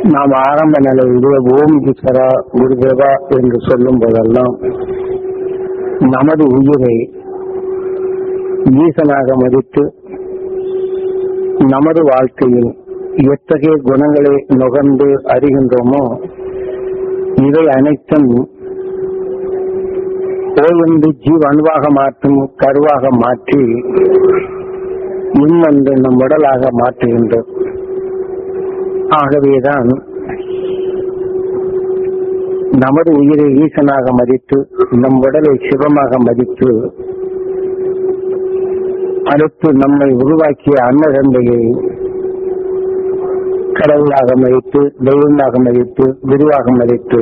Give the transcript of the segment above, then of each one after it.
நாம் ஆரம்ப நிலையிலே ஓம் ஈஸ்வரா குருதேவா என்று சொல்லும் போதெல்லாம் நமது உயிரை ஈசனாக மதித்து நமது வாழ்க்கையில் எத்தகைய குணங்களை நுகர்ந்து அறிகின்றோமோ இவை அனைத்தும் ஓய்ந்து ஜீவ அணுவாக மாற்றும் கருவாக மாற்றி இன்னொன்று நம் உடலாக மாற்றுகின்றது ஆகவேதான் நமது உயிரை ஈசனாக மதித்து நம் உடலை சிவமாக மதித்து அடுத்து நம்மை உருவாக்கிய அன்னதந்தையை கடவுளாக மதித்து தெய்வமாக மதித்து குருவாக மதித்து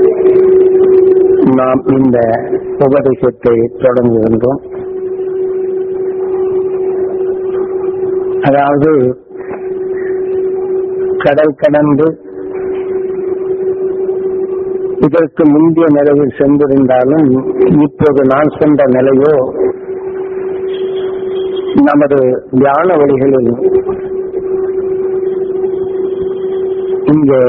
நாம் இந்த உபதேசத்தை தொடங்குகின்றோம் அதாவது கடல் கடந்து இதற்கு முந்தைய நிலையில் சென்றிருந்தாலும் இப்போது நான் சென்ற நிலையோ நமது தியான வழிகளில் இங்கே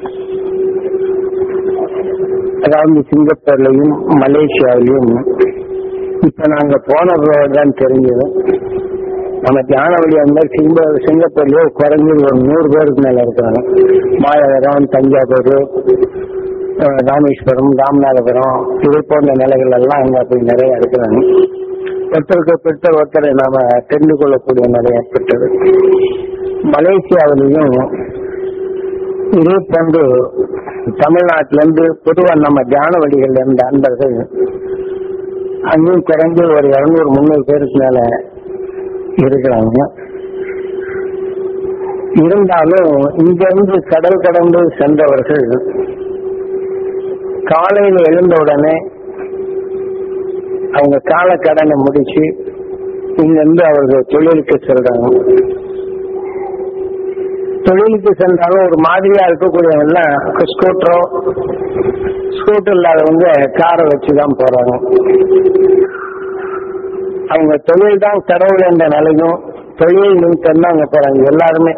அதாவது சிங்கப்பூர்லையும் மலேசியாவிலையும் இப்ப நாங்க போனதான் தெரிஞ்சது நம்ம தியான வழி அந்த சிங்க சிங்கப்பூர்லயே குறைஞ்சது ஒரு நூறு பேருக்கு மேல இருக்காங்க மாயவரம் தஞ்சாவூர் அஹ், ராமேஸ்வரம் ராமநாதபுரம் இதை போன்ற நிலைகள் எல்லாம் அங்க போய் நிறைய இருக்கிறாங்க ஒருத்தருக்கு பெற்ற ஒருத்தரை நாம தெரிந்து கொள்ளக்கூடிய நிலை ஏற்பட்டது மலேசியாவிலையும் இதே போன்று தமிழ்நாட்டிலிருந்து பொதுவா நம்ம தியான வழிகள்ல இருந்த அன்பர்கள் அங்கேயும் குறைஞ்சு ஒரு இருநூறு முந்நூறு பேருக்கு மேல இருக்கிறாங்க இருந்தாலும் இங்கிருந்து கடல் கடந்து சென்றவர்கள் காலையில எழுந்த உடனே அவங்க கால கடனை முடிச்சு இங்கிருந்து அவர்கள் தொழிலுக்கு செல்றாங்க தொழிலுக்கு சென்றாலும் ஒரு மாதிரியா இருக்கக்கூடியவங்க எல்லாம் ஸ்கூட்டரோ ஸ்கூட்டர் இல்லாதவங்க காரை வச்சுதான் போறாங்க அவங்க தொழில் தான் கடவுள் என்ற நிலையும் தொழில் நிமித்தம் தான் அங்க போறாங்க எல்லாருமே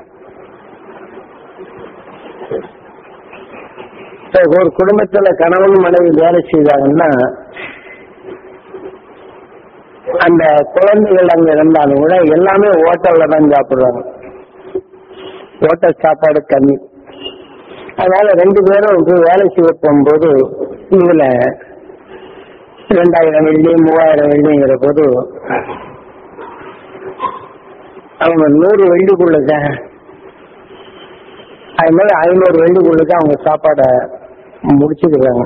இப்ப ஒரு குடும்பத்துல கணவன் மனைவி வேலை செய்தாங்கன்னா அந்த குழந்தைகள் அங்க இருந்தாலும் கூட எல்லாமே ஹோட்டல்ல தான் சாப்பிடுறாங்க ஹோட்டல் சாப்பாடு கம்மி அதனால ரெண்டு பேரும் வந்து வேலை செய்ய போகும்போது இதுல ரெண்டாயிரம் வெள்ளி மூவாயிரம் வெள்ளிங்கிற போது அவங்க நூறு வெள்ளிக்குள்ளத அது மாதிரி ஐநூறு வெள்ளிக்குள்ளத அவங்க சாப்பாடை முடிச்சுக்கிறாங்க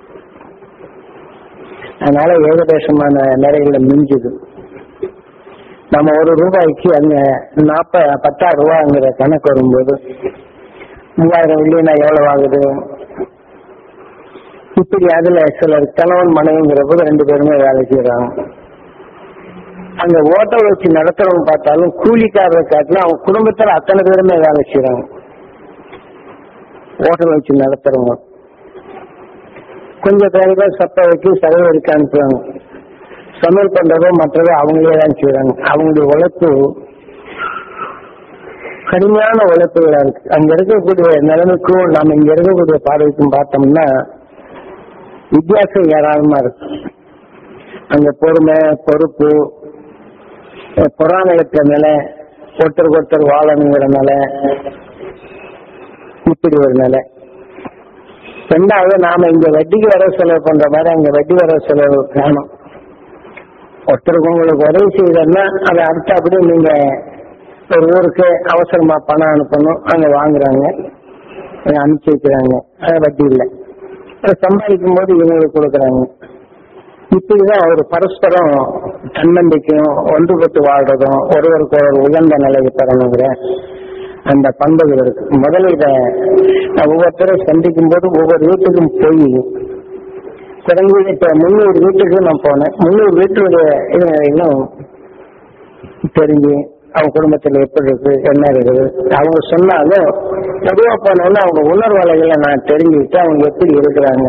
அதனால ஏகதேசமான நிறையில மிஞ்சுது நம்ம ஒரு ரூபாய்க்கு அங்க நாற்ப பத்தாயிரம் ரூபாங்கிற கணக்கு வரும்போது மூவாயிரம் வெள்ளினா எவ்வளவு ஆகுது இப்படி அதுல சிலர் கணவன் மனைவிங்கிற போது ரெண்டு பேருமே வேலை செய்யறாங்க அங்க ஓட்டல் வச்சு நடத்துறவங்க பார்த்தாலும் கூலிக்காரரை காட்டிலும் அவங்க குடும்பத்துல அத்தனை பேருமே வேலை செய்யறாங்க ஹோட்டல் வச்சு நடத்துறவங்க கொஞ்சம் பேர் தான் சப்ப வச்சு செலவழிக்க அனுப்புவாங்க சமையல் பண்றதோ மற்றதோ அவங்களே தான் செய்யறாங்க அவங்களுடைய உழைப்பு கடுமையான உழைப்புகளா இருக்கு அங்க இருக்கக்கூடிய நிலைமைக்கும் நாம இங்க இருக்கக்கூடிய பார்வைக்கும் பார்த்தோம்னா வித்தியாசம் ஏராளமா இருக்கு அங்க பொறுமை பொறுப்பு அஹ் புறாநிலத்த நிலை ஒருத்தருக்கு ஒருத்தர் வாழணுங்கிற நிலை இப்படி ஒரு நிலை ரெண்டாவது நாம இங்க வட்டிக்கு வர செலவு பண்ற மாதிரி அங்க வட்டி வர செலவு காணும் ஒருத்தருக்கு உங்களுக்கு உதவி செய்யறதுன்னா அதை அடுத்த அப்படியே நீங்க ஒரு ஊருக்கு அவசரமா பணம் அனுப்பணும் அங்க வாங்குறாங்க அங்க அனுப்பிச்சு வைக்கிறாங்க அது வட்டி இல்லை அதை சம்பாதிக்கும் போது இவங்களுக்கு கொடுக்குறாங்க இப்படிதான் ஒரு பரஸ்பரம் தன்னம்பிக்கையும் ஒன்றுபட்டு வாழ்றதும் ஒருவருக்கு ஒரு உயர்ந்த நிலையை பெறணுங்கிற அந்த பண்புகள் இருக்கு முதல்ல இத நான் ஒவ்வொருத்தரும் சந்திக்கும் போது ஒவ்வொரு வீட்டுக்கும் போய் குறைஞ்சது இப்ப முன்னூறு வீட்டுக்கு நான் போனேன் முன்னூறு வீட்டுடைய இது இன்னும் தெரிஞ்சு அவங்க குடும்பத்துல எப்படி இருக்கு என்ன இருக்குது அவங்க சொன்னாலும் பொதுவா போனோம்னா அவங்க உணர்வலைகளை நான் தெரிஞ்சுக்கிட்டு அவங்க எப்படி இருக்கிறாங்க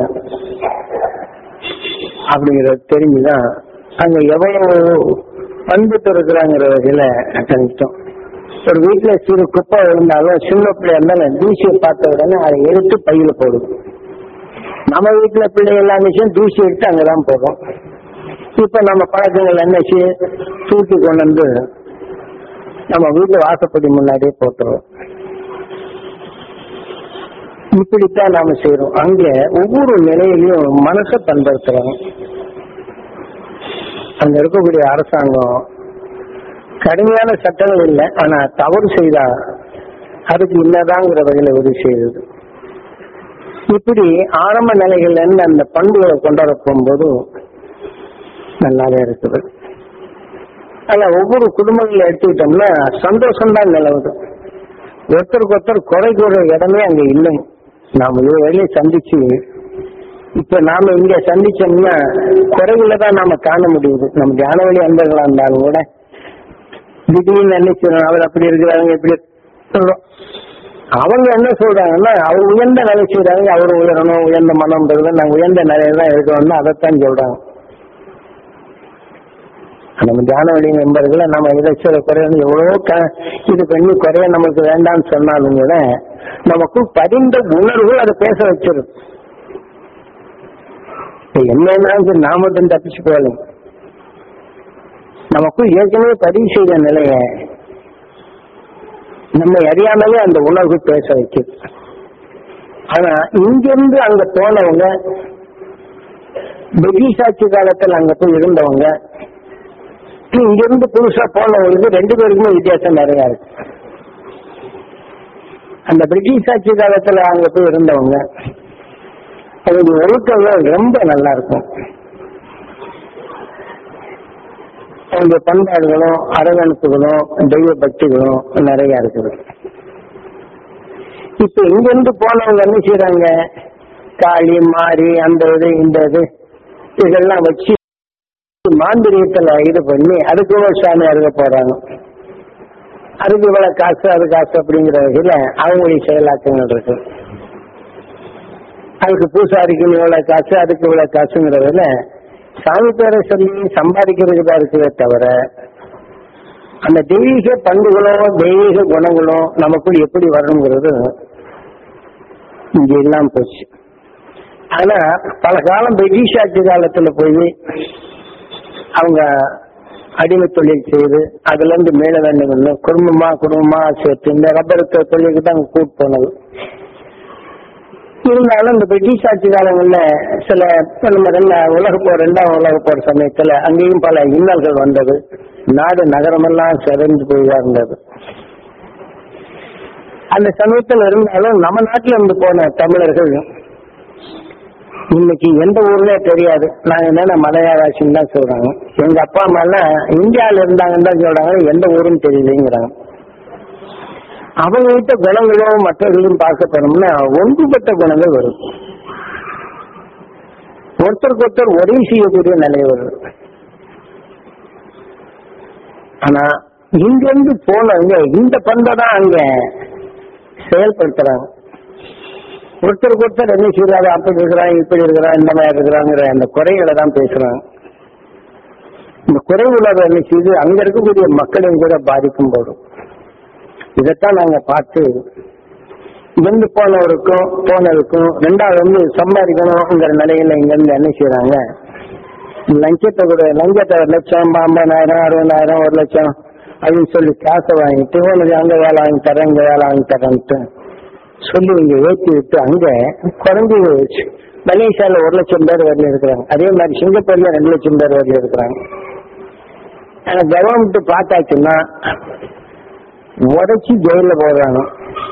அப்படிங்கறது தெரிஞ்சுதான் அங்க எவ்வளவு பண்புட்டு இருக்கிறாங்கிற வகையில கணித்தோம் ஒரு வீட்டுல சிறு குப்பை விழுந்தாலும் சின்ன பிள்ளை இருந்தாலும் தூசியை பார்த்த உடனே அதை எடுத்து பையில போடும் நம்ம வீட்டுல பிள்ளை எல்லாம் விஷயம் தூசி எடுத்து அங்கதான் போடும் இப்ப நம்ம பழக்கங்கள் என்ன செய்ய தூக்கி கொண்டு வந்து நம்ம வீட்டு வாசப்படி முன்னாடியே போட்டுருவோம் இப்படித்தான் நாம செய்யறோம் அங்க ஒவ்வொரு நிலையிலையும் மனசை பண்படுத்துறோம் அங்க இருக்கக்கூடிய அரசாங்கம் கடுமையான சட்டங்கள் இல்லை ஆனா தவறு செய்தா அதுக்கு இன்னதாங்கிற வகையில உதவி செய்யுது இப்படி ஆரம்ப நிலைகள்ல இருந்து அந்த பண்புகளை கொண்டாட போகும்போது நல்லாவே இருக்குது ஆனா ஒவ்வொரு குடும்பங்களை எடுத்துக்கிட்டோம்னா சந்தோஷம் தான் நிலவுது ஒருத்தருக்கு ஒருத்தர் குறை கூற இடமே அங்க இல்லை நாம இதுவரையிலும் சந்திச்சு இப்ப நாம இங்க சந்திச்சோம்னா குறைகளை தான் நாம காண முடியுது நம்ம தியான வழி அன்பர்களா இருந்தாலும் கூட திடீர்னு நினைச்சிடும் அவர் அப்படி இருக்கிறாங்க இப்படி சொல்றோம் அவங்க என்ன சொல்றாங்கன்னா அவர் உயர்ந்த நிலை செய்யறாங்க அவர் உயரணும் உயர்ந்த மனம்ன்றது நாங்க உயர்ந்த நிலையில தான் இருக்கணும்னு அதைத்தான் சொல்றாங்க நம்ம தியான வழி நண்பர்களை நம்ம இதை சில குறைய எவ்வளவோ க- இது பண்ணி குறைய நமக்கு வேண்டாம்னு சொன்னாலும் கூட நமக்கு பதிந்த உணர்வுகள் அதை பேச வச்சிடும் இப்ப என்னன்னா நாம மட்டும் தப்பிச்சு போகலாம் நமக்கு ஏற்கனவே பதிவு செய்த நிலைய நம்ம அறியாமலே அந்த உணர்வு பேச வைக்குது ஆனா இங்கிருந்து அங்க போனவங்க பிரிட்டிஷ் ஆட்சி காலத்துல அங்க போய் இருந்தவங்க இங்கிருந்து புதுசா போனவங்களுக்கு ரெண்டு பேருக்குமே வித்தியாசம் நிறைய இருக்கு அந்த பிரிட்டிஷ் ஆட்சி காலத்துல அங்க போய் இருந்தவங்க அவங்களுடைய ஒழுக்கங்கள் ரொம்ப நல்லா இருக்கும் அவங்களுடைய பண்பாடுகளும் அரவணைப்புகளும் தெய்வ பக்திகளும் நிறைய இருக்குது இப்ப இங்கிருந்து போனவங்க என்ன செய்யறாங்க காளி மாறி அந்த இது இந்த இது இதெல்லாம் வச்சு மாந்திரியத்துல இது பண்ணி அதுக்கு ஒரு சாமி அருக போறாங்க அதுக்கு இவ்வளவு காசு அது காசு அப்படிங்கிற வகையில அவங்களுடைய செயலாக்கங்கள் இருக்கு அதுக்கு பூசாரிக்கு இவ்வளவு காசு அதுக்கு இவ்வளவு காசுங்கிறதுல சாமி பேரை சொல்லி சம்பாதிக்கிறதுக்கு தான் இருக்குதே தவிர அந்த தெய்வீக பண்புகளும் தெய்வீக குணங்களும் நமக்குள் எப்படி வரணுங்கிறது இங்க இல்லாம போச்சு ஆனா பல காலம் பிரிட்டிஷ் ஆட்சி காலத்துல போய் அவங்க அடிமை தொழில் செய்து அதுல இருந்து மேல வேண்டும் குடும்பமா குடும்பமா சேர்த்து இந்த ரப்பர் தொழிலுக்கு தான் கூட்டு போனது இருந்தாலும் இந்த பிரிட்டிஷ் ஆட்சி காலங்கள்ல சில இப்ப நம்ம ரெண்டு உலக போர் ரெண்டாம் உலக போர் சமயத்துல அங்கேயும் பல இன்னல்கள் வந்தது நாடு நகரமெல்லாம் சிறந்து போய்தான் இருந்தது அந்த சமயத்துல இருந்தாலும் நம்ம நாட்டுல இருந்து போன தமிழர்கள் இன்னைக்கு எந்த ஊர்னே தெரியாது நாங்க என்னன்னா மலையாளாசின்னு தான் சொல்றாங்க எங்க அப்பா அம்மா எல்லாம் இந்தியாவில இருந்தாங்கன்னு தான் சொல்றாங்க எந்த ஊருன்னு தெரியலைங்கிறாங்க அவங்க கிட்ட குணங்களும் மற்றவர்களும் பார்க்க போனோம்னா ஒன்றுபட்ட குணங்கள் வரும் ஒருத்தருக்கு ஒருத்தர் உதவி செய்யக்கூடிய நிலை வரும் ஆனா இங்கிருந்து போனவங்க இந்த பண்பை தான் அங்க செயல்படுத்துறாங்க ஒருத்தருக்கு ஒருத்தர் என்ன செய்யறாரு அப்படி இருக்கிறான் இப்படி இருக்கிறான் இந்த மாதிரி இருக்கிறாங்கிற அந்த குறைகளை தான் பேசுறாங்க இந்த குறை உணர்வு என்ன செய்து அங்க இருக்கக்கூடிய மக்களையும் கூட பாதிக்கும் போடும் இதைத்தான் நாங்க பார்த்து இங்கிருந்து போனவருக்கும் போனதுக்கும் ரெண்டாவது வந்து சம்பாதிக்கணுங்கிற நிலையில இங்க இருந்து என்ன செய்யறாங்க லஞ்சத்தை கூட லஞ்சத்தை ஒரு லட்சம் ஐம்பதாயிரம் அறுபதாயிரம் ஒரு லட்சம் அப்படின்னு சொல்லி காசை வாங்கிட்டு உனக்கு அங்க வேலை வாங்கி தரேன் இங்க வேலை வாங்கி தரேன்ட்டு சொல்லி இங்க ஏற்றி விட்டு அங்க குறைஞ்சி மலேசியால ஒரு லட்சம் பேர் வரல இருக்கிறாங்க அதே மாதிரி சிங்கப்பூர்ல ரெண்டு லட்சம் பேர் வரல இருக்கிறாங்க ஆனா கவர்மெண்ட் பார்த்தாச்சுன்னா உடைச்சி ஜெயில போடுறாங்க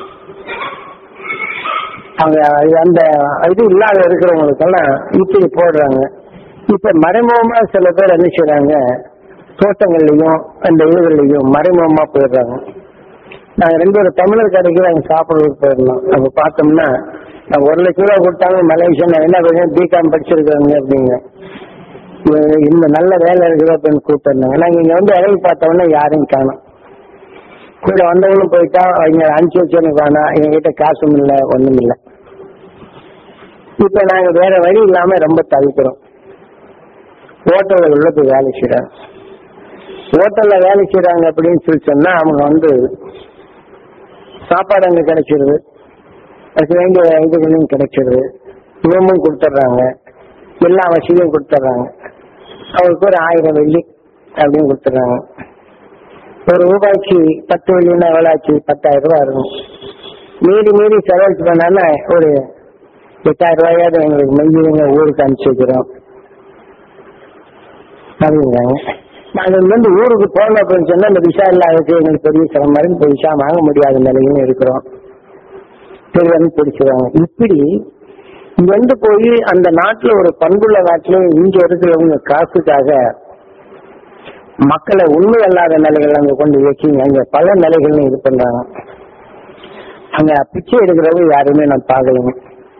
அவங்க அந்த இது இல்லாத இருக்கிறவங்களுக்கெல்லாம் இப்படி போடுறாங்க இப்ப மறைமுகமா சில பேர் என்ன செய்யறாங்க தோட்டங்கள்லயும் அந்த இதுகள்லயும் மறைமுகமா போயிடுறாங்க நாங்க ரெண்டு ஒரு தமிழர் கடைக்கு நாங்க சாப்பிடுறதுக்கு போயிருந்தோம் அங்க பார்த்தோம்னா நான் ஒரு லட்சம் ரூபா கொடுத்தாங்க மலேசியா நான் என்ன பண்ணுவேன் பிகாம் படிச்சிருக்காங்க அப்படிங்க இவங்க இந்த நல்ல வேலை இருக்குது அப்படின்னு கூப்பிட்டுருந்தாங்க நாங்க இங்க வந்து இறங்கி பார்த்தோம்னா யாரையும் காணும் கூட வந்தவங்களும் போயிட்டா அவங்க அனுப்பிச்சு வச்சவனுக்கு வேணாம் எங்ககிட்ட காசும் இல்லை ஒண்ணும் இல்லை இப்ப நாங்க வேற வழி இல்லாம ரொம்ப தவிக்கிறோம் ஹோட்டல்ல உள்ள போய் வேலை செய்யறோம் ஹோட்டல்ல வேலை செய்யறாங்க அப்படின்னு சொல்லி சொன்னா அவங்க வந்து சாப்பாடு அங்க கிடைச்சிருது அதுக்கு வேண்டிய இதுகளும் கிடைச்சிருது ரூமும் கொடுத்துட்றாங்க எல்லா வசதியும் கொடுத்துட்றாங்க அவங்களுக்கு ஒரு ஆயிரம் வெள்ளி அப்படின்னு கொடுத்துட்றாங்க ஒரு ரூபாய்க்கு பத்து வெள்ளின்னா எவ்வளோ ஆச்சு பத்தாயிரம் ரூபாய் இருக்கும் மீறி மீறி செலவழிச்சு பண்ணான்னா ஒரு எட்டாயிரம் ரூபாயாவது எங்களுக்கு மெய்யுங்க ஊருக்கு அனுப்பிச்சு வைக்கிறோம் அப்படிங்கிறாங்க நாங்கள் இருந்து ஊருக்கு போகணும் அப்படின்னு சொன்னா இந்த விசா இல்லாதது எங்களுக்கு பெரிய சிரமம் மாதிரி இப்போ விசா வாங்க முடியாத நிலையிலும் இருக்கிறோம் சரி வந்து பிடிச்சிருவாங்க இப்படி இங்கிருந்து போய் அந்த நாட்டுல ஒரு பண்புள்ள நாட்டிலும் இங்க இருக்கிறவங்க காசுக்காக மக்களை உண்மை அல்லாத நிலைகள் அங்க கொண்டு வச்சு அங்க பல நிலைகள்னு இது பண்றாங்க அங்க பிச்சை எடுக்கிறவங்க யாருமே நான் பார்க்கலைங்க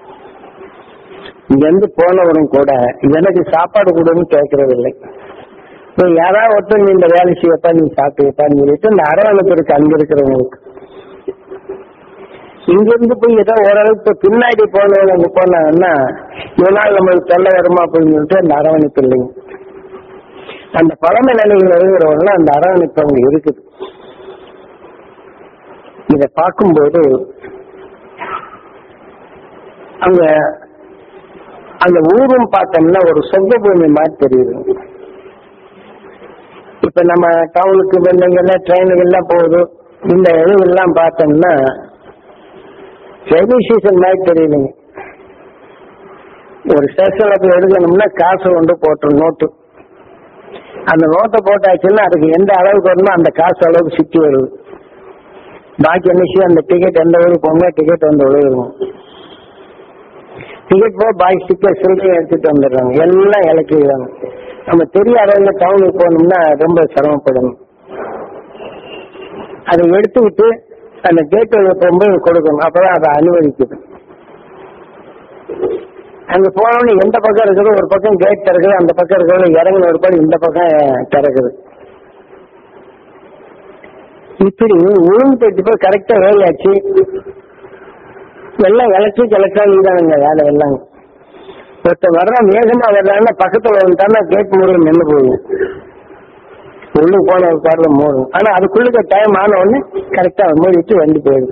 இங்க இருந்து போனவரும் கூட எனக்கு சாப்பாடு கொடுன்னு கேட்கறது இல்லை இப்போ யாராவது ஒருத்தர் நீ இந்த வேலை செய்யப்பா நீ சாப்பிட்டுப்பா சொல்லிட்டு இந்த அரவணைப்பு இருக்கு அங்க இருக்கிறவங்களுக்கு இங்க இருந்து போய் ஏதோ ஓரளவுக்கு பின்னாடி போனவங்க அங்க போனாங்கன்னா இவனால் நம்மளுக்கு தொல்லை வருமா அப்படின்னு சொல்லிட்டு அந்த அரவணைப்பு இல்லைங்க அந்த பழமை நிலைகள் இருக்கிறவங்க அந்த அரவணைப்பு அங்க இருக்குது இத பார்க்கும்போது அங்க அந்த ஊரும் பார்த்தோம்னா ஒரு சொந்த பூமி மாதிரி தெரியுது இப்ப நம்ம டவுனுக்கு பிள்ளைங்கெல்லாம் ட்ரெயினுகள்லாம் போகுது இந்த இதுவெல்லாம் பார்த்தோம்னா ரயில்வே ஸ்டேஷன் மாதிரி தெரியுதுங்க ஒரு ஸ்டேஷன்ல போய் எடுக்கணும்னா காசு கொண்டு போட்டுரும் நோட்டு அந்த நோட்டை போட்டாச்சுன்னா அதுக்கு எந்த அளவுக்கு வரணுமோ அந்த காசு அளவுக்கு சுற்றி வருது பாக்கி என்ன செய்யும் அந்த டிக்கெட் எந்த ஊருக்கு போகணும் டிக்கெட் வந்து விழுகும் டிக்கெட் போக பாக்கி டிக்கெட் சில்லறையும் எடுத்துட்டு வந்துடுறாங்க எல்லாம் இலக்கிடுறாங்க நம்ம தெரியாதவங்க டவுனுக்கு போகணும்னா ரொம்ப சிரமப்படணும் அதை எடுத்துக்கிட்டு அந்த கேட் போகும்போது கொடுக்கணும் அப்பதான் அதை அனுமதிக்குது அங்க போனோடனே எந்த பக்கம் இருக்குது ஒரு பக்கம் கேட் திறக்குது அந்த பக்கம் இருக்கிறது இறங்கின ஒரு பக்கம் இந்த பக்கம் திறக்குது இப்படி உளுந்து தட்டி போய் கரெக்டா வேலையாச்சு எல்லாம் எலக்ட்ரிக் எலக்ட்ரானிக் தானுங்க வேலை எல்லாம் ஒருத்தர் வர்றான் வேகமா வர்றாங்கன்னா பக்கத்துல வந்துட்டான்னா கேட் மூலம் நின்று போகும் உள்ளுக்கு போன ஒரு பார்ல மூடும் ஆனா அதுக்குள்ளுக்கு டைம் ஆன உடனே கரெக்டா மூடிட்டு வண்டி போயிடும்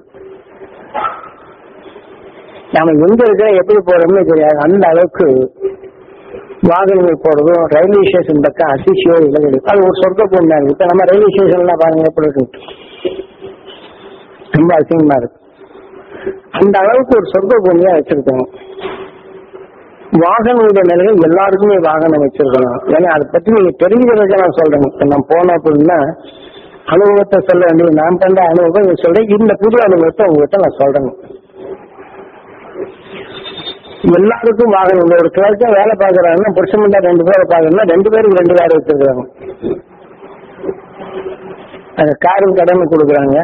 நாம எங்க இருக்க எப்படி போறோம்னு தெரியாது அந்த அளவுக்கு வாகனங்கள் போறதும் ரயில்வே ஸ்டேஷன் பக்கம் அதிசயோ இல்லை அது ஒரு சொர்க்க பூமியா இருக்கு இப்ப நம்ம ரயில்வே ஸ்டேஷன்லாம் பாருங்க எப்படி இருக்கு ரொம்ப அசிங்கமா இருக்கு அந்த அளவுக்கு ஒரு சொர்க்க பூமியா வச்சிருக்காங்க வாகனங்களுடைய நிலைகள் எல்லாருக்குமே வாகனம் வச்சிருக்கணும் ஏன்னா அதை பத்தி நீங்க தெரிஞ்சுக்கிறதுக்கு நான் சொல்றேன் இப்ப நான் போனோம் அப்படின்னா அனுபவத்தை சொல்ல வேண்டியது நான் பண்ற அனுபவம் சொல்றேன் இந்த புது அனுபவத்தை உங்ககிட்ட நான் சொல்றேன் எல்லாருக்கும் வாகனம் இல்லை ஒரு கிளர்க்கா வேலை பார்க்கறாங்கன்னா புருஷன் மண்டா ரெண்டு பேரை பார்க்கணும்னா ரெண்டு பேருக்கு ரெண்டு கார் வச்சிருக்காங்க அந்த காரும் கடன் கொடுக்குறாங்க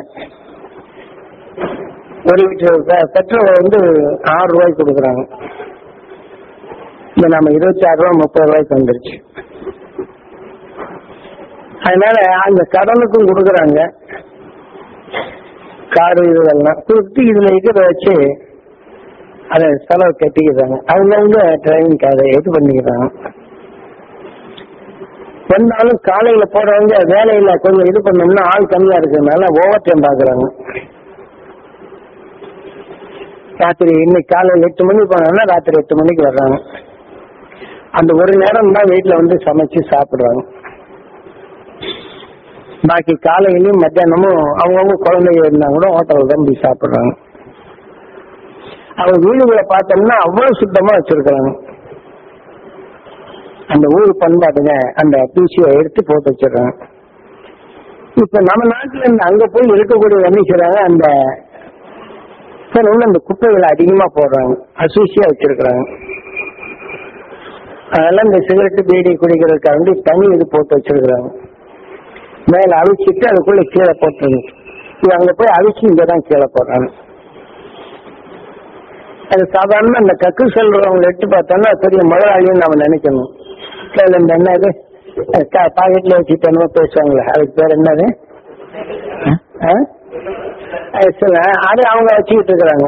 ஒரு லிட்டர் பெட்ரோல் வந்து ஆறு ரூபாய்க்கு கொடுக்குறாங்க இப்ப நம்ம இருபத்தி ஆறு ரூபாய் முப்பது ரூபாய்க்கு வந்துருச்சு அதனால அந்த கடனுக்கும் கொடுக்குறாங்க காரு இதெல்லாம் கொடுத்து இதுல இருக்கிறத வச்சு அதை செலவு கட்டிக்கிறாங்க அவங்கவுங்க டிரைவிங் அதை இது பண்ணிக்கிறாங்க வந்தாலும் காலையில போறவங்க வேலையில கொஞ்சம் இது பண்ணோம்னா ஆள் கம்மியா இருக்கிறதுனால ஓவர் டைம் பாக்குறாங்க ராத்திரி இன்னைக்கு காலையில எட்டு மணிக்கு போனாங்கன்னா ராத்திரி எட்டு மணிக்கு வர்றாங்க அந்த ஒரு நேரம் தான் வீட்டுல வந்து சமைச்சு சாப்பிடுறாங்க பாக்கி காலையிலயும் மத்தியானமும் அவங்கவுங்க குழந்தைங்க இருந்தா கூட ஹோட்டல்ல தான் போய் சாப்பிடுறாங்க அவங்க வீடுகளை பார்த்தோம்னா அவ்வளவு சுத்தமா வச்சிருக்காங்க அந்த ஊர் பண்பாட்டுங்க அந்த தூசியை எடுத்து போட்டு வச்சிடுறாங்க இப்ப நம்ம நாட்டுல இருந்து அங்க போய் இருக்கக்கூடிய என்ன செய்றாங்க அந்த சார் ஒண்ணு அந்த குப்பைகளை அதிகமா போடுறாங்க அசூசியா வச்சிருக்கிறாங்க அதெல்லாம் இந்த சிகரெட் பீடி குடிக்கிறதுக்காக வேண்டி தனி இது போட்டு வச்சிருக்கிறாங்க மேல அவிச்சிட்டு அதுக்குள்ள கீழே போட்டுருங்க இது அங்க போய் அவிச்சு இங்கதான் கீழே போடுறாங்க அது சாதாரண அந்த கக்கு செல்றவங்களை எட்டு பார்த்தோம்னா பெரிய முதலாளின்னு நம்ம நினைக்கணும் கையில இந்த என்னது பாக்கெட்ல வச்சுட்டு என்னமோ பேசுவாங்களே அதுக்கு பேர் என்னது ஆ? அது சில அது அவங்க வச்சுக்கிட்டு இருக்கிறாங்க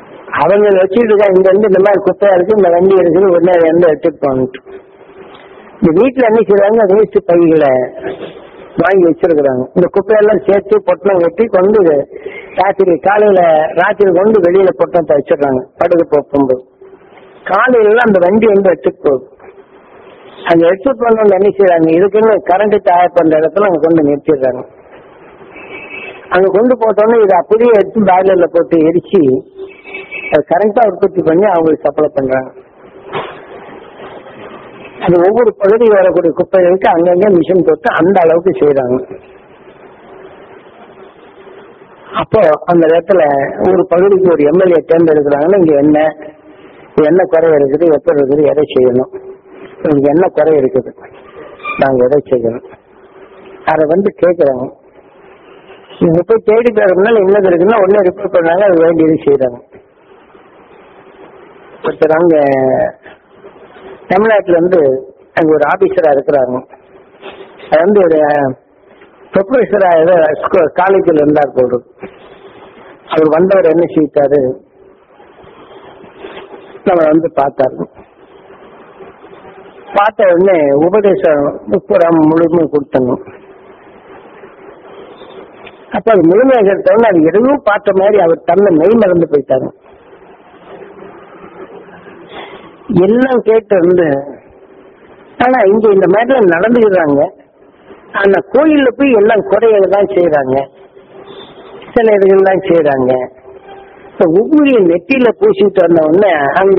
அவங்க வச்சுக்கிட்டு இருக்காங்க இங்க இருந்து இந்த மாதிரி குப்பையா இருக்கு இந்த வண்டி இருக்குது உடனே வந்து எடுத்துட்டு போகணும் இந்த வீட்டுல என்ன செய்றாங்க வேஸ்ட் பைகளை வாங்கி வச்சிருக்கிறாங்க இந்த குப்பையெல்லாம் சேர்த்து பொட்டலம் வெட்டி கொண்டு ராத்திரி காலையில ராத்திரி கொண்டு வெளியில பொட்டலத்தை வச்சிடுறாங்க படுக்க போகும்போது காலையில அந்த வண்டி வந்து எடுத்துட்டு போகுது அங்க எடுத்துட்டு போனவங்க என்ன செய்றாங்க இதுக்குன்னு கரண்ட் தயார் பண்ற இடத்துல அங்க கொண்டு நிறுத்திடுறாங்க அங்க கொண்டு போட்டோன்னே இதை அப்படியே எடுத்து பேலர்ல போட்டு எரிச்சு அது கரெக்டா உற்பத்தி பண்ணி அவங்களுக்கு சப்ளை பண்றாங்க அது ஒவ்வொரு பகுதியில் வரக்கூடிய குப்பைகளுக்கு அங்கங்க மிஷின் போட்டு அந்த அளவுக்கு செய்யறாங்க அப்போ அந்த இடத்துல ஒரு பகுதிக்கு ஒரு எம்எல்ஏ தேர்ந்தெடுக்கிறாங்கன்னா இங்க என்ன என்ன குறை இருக்குது எப்ப இருக்குது எதை செய்யணும் இங்க என்ன குறை இருக்குது நாங்க எதை செய்யணும் அதை வந்து கேட்கறாங்க இங்க போய் தேடி போறதுனால என்னது இருக்குன்னா ஒண்ணு ரிப்போர்ட் பண்ணாங்க அது வேண்டியது செய்யறாங்க ஒருத்தர் அங்க தமிழ்நாட்டுல இருந்து அங்க ஒரு ஆபீசரா இருக்கிறாங்க அது வந்து ஒரு ப்ரொஃபஸரா ஏதோ காலேஜில் இருந்தார் போடு அவர் வந்தவர் என்ன செய்தாரு நம்ம வந்து பார்த்தாரு பார்த்த உடனே உபதேசம் முப்புறம் முழுமை கொடுத்தணும் அப்ப அது முழுமையாக எடுத்தவொடனே அது எதுவும் பார்த்த மாதிரி அவர் தன்னை மெய் மறந்து போயிட்டாரு எல்லாம் கேட்டு வந்து ஆனா இங்க இந்த மாதிரி நடந்துக்கிறாங்க ஆனா கோயில்ல போய் எல்லாம் குறைகளை தான் செய்யறாங்க சில இதுகள் தான் செய்யறாங்க இப்ப ஒவ்வொரு நெத்தியில பூசிட்டு வந்த உடனே அங்க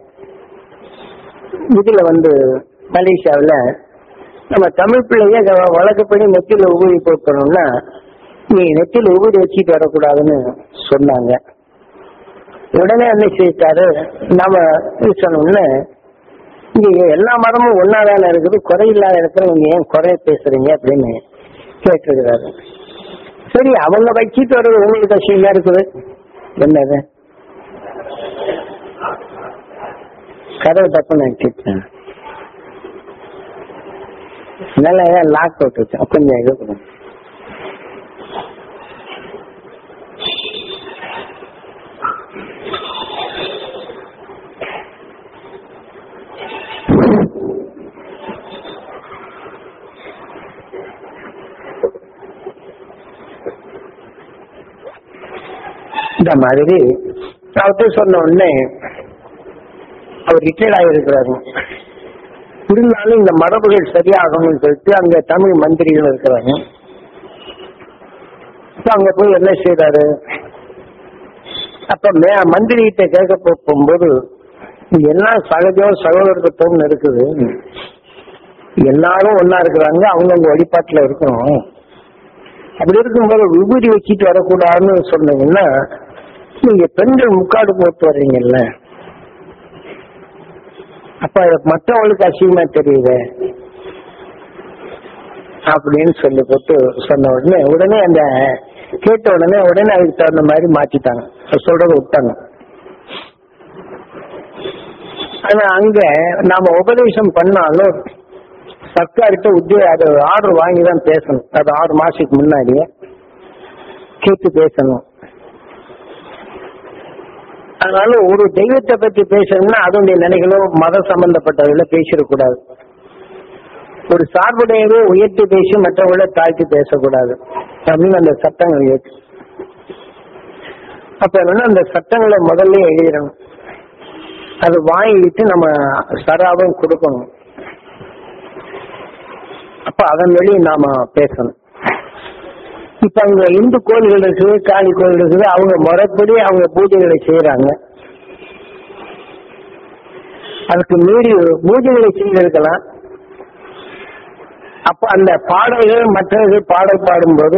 இதுல வந்து மலேசியாவுல நம்ம தமிழ் பிள்ளைய க- வழக்கப்படி நெத்தியில உபரி போட்டணும்னா நீ நெத்தியில உபரி வச்சுட்டு வரக்கூடாதுன்னு சொன்னாங்க உடனே என்ன செய்தாரு நாம இது சொன்னோம்னு இங்க எல்லா மதமும் ஒன்னாதான இருக்குது குறை இல்லாத இடத்துல நீங்க ஏன் குறைய பேசுறீங்க அப்படின்னு கேட்டிருக்கிறாரு சரி அவங்க வச்சுட்டு வர்றது உங்களுக்கு கஷ்டமா இருக்குது என்னது கதவை தப்பு நினைச்சிட்டேன் நல்லா லாக் போட்டு வச்சேன் கொஞ்சம் இது கொடுங்க. இந்த மாதிரி அவர்கிட்ட சொன்ன உடனே அவர் ரிட்டையர்ட் ஆகியிருக்கிறாரு இருந்தாலும் இந்த மரபுகள் சரியாகணும்னு சொல்லிட்டு அங்க தமிழ் மந்திரிகள் இருக்கிறாங்க இப்ப அங்க போய் என்ன செய்யறாரு அப்ப மே மந்திரி கிட்ட கேட்க போ- போகும்போது இங்க எல்லாம் சகஜம் சகோதரத்துவம் இருக்குது எல்லாரும் ஒன்னா இருக்கிறாங்க அவங்கவுங்க வழிபாட்டுல இருக்கணும் அப்படி இருக்கும்போது விபூதி வச்சுட்டு வரக்கூடாதுன்னு சொன்னீங்கன்னா நீங்க பெண்கள் முக்காடு போட்டு வர்றீங்கல்ல அப்ப அது மற்றவங்களுக்கு அசிங்கமா தெரியுது அப்படின்னு சொல்லி போட்டு சொன்ன உடனே உடனே அந்த கேட்ட உடனே உடனே அதுக்கு தகுந்த மாதிரி மாத்திட்டாங்க சொல்றத விட்டாங்க ஆனா அங்க நாம உபதேசம் பண்ணாலும் சர்க்கார்கிட்ட உத்தியோக அது ஆர்டர் வாங்கி தான் பேசணும் அது ஆறு மாசத்துக்கு முன்னாடியே கேட்டு பேசணும் அதனால ஒரு தெய்வத்தை பத்தி பேசணும்னா அதனுடைய நிலைகளோ மத சம்பந்தப்பட்டதுல பேசிடக்கூடாது ஒரு சார்புடையவே உயர்த்தி பேசி மற்றவங்கள தாழ்த்தி பேசக்கூடாது அப்படின்னு அந்த சட்டங்கள் இருக்கு அப்ப என்னன்னா அந்த சட்டங்களை முதல்ல எழுதிடணும் அது வாங்கிட்டு நம்ம சராவும் கொடுக்கணும் அப்ப அதன் வழி நாம பேசணும் இப்ப அங்க இந்து கோயில்கள் இருக்குது காளி கோயில் இருக்குது அவங்க முறைப்படி அவங்க பூஜைகளை செய்யறாங்க அதுக்கு மீறி பூஜைகளை செய்திருக்கலாம் அப்ப அந்த பாடல்கள் மற்றவர்கள் பாடல் பாடும்போது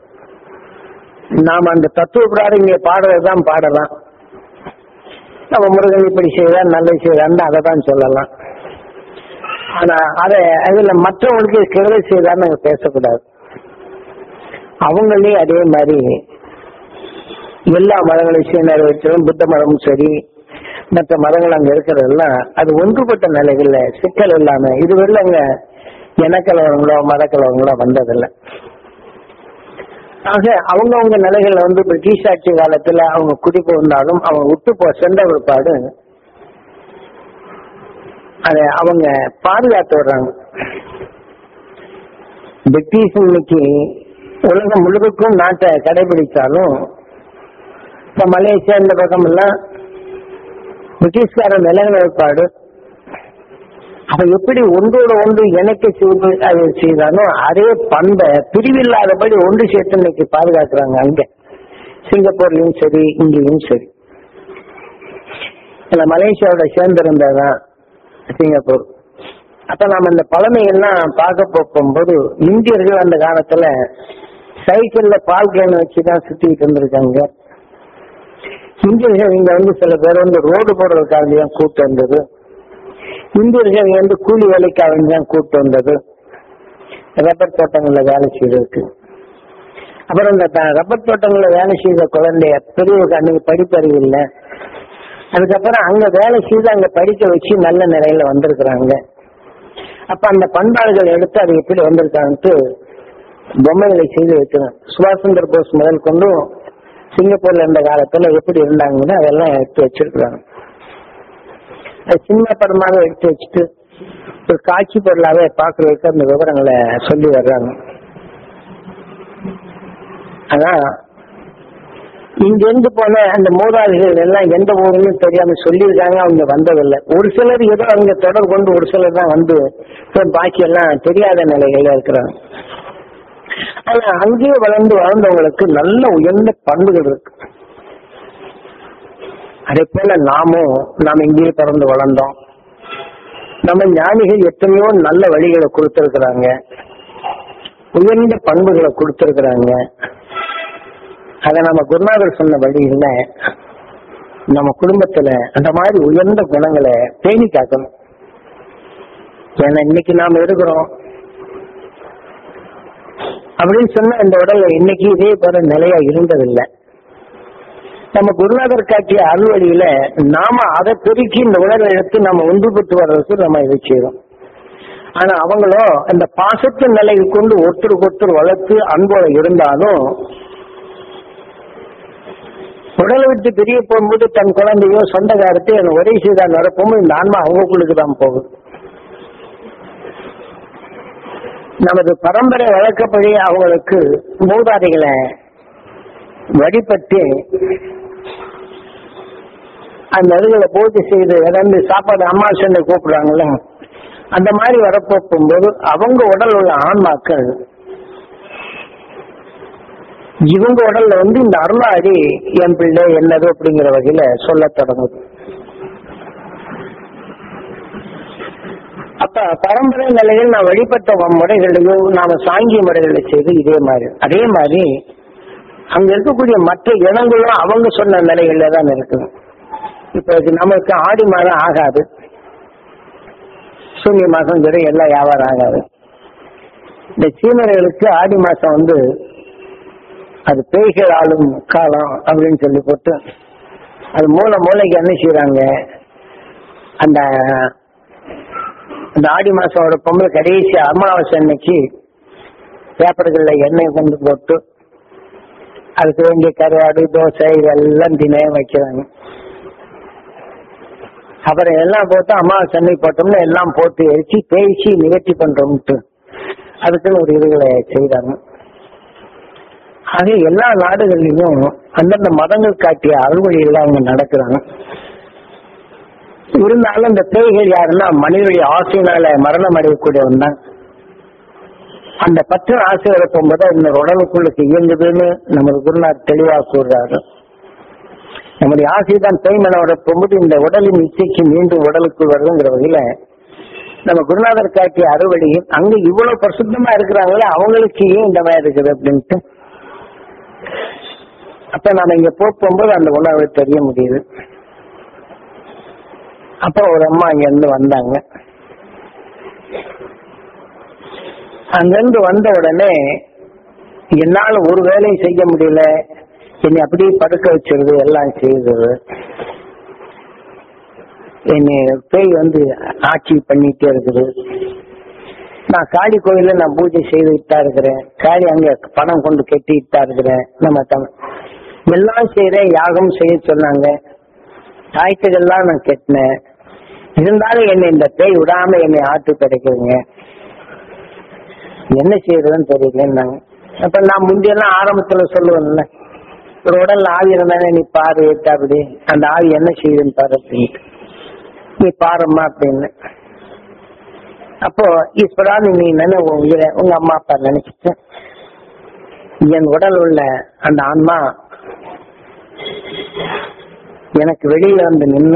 நாம் அந்த தத்துவ பிராரம் இங்க பாடுறதுதான் பாடலாம் நம்ம முருகன் இப்படி செய்யறான் நல்லது செய்யறான்னு அதை தான் சொல்லலாம் ஆனா அதை அதுல மற்றவங்களுக்கு கெடுதல் செய்யறான்னு நாங்க பேசக்கூடாது அவங்களே அதே மாதிரி எல்லா மதங்களையும் சீனர்களும் புத்த மதமும் சரி மற்ற மதங்கள் அங்க இருக்கிறதெல்லாம் அது ஒன்றுபட்ட நிலைகள்ல சிக்கல் இல்லாம இதுவரையில அங்க இனக்கலவங்களோ மதக்கலவங்களோ வந்ததில்லை ஆக அவங்கவுங்க நிலைகள்ல வந்து பிரிட்டிஷ் ஆட்சி காலத்துல அவங்க குடிபுகுந்தாலும் அவங்க விட்டு போ சென்ற பிற்பாடு அதை அவங்க பாதுகாத்து வர்றாங்க பிரிட்டிஷ் இன்னைக்கு உலகம் முழுவதுக்கும் நாட்டை கடைபிடிச்சாலும் இப்ப மலேசியா இந்த பக்கம் எல்லாம் பிரிட்டிஷ்காரன் விலகின ஏற்பாடு அவ எப்படி ஒன்றோட ஒன்று இணைக்க செய்து அதை செய்தாலும் அதே பண்பை பிரிவில்லாதபடி ஒன்று சேர்த்து இன்னைக்கு பாதுகாக்கிறாங்க அங்க சிங்கப்பூர்லயும் சரி இங்கேயும் சரி இல்ல மலேசியாவோட சேர்ந்திருந்ததான் சிங்கப்பூர் அப்ப நாம இந்த பழமையெல்லாம் பார்க்க போகும்போது இந்தியர்கள் அந்த காலத்துல சைக்கிள்ல பால் கேன் வச்சுதான் சுத்திட்டு இருந்திருக்காங்க இந்தியர்கள் இங்க வந்து சில பேர் வந்து ரோடு போடுறதுக்காக கூட்டு வந்தது இந்தியர்கள் இங்க வந்து கூலி வேலைக்காக தான் கூட்டு வந்தது ரப்பர் தோட்டங்கள்ல வேலை செய்யறதுக்கு அப்புறம் இந்த த- ரப்பர் தோட்டங்கள்ல வேலை செய்த குழந்தைய பெரியவங்க அன்னைக்கு படிப்பறிவு இல்லை அதுக்கப்புறம் அங்க வேலை செய்து அங்க படிக்க வச்சு நல்ல நிலையில வந்திருக்கிறாங்க அப்ப அந்த பண்பாடுகள் எடுத்து அது எப்படி வந்திருக்கான்ட்டு பொம்மைகளை செய்து வைக்கணும் சுபாஷ் சந்திர போஸ் முதல் கொண்டும் சிங்கப்பூர்ல இருந்த காலத்துல எப்படி இருந்தாங்கன்னு அதெல்லாம் எடுத்து வச்சிருக்கிறாங்க அது சின்ன படமாக எடுத்து வச்சுட்டு ஒரு காட்சி பொருளாவே பாக்குறதுக்கு அந்த விவரங்களை சொல்லி வர்றாங்க அதான் இங்க இருந்து போன அந்த மூதாதைகள் எல்லாம் எந்த ஊர்லயும் தெரியாம சொல்லியிருக்காங்க அவங்க வந்ததில்லை ஒரு சிலர் ஏதோ அவங்க தொடர்பு கொண்டு ஒரு சிலர் தான் வந்து இப்ப பாக்கி எல்லாம் தெரியாத நிலைகள்ல இருக்கிறாங்க ஆனா அங்கேயே வளர்ந்து வளர்ந்தவங்களுக்கு நல்ல உயர்ந்த பண்புகள் இருக்கு அதே போல நாமும் நாம் இங்கேயே பிறந்து வளர்ந்தோம் நம்ம ஞானிகள் எத்தனையோ நல்ல வழிகளை கொடுத்திருக்கிறாங்க உயர்ந்த பண்புகளை கொடுத்திருக்கிறாங்க அத நம்ம குருநாதர் சொன்ன வழியில நம்ம குடும்பத்துல அந்த மாதிரி உயர்ந்த குணங்களை பேணி காக்கணும் ஏன்னா இன்னைக்கு நாம இருக்கிறோம் அப்படின்னு சொன்னா இந்த உடல்ல இன்னைக்கு இதே போல நிலையா இருந்ததில்லை நம்ம குருநாதர் காட்டிய அறுவழியில நாம அதை பெருக்கி இந்த உலகை எடுத்து நம்ம ஒன்றுபட்டு வர்றதுக்கு நம்ம இதை செய்யறோம் ஆனா அவங்களோ அந்த பாசத்தின் நிலையை கொண்டு ஒருத்தருக்கு ஒருத்தர் வளர்த்து அன்போட இருந்தாலும் உடலை விட்டு பிரிய போகும்போது தன் குழந்தையோ சொந்தக்காரத்தை என் ஒரே செய்தான் வரப்போது இந்த ஆன்மா அவங்களுக்குள்ளுக்கு தான் போகுது நமது பரம்பரை வழக்கப்படி அவங்களுக்கு மூதாதைகளை வழிபட்டு அந்த இதுகளை பூஜை செய்து இறந்து சாப்பாடு அம்மா சென்று கூப்பிடுறாங்கல்ல அந்த மாதிரி வரப்போகும்போது அவங்க உடல் உள்ள ஆன்மாக்கள் இவங்க உடல்ல வந்து இந்த அருளாடி என் பிள்ளை என்னது அப்படிங்கிற வகையில சொல்ல தொடங்குது அப்ப பரம்பரை நிலையில் நான் வழிபட்ட முறைகளையும் நாம சாங்கிய முறைகளை செய்து இதே மாதிரி அதே மாதிரி அங்க இருக்கக்கூடிய மற்ற இனங்களும் அவங்க சொன்ன நிலைகள்ல தான் இருக்குது இப்ப இது நமக்கு ஆடி மாதம் ஆகாது சூரிய மாசம் சரி எல்லாம் வியாபாரம் ஆகாது இந்த சீனர்களுக்கு ஆடி மாசம் வந்து அது பேய்கள் ஆளும் காலம் அப்படின்னு சொல்லி போட்டு அது மூளை மூளைக்கு என்ன செய்யறாங்க அந்த அந்த ஆடி மாசம் ஒரு பொம்பளை கடைசி அமாவாசை அன்னைக்கு பேப்பர்கள்ல எண்ணெய் கொண்டு போட்டு அதுக்கு வேண்டிய கருவாடு தோசை இதெல்லாம் தினம் வைக்கிறாங்க அப்புறம் எல்லாம் போட்டு அமாவாசை அன்னைக்கு போட்டோம்னா எல்லாம் போட்டு எரிச்சு பேசி நிகழ்ச்சி பண்றோம்ட்டு அதுக்குன்னு ஒரு இதுகளை செய்றாங்க ஆக எல்லா நாடுகளிலும் அந்தந்த மதங்கள் காட்டிய அறுவழியில் அவங்க நடக்கிறாங்க இருந்தாலும் இந்த பேய்கள் யாருன்னா மனிதனுடைய ஆசையினால மரணம் அடையக்கூடியவன் தான் அந்த பத்து ஆசை வரப்போகும்போது இந்த உடலுக்குள்ளுக்கு இயங்குதுன்னு நமது குருநாத் தெளிவாக கூறுறாரு நம்முடைய ஆசை தான் பேய்மன போகும்போது இந்த உடலின் இச்சைக்கு மீண்டும் உடலுக்கு வருதுங்கிற வகையில நம்ம குருநாதர் காட்டிய அறுவடை அங்க இவ்வளவு பரிசுத்தமா இருக்கிறாங்களே அவங்களுக்கு ஏன் இந்த மாதிரி இருக்குது அப்படின்ட்டு அப்ப நாம இங்க போகும்போது அந்த உணர்வு தெரிய முடியுது அப்ப ஒரு அம்மா இங்க இருந்து வந்தாங்க அங்கிருந்து வந்த உடனே என்னால ஒரு வேலையும் செய்ய முடியல என்னை அப்படியே படுக்க வச்சிருது எல்லாம் செய்யுது என்னை பேய் வந்து ஆட்சி பண்ணிட்டே இருக்குது நான் காளி கோயில்ல நான் பூஜை செய்துட்டு தான் இருக்கிறேன் காளி அங்க பணம் கொண்டு கட்டிட்டு தான் இருக்கிறேன் நம்ம தமிழ் எல்லாம் செய்யறேன் யாகம் செய்ய சொன்னாங்க தாய்த்துகள்லாம் நான் கெட்டினேன் இருந்தாலும் என்னை இந்த பேய் விடாம என்னை ஆட்டு கிடைக்குதுங்க என்ன செய்யறதுன்னு தெரியலன்னாங்க அப்ப நான் முந்தியெல்லாம் ஆரம்பத்துல சொல்லுவேன்ல ஒரு உடல்ல ஆவி இருந்தானே நீ பாரு அப்படி அந்த ஆவி என்ன செய்யுதுன்னு பாரு அப்படின்ட்டு நீ பாரும்மா அப்படின்னு அப்போ ஈஸ்வரா நீ நினை உன் உயிரை உங்க அம்மா அப்பா நினைச்சிட்டு என் உடல் உள்ள அந்த ஆன்மா எனக்கு வெளியில வந்து நின்று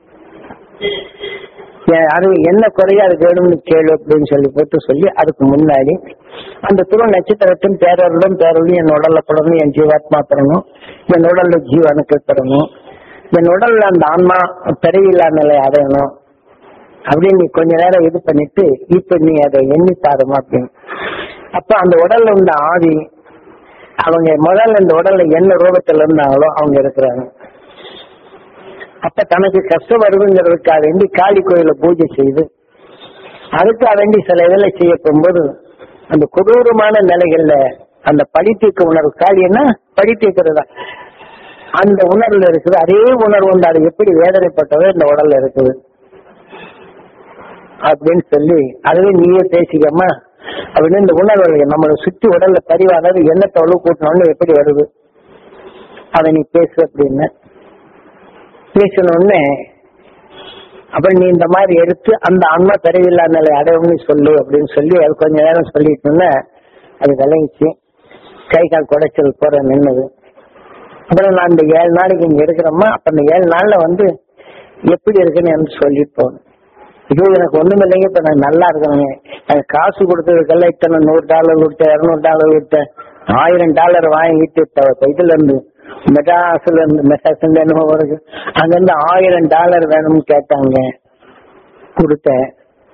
அது என்ன குறையா அது வேணும்னு கேளு அப்படின்னு சொல்லி போட்டு சொல்லி அதுக்கு முன்னாடி அந்த துருவ நட்சத்திரத்தின் பேரருடன் பேரருடன் என் உடல்ல படணும் என் ஜீவாத்மா பெறணும் என் உடல்ல ஜீவனுக்கள் பெறணும் என் உடல்ல அந்த ஆன்மா பிறவில்லா நிலை அடையணும் அப்படின்னு நீ கொஞ்ச நேரம் இது பண்ணிட்டு இப்ப நீ அதை எண்ணி பாருமா அப்படின்னு அப்ப அந்த உடல்ல உள்ள ஆவி அவங்க முதல்ல இந்த உடல்ல என்ன ரூபத்துல இருந்தாங்களோ அவங்க இருக்கிறாங்க அப்ப தனக்கு கஷ்டம் வருதுங்கிறதுக்காக வேண்டி காளி கோயில பூஜை செய்து அதுக்காக வேண்டி சில வேலை செய்ய போகும்போது அந்த கொடூரமான நிலைகள்ல அந்த பழி தீர்க்க உணர்வு காளின்னா பழி தீர்க்கிறதா அந்த உணர்வுல இருக்குது அதே உணர்வு வந்து அது எப்படி வேதனைப்பட்டதோ இந்த உடல்ல இருக்குது அப்படின்னு சொல்லி அதுவே நீயே பேசிக்கம்மா அப்படின்னு இந்த உணர்வுகள் நம்மளை சுற்றி உடல்ல பரிவானது என்ன தொழில் கூட்டணும்னு எப்படி வருது அதை நீ பேசு அப்படின்னு பேசணும்னு அப்புறம் நீ இந்த மாதிரி எடுத்து அந்த அம்மா பிறவில்லா நிலை அடையும்னு சொல்லு அப்படின்னு சொல்லி அது கொஞ்ச நேரம் சொல்லிட்டோன்னே அது விளங்கிச்சு கை கால் குடைச்சல் போற நின்னது அப்புறம் நான் இந்த ஏழு நாளைக்கு இங்க இருக்கிறோமா அப்ப இந்த ஏழு நாள்ல வந்து எப்படி இருக்குன்னு எனக்கு சொல்லிட்டு போகணும் ஐயோ எனக்கு ஒண்ணும் இல்லைங்க இப்ப நான் நல்லா இருக்கணுங்க எனக்கு காசு கொடுத்ததுக்கெல்லாம் இத்தனை நூறு டாலர் கொடுத்தேன் இருநூறு டாலர் கொடுத்தேன் ஆயிரம் டாலர் வாங்கிட்டு இப்ப இதுல இருந்து மெட்ராஸ்ல இருந்து மெட்ராஸ்ல என்னமோ வருது அங்க இருந்து ஆயிரம் டாலர் வேணும்னு கேட்டாங்க கொடுத்தேன்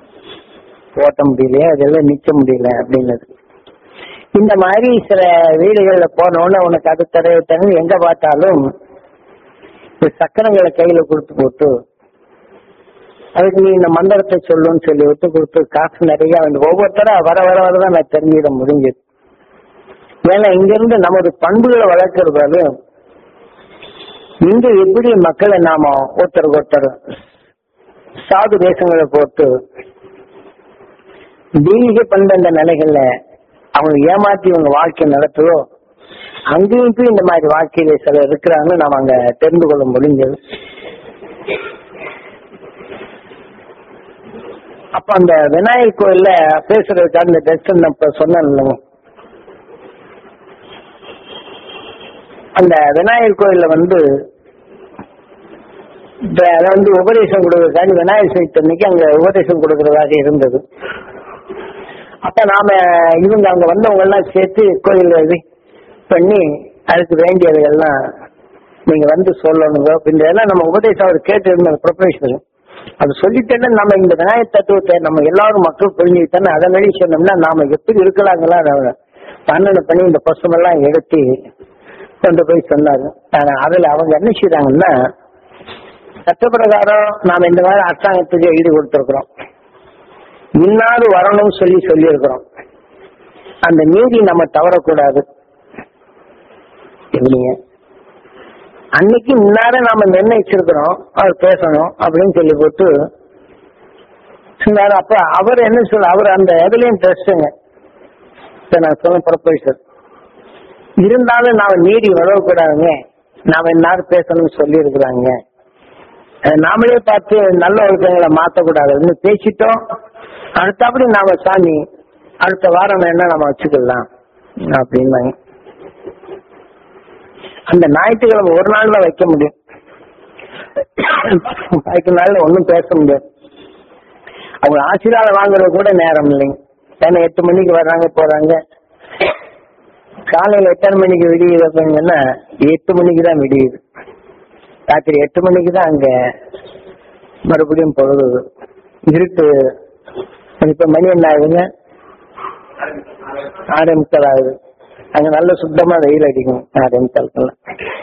ஓட்ட முடியல அதெல்லாம் நிக்க முடியல அப்படின்னது இந்த மாதிரி சில வீடுகள்ல போனோன்னு உனக்கு அது தர தர எங்க பார்த்தாலும் இந்த சக்கரங்களை கையில கொடுத்து போட்டு அதுக்கு நீ இந்த மந்திரத்தை சொல்லுன்னு சொல்லி விட்டு கொடுத்து காசு நிறைய வந்து ஒவ்வொருத்தரா வர வர வரதான் நான் தெரிஞ்சிட முடிஞ்சது ஏன்னா இங்க இருந்து நமது பண்புகளை வளர்க்கறது இங்க எப்படி மக்களை நாம ஒருத்தருக்கு ஒருத்தர் சாது தேசங்களை போட்டு தெய்வீக பண்பு அந்த நிலைகள்ல அவங்க ஏமாத்தி இவங்க வாழ்க்கை நடத்துதோ அங்கேயும் போய் இந்த மாதிரி வாழ்க்கையில சிலர் இருக்கிறாங்கன்னு நாம அங்க தெரிந்து கொள்ள முடிஞ்சது அப்ப அந்த விநாயகர் கோயில்ல பேசுறதுக்கு அந்த டெஸ்ட் இப்ப சொன்னேன் அந்த விநாயகர் கோயில்ல வந்து இப்ப அதை வந்து உபதேசம் கொடுக்கறதுக்காண்டி விநாயகர் சதுர்த்தி அன்னைக்கு அங்க உபதேசம் கொடுக்கறதாக இருந்தது அப்ப நாம இவங்க அங்க வந்தவங்க எல்லாம் சேர்த்து கோயில் இது பண்ணி அதுக்கு வேண்டியதுகள்லாம் நீங்க வந்து சொல்லணுங்க அப்படின்றதெல்லாம் நம்ம உபதேசம் அவர் கேட்டு இருந்த ப்ரொஃபஷனல் அது சொல்லிட்டேன்னா நம்ம இந்த விநாயகர் தத்துவத்தை நம்ம எல்லாரும் மக்கள் புரிஞ்சுக்கிட்டோன்னா அதை வழி சொன்னோம்னா நாம எப்படி இருக்கலாங்களா பன்னெண்டு பண்ணி இந்த புஸ்தமெல்லாம் எடுத்து கொண்டு போய் சொன்னாங்க ஆனா அதுல அவங்க என்ன செய்றாங்கன்னா சட்டப்பிரகாரம் நாம இந்த மாதிரி அரசாங்கத்துக்கு ஈடு கொடுத்திருக்கிறோம் இன்னாது வரணும்னு சொல்லி சொல்லியிருக்கிறோம் அந்த நீதி நம்ம தவறக்கூடாது இல்லைங்க அன்னைக்கு முன்னார நாம நிர்ணயிச்சிருக்கிறோம் அவர் பேசணும் அப்படின்னு சொல்லி போட்டு சொன்னாரு அப்ப அவர் என்ன சொல்ல அவர் அந்த எதுலயும் ட்ரெஸ்டுங்க நான் சொல்ல ப்ரொபோசர் இருந்தாலும் நாம நீதி உழவக்கூடாதுங்க நாம இன்னார் பேசணும்னு சொல்லி இருக்கிறாங்க நாமளே பார்த்து நல்ல ஒழுக்கங்களை மாத்தக்கூடாதுன்னு பேசிட்டோம் அடுத்தபடி நாம சாமி அடுத்த வாரம் என்ன நம்ம வச்சுக்கலாம் அப்படின்னாங்க அந்த ஞாயிற்றுக்கிழமை ஒரு நாள் தான் வைக்க முடியும் அதுக்கு நாள்ல ஒன்றும் பேச முடியாது அவங்க ஆசீர்வாதம் வாங்குறது கூட நேரம் இல்லைங்க ஏன்னா எட்டு மணிக்கு வர்றாங்க போறாங்க காலையில எத்தனை மணிக்கு விடியுது அப்படிங்கன்னா எட்டு மணிக்கு தான் விடியுது ராத்திரி எட்டு மணிக்கு தான் அங்க மறுபடியும் பொழுது இருட்டு இப்ப மணி என்ன ஆகுதுங்க ஆறே முக்கால் ஆகுது அங்க நல்ல சுத்தமா வெயில் அடிக்கும் ஆறே முக்காலுக்கெல்லாம்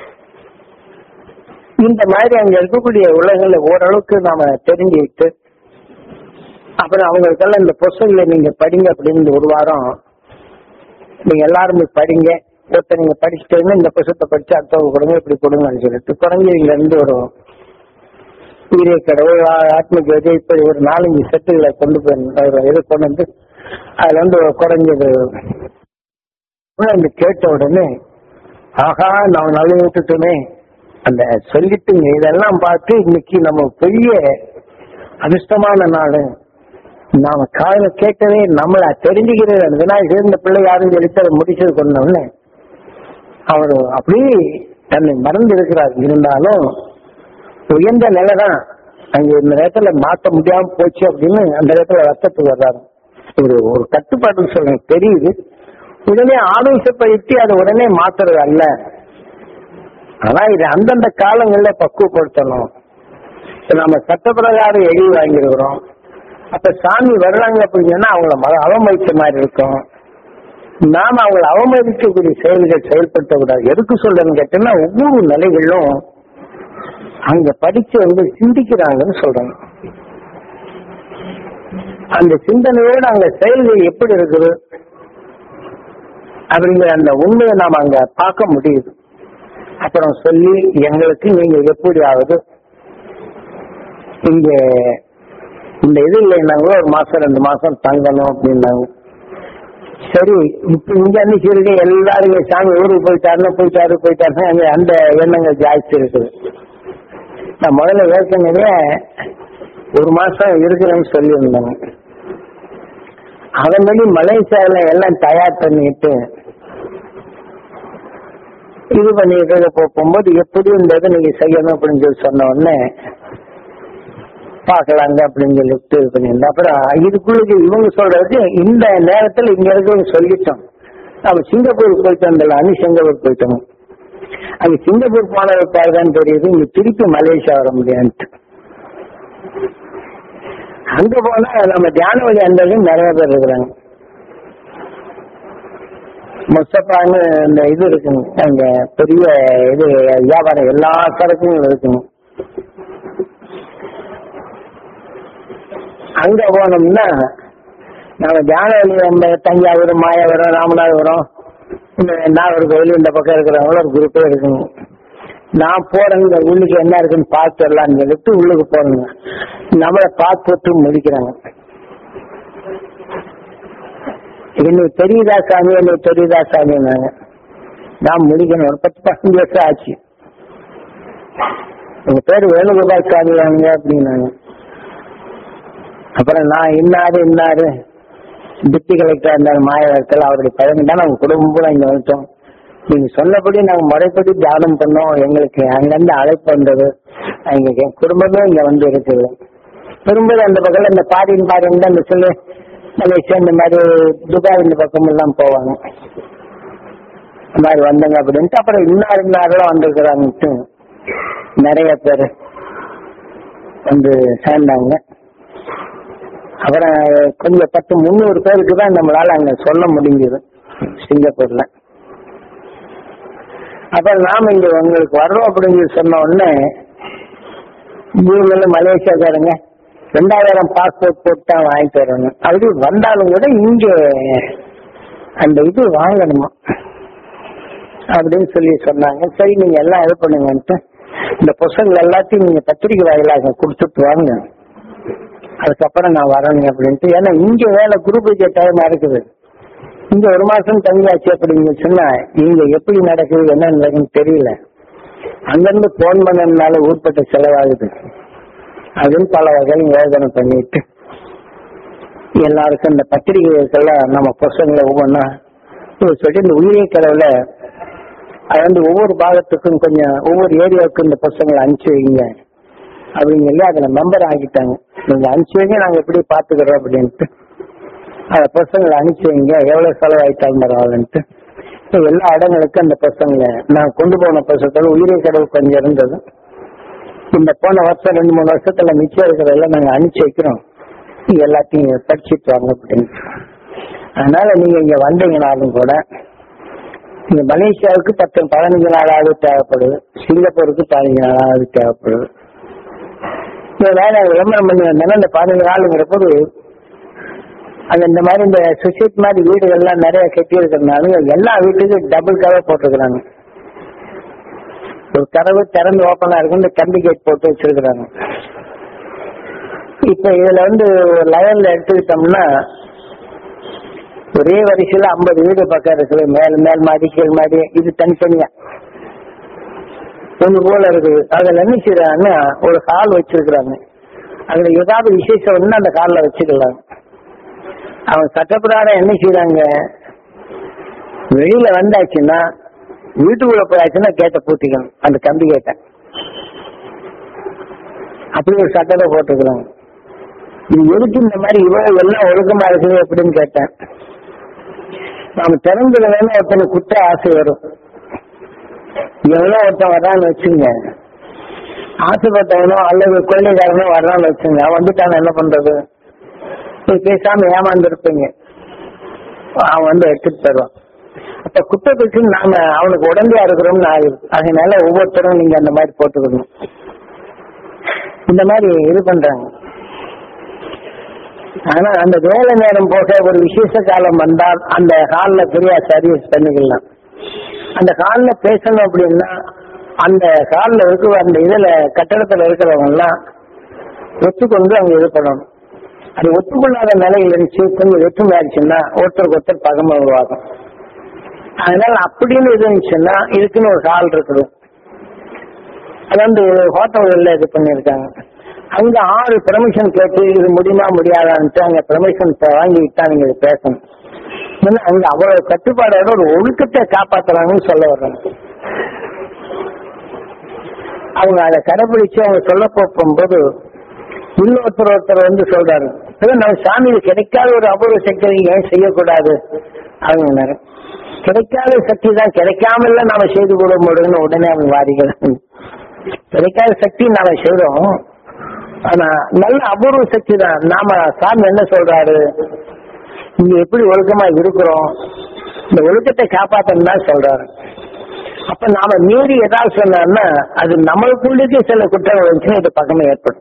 இந்த மாதிரி அங்க இருக்கக்கூடிய உலகங்களை ஓரளவுக்கு நாம தெரிஞ்சுக்கிட்டு அப்புறம் அவங்களுக்கெல்லாம் இந்த புஸ்தகங்களை நீங்க படிங்க அப்படின்னு ஒரு வாரம் நீங்க எல்லாருமே படிங்க ஒருத்தர் நீங்க படிச்சுட்டீங்கன்னா இந்த புத்தகத்தை படிச்சு அடுத்தவங்க கொடுங்க இப்படி கொடுங்கன்னு சொல்லிட்டு குறைஞ்ச இதுல இருந்து ஒரு உயிரை கடவுள் ஆ- ஆத்ம ஜோதி இப்படி ஒரு நாலஞ்சு செட்டுகளை கொண்டு போய் ஒரு இது கொண்டு வந்து அதுல வந்து ஒரு குறைஞ்சது இந்த கேட்ட உடனே ஆஹா நம்ம நல்ல விட்டுட்டோமே அந்த சொல்லிட்டுங்க இதெல்லாம் பார்த்து இன்னைக்கு நம்ம பெரிய அதிர்ஷ்டமான நாள் நாம காதுல கேட்டதே நம்மள தெரிஞ்சுக்கிறது அந்த விநாயகர் சேர்ந்த பிள்ளை யாரும் சொல்லிட்டு அதை முடிச்சது கொண்டோன்னு அவர் அப்படியே தன்னை மறந்து இருக்கிறார் இருந்தாலும் உயர்ந்த நிலை தான் அங்க இந்த நேரத்துல மாத்த முடியாம போச்சு அப்படின்னு அந்த இடத்துல ரத்தத்துக்கு வர்றாரு ஒரு ஒரு கட்டுப்பாடு சொல்லுங்க தெரியுது உடனே ஆவேசப்படுத்தி அதை உடனே மாத்துறது அல்ல ஆனா இது அந்தந்த காலங்கள்ல பக்குவப்படுத்தணும் இப்ப நம்ம சட்டப்பிரகாரம் எழுதி வாங்கியிருக்கிறோம் அப்ப சாமி வர்றாங்க அப்படின்னா அவங்கள மத அவமதிச்ச மாதிரி இருக்கும் நாம அவங்கள அவமதிக்கக்கூடிய செயல்கள் செயல்படுத்த கூடாது எதுக்கு சொல்றேன்னு கேட்டீங்கன்னா ஒவ்வொரு நிலைகளிலும் அங்க படிச்சு வந்து சிந்திக்கிறாங்கன்னு சொல்றாங்க அந்த சிந்தனையோட அங்க செயல்கள் எப்படி இருக்குது அப்படிங்கிற அந்த உண்மையை நாம அங்க பார்க்க முடியுது அப்புறம் சொல்லி எங்களுக்கு நீங்க எப்படியாவது இங்க இந்த இது இல்லைன்னாங்களோ ஒரு மாசம் ரெண்டு மாசம் தங்கணும் அப்படின்னாங்க சரி இப்ப இங்க இருந்து சரி எல்லாரும் இங்க சாமி ஊருக்கு போயிட்டாருன்னு போயிட்டாரு போயிட்டாருன்னா அங்க அந்த எண்ணங்கள் ஜாஸ்தி இருக்குது நான் முதல்ல ஏற்கனவே ஒரு மாசம் இருக்கிறேன்னு சொல்லியிருந்தாங்க அதன்படி மலேசியாவில எல்லாம் தயார் பண்ணிட்டு இது பண்ணிட்டு போ- போகும்போது எப்படி இந்த இதை நீங்க செய்யணும் அப்படின்னு சொல்லி சொன்ன உடனே பார்க்கலாங்க அப்படின்னு சொல்லிட்டு இது பண்ணியிருந்தேன் அப்புறம் இதுக்குள்ள இவங்க சொல்றது இந்த நேரத்துல இங்க இருக்கிறவங்க சொல்லிட்டோம் நம்ம சிங்கப்பூர் போயிட்டு வந்தலான்னு சிங்கப்பூர் போயிட்டோம் அங்க சிங்கப்பூர் போனதுக்காக தான் தெரியுது இங்க திருப்பி மலேசியா வர முடியாதுன்ட்டு அங்க போனா நம்ம தியான வழி அந்ததும் நிறைய பேர் இருக்கிறாங்க முஸ்தபான்னு இந்த இது இருக்குங்க அங்க பெரிய இது வியாபாரம் எல்லா சரக்கும் இருக்குங்க அங்க போனோம்னா நம்ம தியான வழி நம்ம தஞ்சாவூர் மாயாவரம் ராமநாதபுரம் இந்த நாகர்கோவில் இந்த பக்கம் இருக்கிறவங்கள ஒரு குரூப்பே இருக்குங்க நான் போறேங்க இந்த உள்ளுக்கு என்ன இருக்குன்னு பார்த்து வரலாம்னு சொல்லிட்டு உள்ளுக்கு போறேங்க நம்மளை பார்த்துட்டு முடிக்கிறாங்க இன்னைக்கு தெரியுதா சாமி இன்னைக்கு தெரியுதா சாமின்னாங்க நான் முடிக்கணும் ஒரு பத்து பதினஞ்சு வருஷம் ஆச்சு உங்க பேர் வேணுகோபால் சாமி வாங்க அப்படின்னாங்க அப்புறம் நான் இன்னாரு இன்னாரு டிப்டி கலெக்டர் இருந்தார் மாயவரத்தில் அவருடைய பையன் தான் நாங்கள் குடும்பம் பூரா இங்க வந்துட்டோம் நீங்க சொன்னபடி நாங்க முறைப்படி தியானம் பண்ணோம் எங்களுக்கு அங்கிருந்து அழைப்பு வந்தது எங்க என் குடும்பமே இங்க வந்து இருக்குது திரும்ப அந்த பக்கத்துல இந்த பாரின் பாரின் தான் இந்த சொல்லு மலேசியா இந்த மாதிரி துபாய் இந்த பக்கம் எல்லாம் போவாங்க இந்த மாதிரி வந்தாங்க அப்படின்ட்டு அப்புறம் இன்னார் இன்னாரெல்லாம் வந்திருக்கிறாங்கன்ட்டு நிறைய பேர் வந்து சேர்ந்தாங்க அப்புறம் கொஞ்சம் பத்து முந்நூறு பேருக்கு தான் நம்மளால அங்க சொல்ல முடிஞ்சது சிங்கப்பூர்ல அப்புறம் நாம இங்க உங்களுக்கு வர்றோம் அப்படின்னு சொல்லி சொன்ன உடனே இவங்களும் மலேசியாக்காரங்க ரெண்டாயிரம் பாஸ்போர்ட் போட்டு தான் வாங்கிட்டு வரணும் அப்படி வந்தாலும் கூட இங்க அந்த இது வாங்கணுமா அப்படின்னு சொல்லி சொன்னாங்க சரி நீங்க எல்லாம் இது பண்ணுங்கன்ட்டு இந்த புத்தகங்கள் எல்லாத்தையும் நீங்க பத்திரிக்கை வாயிலாக கொடுத்துட்டு வாங்க அதுக்கப்புறம் நான் வரணும் அப்படின்ட்டு ஏன்னா இங்க வேலை குரூப் டைம் இருக்குது இங்க ஒரு மாசம் தங்கியாச்சு அப்படின்னு சொன்னா இங்க எப்படி நடக்குது என்ன நடக்குன்னு தெரியல அங்கிருந்து போன் பண்ணதுனால ஊர்பட்ட செலவாகுது அதுவும் பல வகையில் யோசனை பண்ணிட்டு எல்லாருக்கும் இந்த பத்திரிகைகளுக்கெல்லாம் நம்ம புத்தகங்களை ஒவ்வொன்றா சொல்லி இந்த உயிரை கடவுள அது வந்து ஒவ்வொரு பாகத்துக்கும் கொஞ்சம் ஒவ்வொரு ஏரியாவுக்கும் இந்த புத்தகங்களை அனுப்பிச்சு வைங்க அப்படின்னு சொல்லி அதுல மெம்பர் ஆகிட்டாங்க நீங்க அனுப்பிச்சு வைங்க நாங்க எப்படி பாத்துக்கிறோம் அப்படின்ட்டு அந்த பசங்களை அனுப்பிச்சு வைங்க எவ்வளவு செலவாயிட்டாலும் பரவாயில்லன்ட்டு இப்போ எல்லா இடங்களுக்கும் அந்த பசங்களை நான் கொண்டு போன பசத்துல உயிரை கடவுள் கொஞ்சம் இருந்தது இந்த போன வருஷம் ரெண்டு மூணு வருஷத்துல மிச்சம் இருக்கிறதெல்லாம் நாங்க அனுப்பிச்சு வைக்கிறோம் நீங்க எல்லாத்தையும் படிச்சுட்டு வாங்க அப்படின்ட்டு அதனால நீங்க இங்க வந்தீங்கனாலும் கூட இங்க மலேசியாவுக்கு பத்து பதினஞ்சு நாளாவது தேவைப்படுது சிங்கப்பூருக்கு பதினஞ்சு நாளாவது தேவைப்படுது இந்த வேலை விளம்பரம் பண்ணி வந்தாலும் இந்த பதினஞ்சு நாளுங்கிற போது அது இந்த மாதிரி இந்த சுசைட் மாதிரி வீடுகள்லாம் நிறைய கட்டி இருக்கிறதுனால எல்லா வீட்டுக்கும் டபுள் கதவை போட்டிருக்கிறாங்க ஒரு கதவு திறந்து ஓப்பனா இருக்கும் இந்த கம்பி கேட் போட்டு வச்சிருக்கிறாங்க இப்ப இதுல வந்து லெவல்ல எடுத்துக்கிட்டோம்னா ஒரே வரிசையில ஐம்பது வீடு பக்கம் இருக்குது மேல் மேல் மாடி கீழ் மாடி இது தனித்தனியா ஒண்ணு போல இருக்குது அதுல என்ன செய்யறாங்கன்னா ஒரு ஹால் வச்சிருக்கிறாங்க அதுல ஏதாவது விசேஷம் ஒண்ணு அந்த காலில் வச்சுக்கலாம் அவன் சட்டப்பிரகாரம் என்ன செய்யறாங்க வெளியில வந்தாச்சுன்னா வீட்டுக்குள்ள போயாச்சுன்னா கேட்ட பூட்டிக்கணும் அந்த கம்பி கேட்ட அப்படி ஒரு சட்டத்தை போட்டுக்கிறாங்க இது எதுக்கு இந்த மாதிரி இவ்வளவு எல்லாம் ஒழுக்கமா இருக்குது எப்படின்னு கேட்டேன் நாம திறந்துல வேணா ஒருத்தனுக்கு குட்ட ஆசை வரும் எவ்வளோ ஒருத்தன் வர்றான்னு வச்சுங்க ஆசைப்பட்டவனோ அல்லது கொள்ளைக்காரனோ வர்றான்னு வச்சுங்க அவன் வந்துட்டான என்ன பண்றது போய் பேசாம ஏமாந்துருப்பீங்க அவன் வந்து எடுத்துட்டு தருவான் அப்ப குற்றத்துக்கு நாம அவனுக்கு உடந்தையா இருக்கிறோம்னு ஆகுது அதனால ஒவ்வொருத்தரும் நீங்க அந்த மாதிரி போட்டுக்கணும் இந்த மாதிரி இது பண்றாங்க ஆனா அந்த வேலை நேரம் போக ஒரு விசேஷ காலம் வந்தால் அந்த ஹால்ல பெரிய சர்வீஸ் பண்ணிக்கலாம் அந்த ஹால்ல பேசணும் அப்படின்னா அந்த ஹால்ல இருக்கிற அந்த இதுல கட்டடத்துல இருக்கிறவங்க எல்லாம் ஒத்துக்கொண்டு அவங்க இது பண்ணணும் அது ஒத்துக்கொள்ளாத நிலையில் இருந்துச்சு கொஞ்சம் ஒற்றுமை ஆயிடுச்சுன்னா ஒருத்தருக்கு ஒருத்தர் பகமை உருவாகும் அதனால அப்படின்னு இது இருந்துச்சுன்னா இதுக்குன்னு ஒரு ஹால் இருக்குது அது வந்து ஹோட்டல்கள்ல இது பண்ணியிருக்காங்க அங்க ஆறு பெர்மிஷன் கேட்டு இது முடியுமா முடியாதான்ட்டு அங்க பெர்மிஷன் வாங்கிட்டு தான் நீங்க இது பேசணும் ஏன்னா அங்க அவ்வளவு கட்டுப்பாடோட ஒரு ஒழுக்கத்தை காப்பாத்துறாங்கன்னு சொல்ல வர்றாங்க அவங்க அதை கடைபிடிச்சு அவங்க சொல்ல போகும்போது இன்னொருத்தர் ஒருத்தர் வந்து சொல்றாரு "அதான் நம்ம சாமியில் கிடைக்காத ஒரு அபூர்வ சக்தியை ஏன் செய்யக்கூடாது அவங்க கிடைக்காத சக்தி தான் கிடைக்காமல நாம செய்து கொள்ள முடியும்னு உடனே அவங்க வாதிகள் கிடைக்காத சக்தி நாம செய்றோம் ஆனா நல்ல அபூர்வ சக்தி தான் நாம சாமி என்ன சொல்றாரு இங்க எப்படி ஒழுக்கமா இருக்கிறோம் இந்த ஒழுக்கத்தை காப்பாத்தணும் தான் சொல்றாரு அப்ப நாம மீறி ஏதாவது சொன்னோம்னா அது நம்மளுக்குள்ளேயே சில குற்றங்கள் வந்துச்சுன்னா இது பக்கமே ஏற்படும்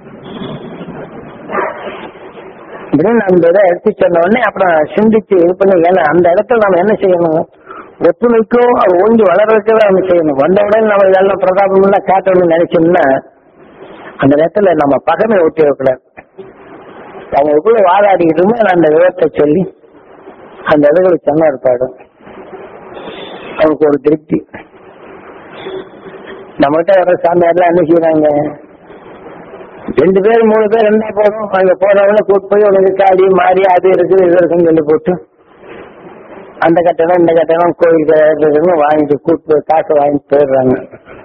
இப்படின்னு நம்ம இந்த இதை எடுத்து சொன்ன உடனே அப்புறம் சிந்திச்சு இது பண்ணி ஏன்னா அந்த இடத்துல நம்ம என்ன செய்யணும் ஒத்துழைக்கும் அது ஓங்கி வளர்றதுக்கு தான் நம்ம செய்யணும் வந்த உடனே நம்ம இதெல்லாம் பிரதாபம் எல்லாம் காட்டணும்னு நினைச்சோம்னா அந்த நேரத்துல நம்ம பகமை ஒட்டிடக்கூடாது அவங்களுக்குள்ள வாதாடிக்கிட்டுமே நான் அந்த விவரத்தை சொல்லி அந்த இடத்துல சொன்ன இருப்பாடு அவனுக்கு ஒரு திருப்தி நம்மகிட்ட வர சாமியார்லாம் என்ன செய்யறாங்க ரெண்டு பேர் மூணு பேர் இருந்தா போதும் அங்க போறவங்க கூட்டு போய் உனக்கு காடி மாறி அது இருக்குது இது இருக்குன்னு சொல்லி போட்டு அந்த கட்டணம் இந்த கட்டணம் கோயில் இருக்குன்னு வாங்கிட்டு கூட்டு போய் காசு வாங்கிட்டு போயிடுறாங்க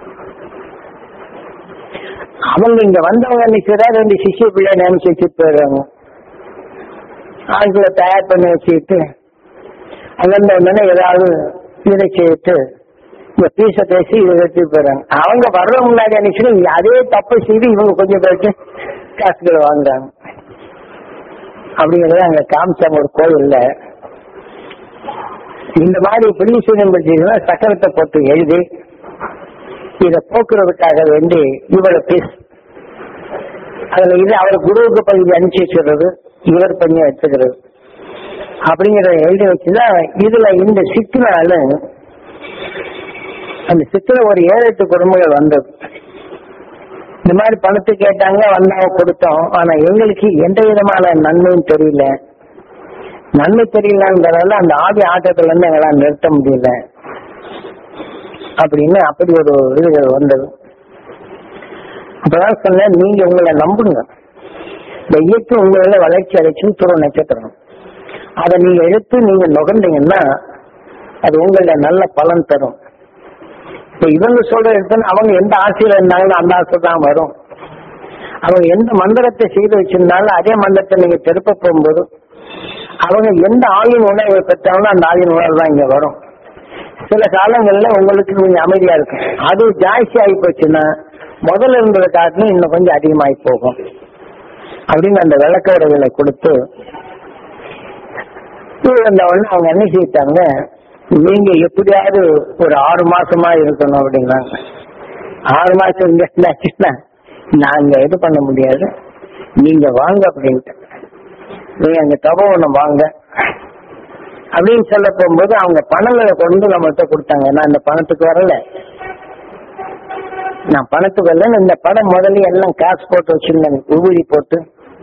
அவங்க இங்க வந்தவங்க நினைக்கிறா ரெண்டு சிஷ்ய பிள்ளை நினைச்சு வச்சுட்டு போயிடுறாங்க ஆட்களை தயார் பண்ணி வச்சுக்கிட்டு அங்கிருந்த உடனே ஏதாவது இதை செய்யிட்டு இந்த பீஸை பேசி இதை எடுத்துட்டு போயிடுறாங்க அவங்க வர்ற முன்னாடி நினைச்சு அதே தப்பு செய்து இவங்க கொஞ்சம் பேருக்கு காசுகளை வாங்குறாங்க அப்படிங்கறத அங்க காமிச்சாங்க ஒரு கோயில்ல இந்த மாதிரி பிரிசீனம் பற்றினா சக்கரத்தை போட்டு எழுதி இதை போக்குறதுக்காக வேண்டி இவ்வளவு பீஸ் அதுல இது அவர் குருவுக்கு பகுதி அனுப்பிச்சு வச்சுடுறது இவர் பண்ணி வச்சுக்கிறது அப்படிங்கறத எழுதி வச்சுதான் இதுல இந்த சிக்கினால அந்த சித்துல ஒரு ஏழு எட்டு குடும்பங்கள் வந்தது இந்த மாதிரி பணத்தை கேட்டாங்க வந்தாங்க கொடுத்தோம் ஆனா எங்களுக்கு எந்த விதமான நன்மையும் தெரியல நன்மை தெரியலன்றதால அந்த ஆதி ஆட்டத்துல இருந்து எங்களால் நிறுத்த முடியல அப்படின்னு அப்படி ஒரு இதுகள் வந்தது அப்பதான் சொன்னேன் நீங்க உங்களை நம்புங்க இந்த இயற்கை உங்களை வளர்ச்சி அடைச்சுன்னு துற நட்சத்திரம் அதை நீங்க எடுத்து நீங்க நுகர்ந்தீங்கன்னா அது உங்கள நல்ல பலன் தரும் இப்ப இவங்க சொல்ற எடுத்து அவங்க எந்த ஆசையில இருந்தாங்களோ அந்த ஆசை தான் வரும் அவங்க எந்த மந்திரத்தை செய்து வச்சிருந்தாலும் அதே மந்திரத்தை நீங்க திருப்ப போகும்போது அவங்க எந்த ஆவின் உணர்வை பெற்றாங்களோ அந்த ஆவின் உணர்வு தான் இங்க வரும் சில காலங்கள்ல உங்களுக்கு கொஞ்சம் அமைதியா இருக்கும் அது ஜாஸ்தி ஆகி போச்சுன்னா முதல்ல இருந்ததை காட்டிலும் இன்னும் கொஞ்சம் அதிகமாகி போகும் அப்படின்னு அந்த விளக்க உரைகளை கொடுத்து இருந்த உடனே அவங்க என்ன செய்யிட்டாங்க நீங்க எப்படியாவது ஒரு ஆறு மாசமா இருக்கணும் அப்படிங்கிறாங்க ஆறு மாசம் இங்க இருந்தாச்சுன்னா நாங்க இது பண்ண முடியாது நீங்க வாங்க அப்படின்ட்டு நீங்க அங்க தபோவனம் வாங்க அப்படின்னு சொல்ல போகும்போது அவங்க பணங்களை கொண்டு நம்மகிட்ட கொடுத்தாங்க நான் இந்த பணத்துக்கு வரல நான் பணத்துக்கு வரல இந்த பணம் முதல்ல எல்லாம் காசு போட்டு வச்சிருந்தேன் உபரி போட்டு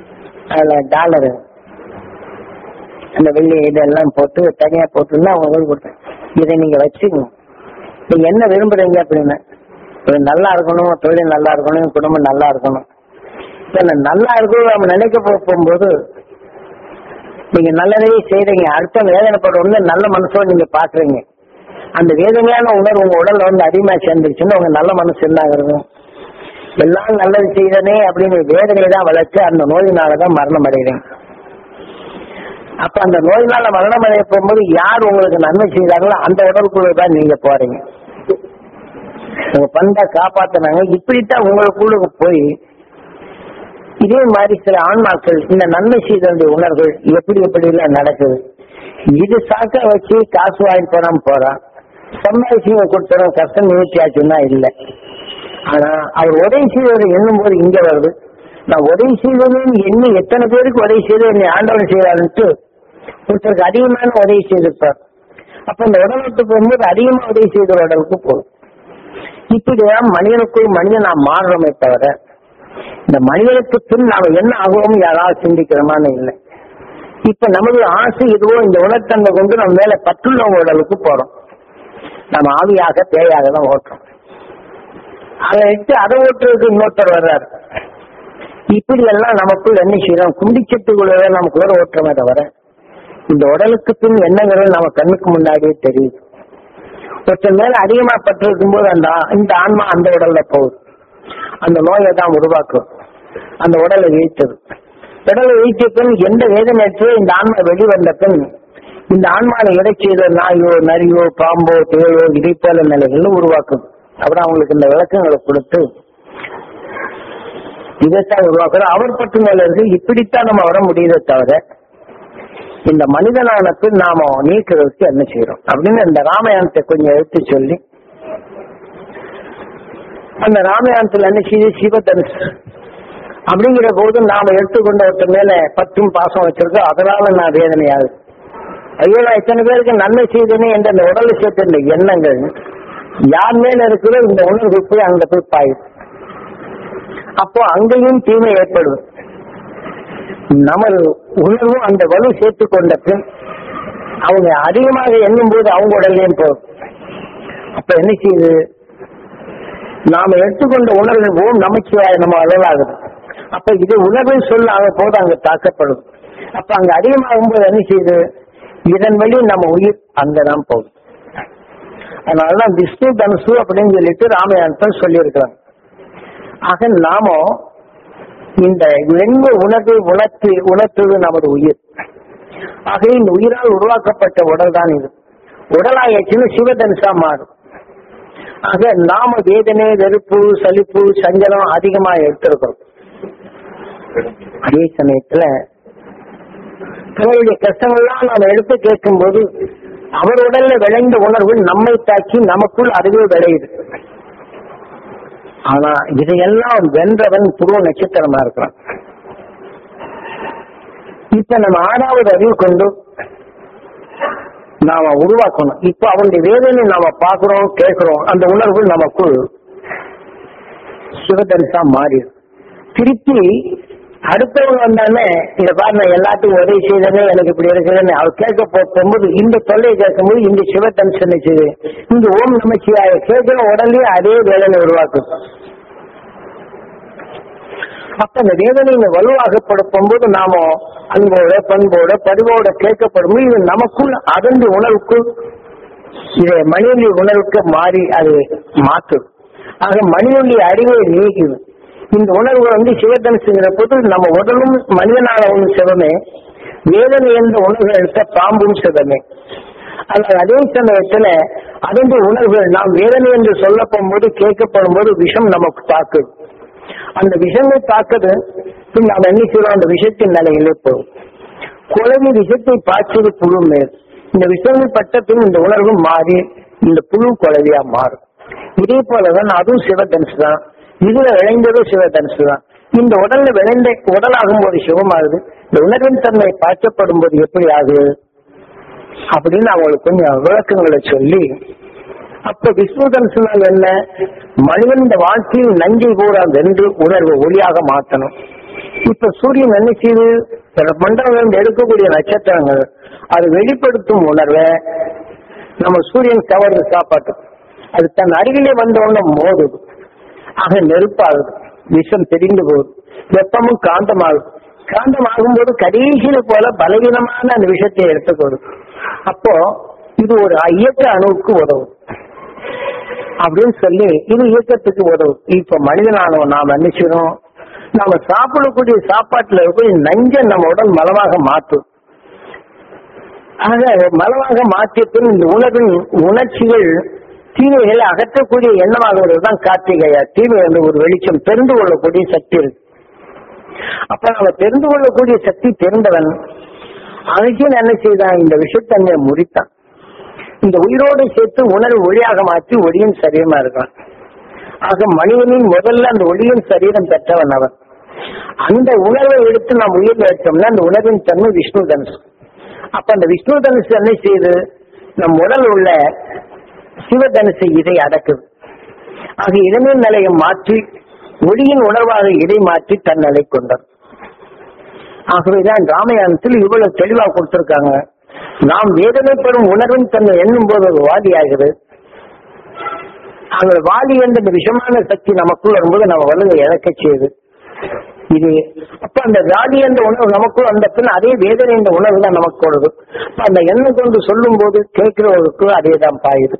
அதுல டாலரு அந்த வெள்ளி இதெல்லாம் போட்டு தனியா போட்டுன்னா அவங்க கொடுத்தேன் இதை நீங்க வச்சுக்கணும் நீங்க என்ன விரும்புறீங்க அப்படின்னு இது நல்லா இருக்கணும் தொழில் நல்லா இருக்கணும் குடும்பம் நல்லா இருக்கணும் இப்ப இந்த நல்லா இருக்கணும் நம்ம நினைக்க போ- போகும்போது நீங்க நல்லதையே செய்றீங்க அடுத்த வேதனைப்படுறவங்க நல்ல மனசோட நீங்க பாக்குறீங்க அந்த வேதனையான உணர்வு உங்க உடல்ல வந்து அதிகமா சேர்ந்துருச்சுன்னா உங்க நல்ல மனசு என்ன ஆகுறது எல்லாம் நல்லது செய்தனே அப்படின்னு வேதனையை தான் வளர்த்து அந்த நோயினாலதான் மரணம் அடைகிறேன் அப்ப அந்த நோயினால மரணம் அடைய போகும்போது யார் உங்களுக்கு நன்மை செய்தாங்களோ அந்த உடலுக்குள்ள தான் நீங்க போறீங்க உங்க பண்பை காப்பாத்தினாங்க இப்படித்தான் உங்களுக்குள்ள போய் இதே மாதிரி சில ஆன்மாக்கள் இந்த நன்மை செய்த உணர்வுகள் எப்படி எப்படி எல்லாம் நடக்குது இது சாக்க வச்சு காசு வாங்கிட்டு போனாம போறான் சம்பாதிச்சு கொடுத்துறோம் கஷ்டம் நிவர்த்தி ஆச்சுன்னா இல்லை ஆனா அவர் உதவி செய்தவர் எண்ணும் போது இங்க வருது நான் உதவி செய்ததுன்னு எண்ணி எத்தனை பேருக்கு உதவி செய்து என்னை ஆண்டவன் செய்வாருன்ட்டு ஒருத்தருக்கு அதிகமான உதவி செய்திருப்பார் அப்ப இந்த உடல் விட்டு போகும்போது அதிகமா உதவி செய்த உடலுக்கு போகும் இப்படிதான் மனிதனுக்குள் மனிதன் நாம் மாறுறோமே தவிர இந்த மனிதனுக்கு பின் நாம என்ன ஆகுவோம் யாராவது சிந்திக்கிறோமான்னு இல்லை இப்ப நமது ஆசை இதுவோ இந்த உணர்த்தன்மை கொண்டு நம்ம மேல பற்றுள்ளவங்க உடலுக்கு போறோம் நம்ம ஆவியாக பேயாக தான் ஓட்டுறோம் அதை விட்டு அதை ஓட்டுறதுக்கு இன்னொருத்தர் வர்றாரு இப்படி எல்லாம் நமக்குள் என்ன செய்யறோம் குண்டிச்சத்துக்குள்ள நமக்குள்ள ஓட்டுறோமே தவிர இந்த உடலுக்கு பின் என்னங்கிறது நம்ம கண்ணுக்கு முன்னாடியே தெரியுது ஒருத்தர் மேல அதிகமா பற்று இருக்கும்போது அந்த ஆ- இந்த ஆன்மா அந்த உடல்ல போகுது அந்த நோயை தான் உருவாக்கும் அந்த உடலை வீழ்த்தது உடலை வீழ்த்திய பின் எந்த வேதனையற்றோ இந்த ஆன்மா வெளிவந்த பின் இந்த ஆன்மாவை எடை செய்த நாயோ நரியோ பாம்போ தேயோ இதை போல நிலைகள் உருவாக்கும் அப்புறம் அவங்களுக்கு இந்த விளக்கங்களை கொடுத்து இதைத்தான் உருவாக்குறோம் அவர் பட்டு மேல இருக்கு இப்படித்தான் நம்ம வர முடியுதே தவிர இந்த மனிதனான பின் நாம நீக்கிறதுக்கு என்ன செய்யறோம் அப்படின்னு இந்த ராமாயணத்தை கொஞ்சம் எடுத்து சொல்லி அந்த ராமாயணத்துல என்ன செய்யுது சிவதனுஷ் அப்படிங்கிற போது நாம எடுத்துக்கொண்ட ஒருத்தர் மேல பத்தும் பாசம் வச்சிருக்கோம் அதனால நான் வேதனையாகுது ஐயோ நான் இத்தனை பேருக்கு நன்மை செய்தேனே என்ற அந்த உடலை சேர்த்த இந்த எண்ணங்கள் யார் மேல இருக்கிறோ இந்த உணர்வு போய் அங்க போய் பாயுது அப்போ அங்கேயும் தீமை ஏற்படுது நமது உணர்வும் அந்த வலு சேர்த்து கொண்ட பின் அவங்க அதிகமாக எண்ணும் போது அவங்க உடல்லையும் போகும் அப்ப என்ன செய்யுது நாம எடுத்துக்கொண்ட உணர்வு ஓம் நமச்சிவாய நம்ம அளவாகுது அப்ப இது உணர்வு சொல்ல ஆக போது அங்க தாக்கப்படுது அப்ப அங்க அதிகமாகும் போது என்ன செய்யுது இதன் வழி நம்ம உயிர் அங்கதான் போகுது அதனாலதான் விஷ்ணு தனுசு அப்படின்னு சொல்லிட்டு ராமாயணத்தை சொல்லியிருக்கிறாங்க ஆக நாம இந்த எங்க உணர்வை உணர்த்து உணர்த்துவது நமது உயிர் ஆகவே இந்த உயிரால் உருவாக்கப்பட்ட உடல் தான் இது உடலாயிடுச்சுன்னு சிவதனுசா மாறும் ஆக நாம வேதனை வெறுப்பு சலிப்பு சஞ்சலம் அதிகமா எடுத்திருக்கிறோம் அதே சமயத்துல தங்களுடைய கஷ்டங்கள்லாம் நாம எடுத்து கேட்கும்போது அவர் உடல்ல விளைந்த உணர்வு நம்மை தாக்கி நமக்குள் அதுவே விளையுது ஆனா இதையெல்லாம் வென்றவன் புருவ நட்சத்திரமா இருக்கிறான் இப்ப நம்ம ஆறாவது அறிவு கொண்டு நாம உருவாக்கணும் இப்ப அவனுடைய வேதனை நாம பாக்குறோம் கேட்கிறோம் அந்த உணர்வு நமக்குள் சிவதரிசா மாறிடும் திருப்பி அடுத்தவங்க வந்தானே இத பாரு நான் எல்லாத்துக்கும் உதவி செய்தனே எனக்கு இப்படி இருக்குதுன்னு அவர் கேட்க போ- போகும்போது இந்த தொல்லையை கேட்கும்போது இந்த சிவதனுஷன் செய்து இந்த ஓம் நமச்சிவாய கேட்கிற உடனே அதே வேதனை உருவாக்கும் அப்ப அந்த வேதனையை வலுவாகப்படுத்தும் போது நாம அன்போட பண்போட பரிவோட கேட்கப்படும் இது நமக்குள் அதன் உணர்வுக்குள் இதை மனிதனுடைய உணர்வுக்கு மாறி அது மாற்றுது ஆக மனிதனுடைய அறிவை நீக்குது இந்த உணர்வு வந்து சிவதனுசுங்கிற போது நம்ம உடலும் மனிதனால ஒன்று சிவமே வேதனை என்ற உணர்வு எடுத்த பாம்பும் சிவமே ஆனால் அதே சமயத்துல அதனுடைய உணர்வுகள் நாம் வேதனை என்று சொல்லப்படும் போது கேட்கப்படும் போது விஷம் நமக்கு தாக்குது அந்த விஷங்கள் தாக்குது பின் நாம் என்ன செய்யறோம் அந்த விஷத்தின் நிலையிலே போகும் குழவி விஷத்தை பாய்ச்சது புழு மேல் இந்த விஷங்கள் பட்ட பின் இந்த உணர்வு மாறி இந்த புழு குழவியா மாறும் இதே போலதான் அதுவும் சிவதனுசு தான் இதுல விளைந்ததும் சிவதனுசு தான் இந்த உடல்ல விளைந்த உடலாகும் போது சிவமாகுது இந்த உணர்வின் தன்மை பாய்ச்சப்படும் போது எப்படி ஆகுது அப்படின்னு அவங்களுக்கு கொஞ்சம் விளக்கங்களை சொல்லி அப்ப விஸ்வதனுசுனால் என்ன மனிதன் இந்த வாழ்க்கையில் நஞ்சை பூரா வென்று உணர்வு ஒளியாக மாற்றணும் இப்ப சூரியன் என்ன செய்யுது சில மண்டலம் எடுக்கக்கூடிய நட்சத்திரங்கள் அது வெளிப்படுத்தும் உணர்வை நம்ம சூரியன் கவர்ந்து காப்பாற்றும் அது தன் அருகிலே வந்த உடனே மோதுது ஆக நெருப்பாகுது விஷம் தெரிந்து போகுது வெப்பமும் காந்தமாகுது காந்தமாகும் போது கடைசியில போல பலவீனமான அந்த விஷத்தை எடுத்துக்கொடு அப்போ இது ஒரு இயக்க அணுவுக்கு உதவும் அப்படின்னு சொல்லி இது இயக்கத்துக்கு உதவும் இப்ப மனிதனானவன் நாம் என்ன செய்யணும் நாம சாப்பிடக்கூடிய சாப்பாட்டுல போய் நஞ்ச நம்ம உடல் மலமாக மாற்றும் ஆக மலமாக மாற்றிய பின் இந்த உலகின் உணர்ச்சிகள் தீமைகளை அகற்றக்கூடிய எண்ணமாகிறது தான் கார்த்திகையா தீமை வந்து ஒரு வெளிச்சம் தெரிந்து கொள்ளக்கூடிய சக்தி இருக்கு அப்ப நம்ம தெரிந்து கொள்ளக்கூடிய சக்தி தெரிந்தவன் அதுக்கு என்ன செய்தான் இந்த விஷத்தன்மையை முறித்தான் இந்த உயிரோடு சேர்த்து உணர்வு ஒளியாக மாற்றி ஒளியின் சரீரமா இருக்கான் ஆக மனிதனின் முதல்ல அந்த ஒளியின் சரீரம் பெற்றவன் அவன் அந்த உணர்வை எடுத்து நாம் உயிர் வச்சோம்னா அந்த உணர்வின் தன்மை விஷ்ணு தனுசு அப்ப அந்த விஷ்ணு தனுசு என்ன செய்யுது நம் உடல் உள்ள சிவதனுசு இதை அடக்குது ஆக இளமையின் நிலையை மாற்றி ஒளியின் உணர்வாக இதை மாற்றி தன் நிலை கொண்டார் ஆகவேதான் ராமாயணத்தில் இவ்வளவு தெளிவா கொடுத்திருக்காங்க நாம் வேதனைப்படும் உணர்வின் தன்னை எண்ணும் போது அது வாதியாகிறது அந்த வாதி என்ற இந்த விஷமான சக்தி நமக்குள் வரும்போது நம்ம வலுவை இழக்க செய்யுது இது அப்ப அந்த ஜாதி என்ற உணர்வு நமக்குள் வந்த பின் அதே வேதனை என்ற உணர்வு தான் நமக்கு வருது அப்ப அந்த எண்ணம் கொண்டு சொல்லும் போது கேட்கிறவருக்கு அதே தான் பாயுது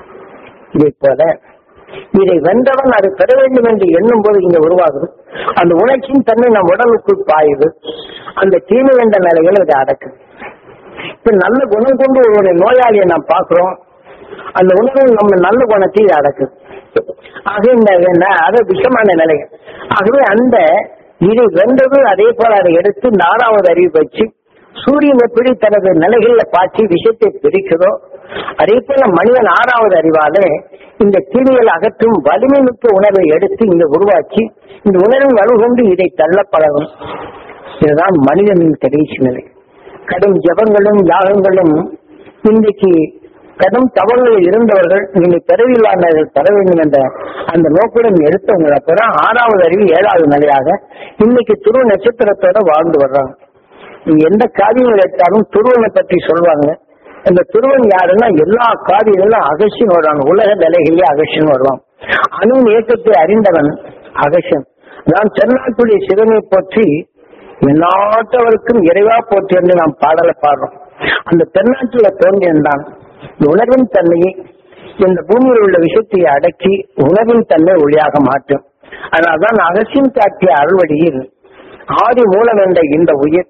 இதை போல இதை வென்றவன் அதை பெற வேண்டும் என்று எண்ணும் போது இங்க உருவாகுது அந்த உணர்ச்சியின் தன்மை நம் உடலுக்குள் பாயுது அந்த தீமை என்ற நிலைகள் அதை அடக்குது இப்ப நல்ல குணம் கொண்டு ஒரு நோயாளியை நாம் பார்க்கிறோம் அந்த உணர்வு நம்ம நல்ல குணத்தை இது அடக்குது ஆக இந்த என்ன அது விஷமான நிலை ஆகவே அந்த இதை வென்றது அதே போல அதை எடுத்து நாலாவது அறிவு வச்சு சூரியன் எப்படி தனது நிலைகள்ல பாய்ச்சி விஷயத்தை பிரிக்குதோ அதே போல மனிதன் ஆறாவது அறிவாலே இந்த தீமைகள் அகற்றும் வலிமை மிக்க உணர்வை எடுத்து இங்க உருவாக்கி இந்த உணர்வின் வலுகொண்டு இதை தள்ள பழகும் இதுதான் மனிதனின் கடைசி நிலை கடும் ஜபங்களும் யாகங்களும் இன்றைக்கு கடும் தவறுகளில் இருந்தவர்கள் நீங்க பிறவில்லாதவர்கள் பெற வேண்டும் என்ற அந்த நோக்குடன் எடுத்தவங்களை பெற ஆறாவது அறிவு ஏழாவது நிலையாக இன்னைக்கு துருவ நட்சத்திரத்தோட வாழ்ந்து வர்றாங்க நீங்க எந்த காரியங்கள் எடுத்தாலும் துருவனை பற்றி சொல்லுவாங்க இந்த துருவன் யாருன்னா எல்லா காரியங்களும் அகசியம் வருவாங்க உலக நிலைகளிலே அகசியம் வருவான் அணு இயக்கத்தை அறிந்தவன் அகசியம் நான் தென்னாட்டுடைய சிவனை பற்றி எல்லாத்தவருக்கும் இறைவா போற்றி என்று நாம் பாடலை பாடுறோம் அந்த தென்னாட்டுல தோன்றியந்தான் இந்த உணர்வின் தன்மையை இந்த பூமியில் உள்ள விஷயத்தை அடக்கி உணர்வின் தன்மை ஒளியாக மாற்றும் அதனால்தான் அகசியம் காட்டிய அறுவடியில் ஆதி மூலம் என்ற இந்த உயிர்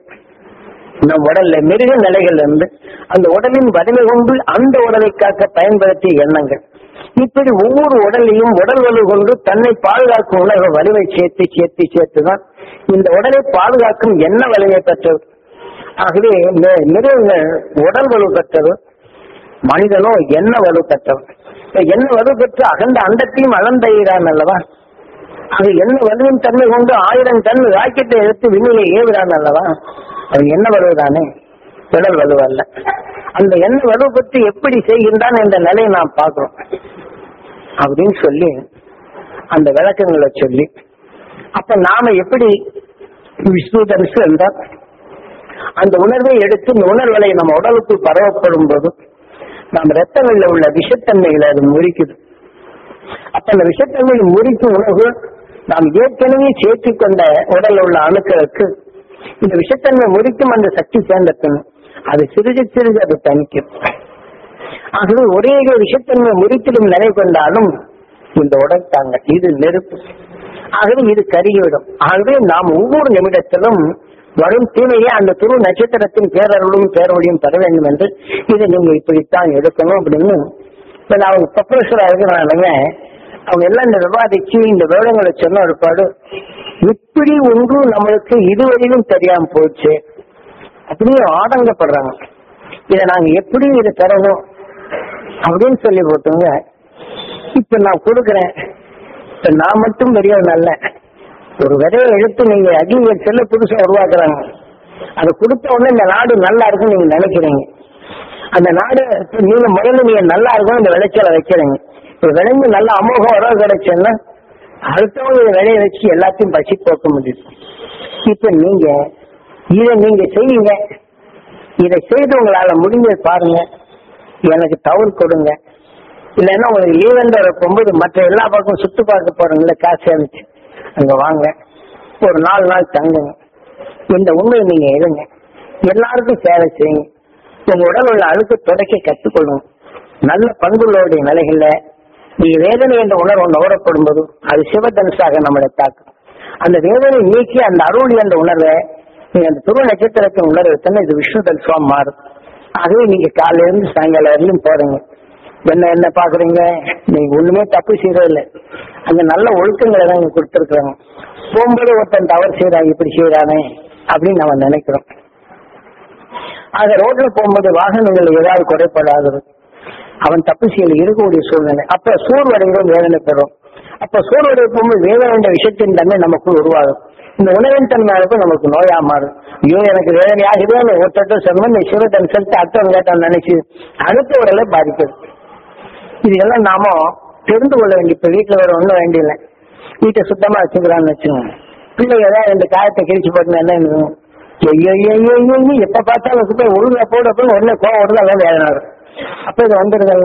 நம் உடல்ல மிருக நிலைகள் இருந்து அந்த உடலின் வலிமை கொண்டு அந்த உடலை காக்க பயன்படுத்திய எண்ணங்கள் இப்படி ஒவ்வொரு உடலையும் உடல் வலு கொண்டு தன்னை பாதுகாக்கும் உணர்வு வலிமை சேர்த்து சேர்த்து சேர்த்துதான் இந்த உடலை பாதுகாக்கும் என்ன வலிமை பெற்றது ஆகவே இந்த மிருகங்கள் உடல் வலு பெற்றது மனிதனோ என்ன வலு பெற்றவன் இப்ப என்ன வலு பெற்று அகண்ட அண்டத்தையும் அளந்தான் அல்லவா அது என்ன வலுவின் தன்மை கொண்டு ஆயிரம் டன் ராக்கெட்டை எடுத்து விண்ணிலே ஏவுறான் அல்லவா அது என்ன வலு தானே உடல் வலு அல்ல அந்த என்ன வலு பற்றி எப்படி செய்கின்றான் என்ற நிலையை நாம் பார்க்கிறோம் அப்படின்னு சொல்லி அந்த விளக்கங்களை சொல்லி அப்ப நாம எப்படி விஷ்ணு தரிசு என்றால் அந்த உணர்வை எடுத்து இந்த உணர்வுகளை நம்ம உடலுக்குள் பரவப்படும் போது நம்ம ரத்தங்களில் உள்ள விஷத்தன்மைகளை அது முறிக்குது அப்ப அந்த விஷத்தன்மையை முறிக்கும் உணவு நாம் ஏற்கனவே சேர்த்துக் கொண்ட உடல் உள்ள அணுக்களுக்கு இந்த விஷத்தன்மை முறிக்கும் அந்த சக்தி சேர்ந்த பின் அது சிறிது சிறிது அது தணிக்கும் ஆகவே ஒரே விஷத்தன்மை முறித்திடும் நிலை கொண்டாலும் இந்த உடல் தாங்க இது நெருப்பு ஆகவே இது கருகிவிடும் ஆகவே நாம் ஒவ்வொரு நிமிடத்திலும் வரும் தீமையை அந்த துரு நட்சத்திரத்தின் பேரருளும் பேரொழியும் பெற வேண்டும் என்று இதை நீங்க இப்படித்தான் எடுக்கணும் அப்படின்னு இப்ப நான் அவங்க ப்ரொஃபஸரா இருக்கிறாங்க அவங்க எல்லாம் இந்த விவாதிச்சு இந்த விவரங்களை சொன்ன ஒருபாடு இப்படி ஒன்றும் நம்மளுக்கு இதுவரையிலும் தெரியாம போச்சு அப்படியே ஆதங்கப்படுறாங்க இதை நாங்க எப்படி இதை தரணும் அப்படின்னு சொல்லி போட்டுங்க இப்ப நான் கொடுக்குறேன் இப்ப நான் மட்டும் பெரியவன் அல்ல ஒரு விதையை எடுத்து நீங்க அக்ரிகல்ச்சர்ல புதுசா உருவாக்குறாங்க அதை கொடுத்த உடனே இந்த நாடு நல்லா இருக்குன்னு நீங்க நினைக்கிறீங்க அந்த நாடு இப்ப நீங்க முதல்ல நீங்க நல்லா இருக்கும் இந்த விளைச்சலை வைக்கிறீங்க இப்ப விளைஞ்சு நல்ல அமோகம் உறவு கிடைச்சுன்னா அடுத்தவங்க இதை விளைய வச்சு எல்லாத்தையும் பசி போக்க முடியும் இப்ப நீங்க இதை நீங்க செய்யுங்க இதை செய்து உங்களால முடிஞ்சது பாருங்க எனக்கு தவறு கொடுங்க இல்லைன்னா உங்களுக்கு ஈவெண்ட் போகும்போது மற்ற எல்லா பக்கம் சுத்து பார்க்க போறீங்களா காசு அனுப்பிச்சு அங்க வாங்க ஒரு நாலு நாள் தங்குங்க இந்த உண்மையை நீங்க எழுங்க எல்லாருக்கும் சேவை செய்யுங்க உங்க உடல் உள்ள அழுக்கு துடைக்க கற்றுக்கொள்ளுங்க நல்ல பண்புகளுடைய நிலைகள்ல நீங்க வேதனை என்ற உணர்வு நுகரப்படும் போது அது சிவதனுசாக நம்மளை தாக்கும் அந்த வேதனை நீக்கி அந்த அருள் என்ற உணர்வை நீங்க அந்த துருவ நட்சத்திரத்தின் உணர்வு தானே இது விஷ்ணு தனுசுவா மாறும் ஆகவே நீங்க காலையில இருந்து சாயங்காலம் வரையிலும் போறீங்க என்ன என்ன பாக்குறீங்க நீங்க ஒண்ணுமே தப்பு செய்யறதில்ல அந்த நல்ல ஒழுக்கங்களை தான் இங்க கொடுத்துருக்காங்க போகும்போது ஒருத்தன் தவறு செய்யறான் இப்படி செய்யறானே அப்படின்னு நம்ம நினைக்கிறோம் ஆக ரோட்ல போகும்போது வாகனங்கள் ஏதாவது குறைப்படாதது அவன் தப்பு செய்யல இருக்கக்கூடிய சூழ்நிலை அப்ப சூழ்வடைகிறோம் வேதனை பெறும் அப்ப சூழ்வடை போகும்போது வேதனை என்ற விஷயத்தின் தன்மை நமக்குள் உருவாகும் இந்த உணவின் தன்மை அளவுக்கு நமக்கு நோயா மாறும் ஐயோ எனக்கு வேதனை ஆகுதே ஒருத்தட்ட சொன்ன நீ சிவத்தன் செலுத்த அர்த்தம் கேட்டான் நினைச்சு அடுத்தவர்களை பாதிக்குது இதெல்லாம் நாம தெரிந்து கொள்ள வேண்டிய இப்ப வீட்டுல வர ஒண்ணும் வேண்டியதில்லை வீட்டை சுத்தமா வச்சுக்கலாம்னு வச்சுக்கோங்க பிள்ளைங்க ஏதாவது இந்த காயத்தை கிழிச்சு போட்டு என்ன பண்ணும்? ஐயோ ஐயோ ஐயோ ஐயோ, ஐயோ, எப்ப பார்த்தாலும் குப்பை ஒழுங்கா போட போய் உடனே கோவம் வருது அதான் வேதனை வரும் அப்ப இது வந்துருதல்ல